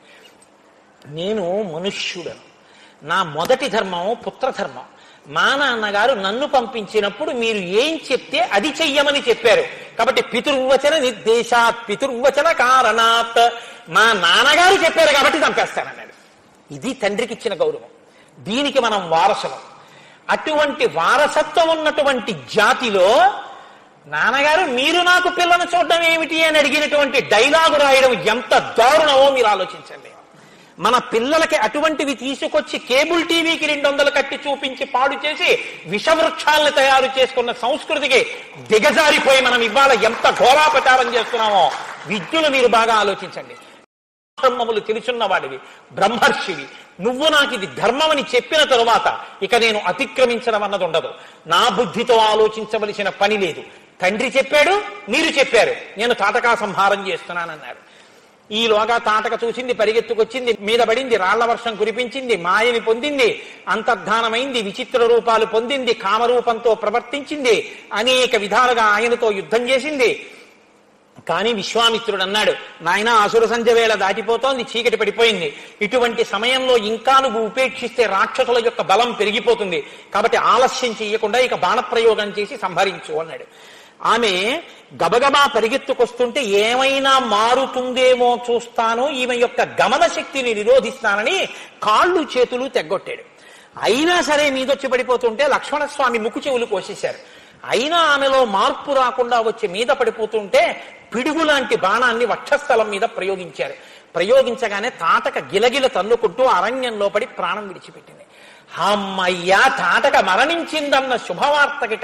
నేను మనుష్యుడను నా మొదటి ధర్మం పుత్రధర్మం మా నాన్నగారు నన్ను పంపించినప్పుడు మీరు ఏం చెప్తే అది చెయ్యమని చెప్పారు కాబట్టి పితుర్వచన నిర్దేశాత్ పితుర్వచన కారణాత్ మా నాన్నగారు చెప్పారు కాబట్టి చంపేస్తానన్నాడు ఇది తండ్రికి ఇచ్చిన గౌరవం దీనికి మనం వారసులం అటువంటి వారసత్వం ఉన్నటువంటి జాతిలో నాన్నగారు మీరు నాకు పిల్లను చూడడం ఏమిటి అని అడిగినటువంటి డైలాగు రాయడం ఎంత దారుణమో మీరు ఆలోచించండి మన పిల్లలకి అటువంటివి తీసుకొచ్చి కేబుల్ టీవీకి రెండు వందలు కట్టి చూపించి పాడు చేసి విషవృక్షాలను తయారు చేసుకున్న సంస్కృతికి దిగజారిపోయి మనం ఇవాళ ఎంత ఘోరాపచారం చేస్తున్నామో విద్యులు మీరు బాగా ఆలోచించండి బ్రహ్మములు తెలుసున్న వాడివి బ్రహ్మర్షివి నువ్వు నాకు ఇది ధర్మమని చెప్పిన తరువాత ఇక నేను అతిక్రమించడం అన్నది ఉండదు నా బుద్ధితో ఆలోచించవలసిన పని లేదు తండ్రి చెప్పాడు మీరు చెప్పారు నేను తాటకా సంహారం చేస్తున్నానన్నారు ఈలోగా తాటక చూసింది పరిగెత్తుకొచ్చింది మీద పడింది రాళ్ల వర్షం కురిపించింది మాయని పొందింది అంతర్ధానమైంది విచిత్ర రూపాలు పొందింది కామరూపంతో ప్రవర్తించింది అనేక విధాలుగా ఆయనతో యుద్ధం చేసింది కానీ విశ్వామిత్రుడు అన్నాడు నాయన అసుర సంధ్య వేళ దాటిపోతోంది చీకటి పడిపోయింది ఇటువంటి సమయంలో ఇంకా నువ్వు ఉపేక్షిస్తే రాక్షసుల యొక్క బలం పెరిగిపోతుంది కాబట్టి ఆలస్యం చేయకుండా ఇక బాణప్రయోగం చేసి సంహరించు అన్నాడు ఆమె గబగబా పరిగెత్తుకొస్తుంటే ఏమైనా మారుతుందేమో చూస్తాను ఈమె యొక్క గమన శక్తిని నిరోధిస్తానని కాళ్ళు చేతులు తెగ్గొట్టాడు అయినా సరే మీదొచ్చి పడిపోతుంటే లక్ష్మణస్వామి ముక్కు చెవులు కోసేశారు అయినా ఆమెలో మార్పు రాకుండా వచ్చి మీద పడిపోతుంటే పిడుగు లాంటి బాణాన్ని వక్షస్థలం మీద ప్రయోగించారు ప్రయోగించగానే తాటక గిలగిల తన్నుకుంటూ అరణ్యంలో పడి ప్రాణం విడిచిపెట్టింది అమ్మయ్యా తాటక మరణించిందన్న శుభవార్తకిట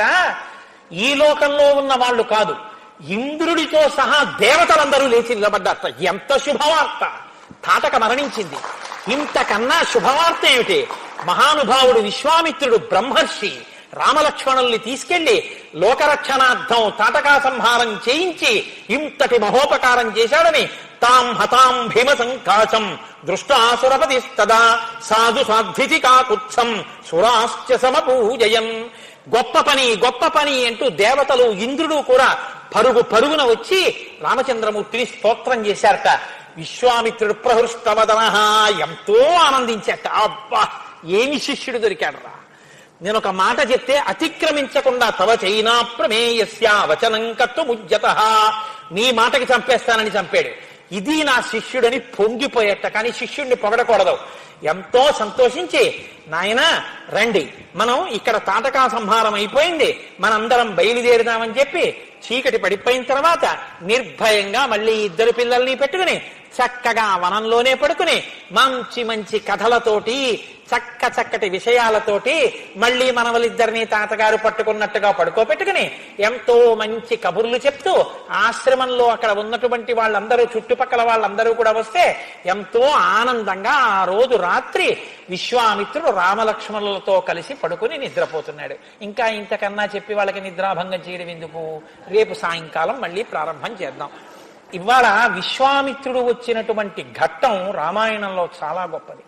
ఈ లోకంలో ఉన్న వాళ్ళు కాదు ఇంద్రుడితో సహా దేవతలందరూ లేచి నిలబడ్డారట ఎంత శుభవార్త తాటక మరణించింది ఇంతకన్నా శుభవార్త ఏమిటి మహానుభావుడు విశ్వామిత్రుడు బ్రహ్మర్షి రామలక్ష్మణుల్ని తీసుకెళ్లి లోకరక్షణార్థం తాటకా సంహారం చేయించి ఇంతటి మహోపకారం చేశాడని తాం హతాం భీమ సంకాశం దృష్టాసురపతిస్తదా సాధు సాధ్వితి కాకుత్సం సురాశ్చ సమపూజయం గొప్ప పని గొప్ప పని అంటూ దేవతలు ఇంద్రుడు కూడా పరుగు పరుగున వచ్చి రామచంద్రమూర్తిని స్తోత్రం చేశారట విశ్వామిత్రుడు ప్రహృష్టవదన ఎంతో ఆనందించాట అబ్బా ఏమి శిష్యుడు దొరికాడు రా నేను ఒక మాట చెప్తే అతిక్రమించకుండా తవ చైనా ప్రమేయస్య వచనం కత్తుముజ్యత నీ మాటకి చంపేస్తానని చంపాడు ఇది నా శిష్యుడని పొంగిపోయేట కానీ శిష్యుడిని పొగడకూడదు ఎంతో సంతోషించి నాయన రండి మనం ఇక్కడ తాటకా సంహారం అయిపోయింది మనందరం బయలుదేరుదామని చెప్పి చీకటి పడిపోయిన తర్వాత నిర్భయంగా మళ్ళీ ఇద్దరు పిల్లల్ని పెట్టుకుని చక్కగా వనంలోనే పడుకుని మంచి మంచి కథలతోటి చక్క చక్కటి విషయాలతోటి మళ్ళీ మనవలిద్దరిని తాతగారు పట్టుకున్నట్టుగా పడుకోబెట్టుకుని ఎంతో మంచి కబుర్లు చెప్తూ ఆశ్రమంలో అక్కడ ఉన్నటువంటి వాళ్ళందరూ చుట్టుపక్కల వాళ్ళందరూ కూడా వస్తే ఎంతో ఆనందంగా ఆ రోజు రాత్రి విశ్వామిత్రుడు రామలక్ష్మణులతో కలిసి పడుకుని నిద్రపోతున్నాడు ఇంకా ఇంతకన్నా చెప్పి వాళ్ళకి నిద్రాభంగం చేయడం ఎందుకు రేపు సాయంకాలం మళ్ళీ ప్రారంభం చేద్దాం ఇవాళ విశ్వామిత్రుడు వచ్చినటువంటి ఘట్టం రామాయణంలో చాలా గొప్పది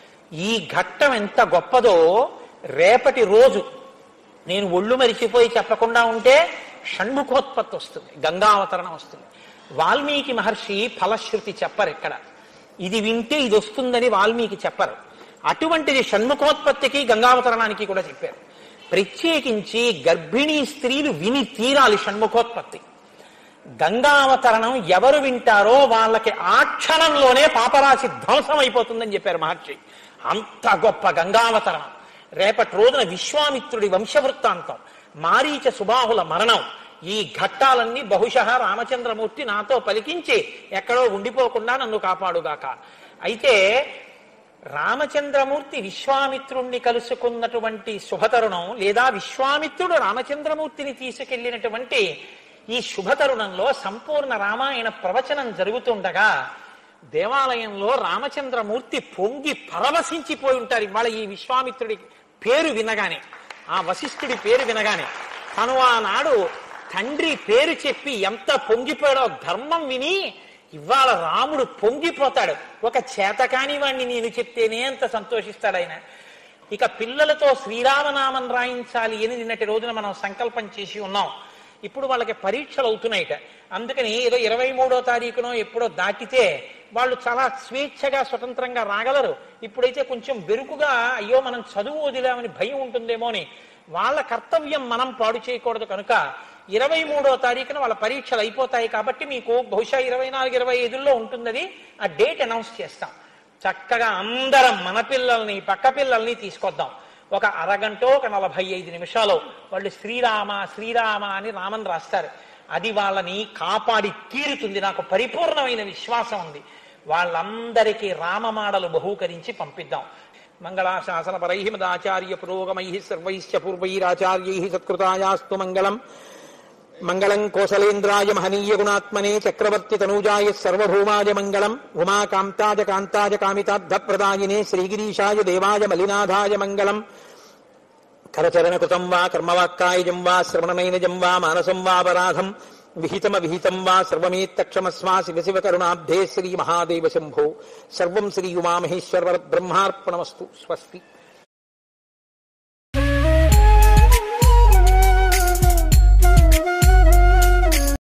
ఈ ఘట్టం ఎంత గొప్పదో రేపటి రోజు నేను ఒళ్ళు మరిచిపోయి చెప్పకుండా ఉంటే షణ్ముఖోత్పత్తి వస్తుంది గంగావతరణం వస్తుంది వాల్మీకి మహర్షి ఫలశ్రుతి చెప్పరు ఇక్కడ ఇది వింటే ఇది వస్తుందని వాల్మీకి చెప్పరు అటువంటిది షణ్ముఖోత్పత్తికి గంగావతరణానికి కూడా చెప్పారు ప్రత్యేకించి గర్భిణీ స్త్రీలు విని తీరాలి షణ్ముఖోత్పత్తి గంగావతరణం ఎవరు వింటారో వాళ్ళకి ఆ క్షణంలోనే పాపరాశి ధ్వంసం అయిపోతుందని చెప్పారు మహర్షి అంత గొప్ప గంగావతరణం రేపటి రోజున విశ్వామిత్రుడి వంశవృత్తాంతం మారీచ సుబాహుల మరణం ఈ ఘట్టాలన్నీ బహుశः రామచంద్రమూర్తి నాతో పలికించి ఎక్కడో ఉండిపోకుండా నన్ను కాపాడుగాక అయితే రామచంద్రమూర్తి విశ్వామిత్రుణ్ణి కలుసుకున్నటువంటి శుభతరుణం లేదా విశ్వామిత్రుడు రామచంద్రమూర్తిని తీసుకెళ్లినటువంటి ఈ శుభతరుణంలో సంపూర్ణ రామాయణ ప్రవచనం జరుగుతుండగా దేవాలయంలో రామచంద్రమూర్తి పొంగి పరవశించిపోయి ఉంటారు ఇవాళ ఈ విశ్వామిత్రుడి పేరు వినగానే ఆ వశిష్ఠుడి పేరు వినగానే తను ఆనాడు తండ్రి పేరు చెప్పి ఎంత పొంగిపోయాడో ధర్మం విని ఇవాళ రాముడు పొంగిపోతాడు ఒక చేతకాని వాణ్ణి నేను చెప్తేనే అంత సంతోషిస్తాడు ఆయన ఇక పిల్లలతో శ్రీరామనామం రాయించాలి అని నిన్నటి రోజున మనం సంకల్పం చేసి ఉన్నాం ఇప్పుడు వాళ్ళకి పరీక్షలు అవుతున్నాయిట అందుకని ఏదో ఇరవై మూడో తారీఖునో ఎప్పుడో దాటితే వాళ్ళు చాలా స్వేచ్ఛగా స్వతంత్రంగా రాగలరు ఇప్పుడైతే కొంచెం బెరుకుగా అయ్యో మనం చదువు వదిలామని భయం ఉంటుందేమో అని వాళ్ళ కర్తవ్యం మనం పాడు చేయకూడదు కనుక ఇరవై మూడో తారీఖున వాళ్ళ పరీక్షలు అయిపోతాయి కాబట్టి మీకు బహుశా ఇరవై నాలుగు ఇరవై ఐదుల్లో ఉంటుందని ఆ డేట్ అనౌన్స్ చేస్తాం చక్కగా అందరం మన పిల్లల్ని పక్క పిల్లల్ని తీసుకొద్దాం ఒక అరగంట ఒక నలభై ఐదు నిమిషాలు వాళ్ళు శ్రీరామ శ్రీరామ అని రామన్ రాస్తారు అది వాళ్ళని కాపాడి తీరుతుంది నాకు పరిపూర్ణమైన విశ్వాసం ఉంది వాళ్ళందరికీ రామమాడలు బహూకరించి పంపిద్దాం మంగళాశాసన పరై మదాచార్య పురోగమై సర్వైశ్చ పూర్వైరాచార్యై సత్కృతాయాస్తు మంగళం మంగళం కోసలేంద్రాయ మహనీయ గుణాత్మనే చక్రవర్తి తనూజాయ సర్వభౌమాయ మంగళం ఉమాకాంతాయ కాంతాయ కామితార్థప్రదాయినే శ్రీగిరీశాయ దేవాయ మలినాథాయ మంగళం కరచరణకృతం వా కర్మవాక్కాయజం వా శ్రవణనైనజం వా మానసం వాపరాధం విహితమ విహితం వా సర్వమేత్తక్షమస్మా శివ శివ కరుణాబ్ధే శ్రీ మహాదేవ శంభో సర్వం శ్రీ ఉమామహేశ్వర బ్రహ్మార్పణమస్తు స్వస్తి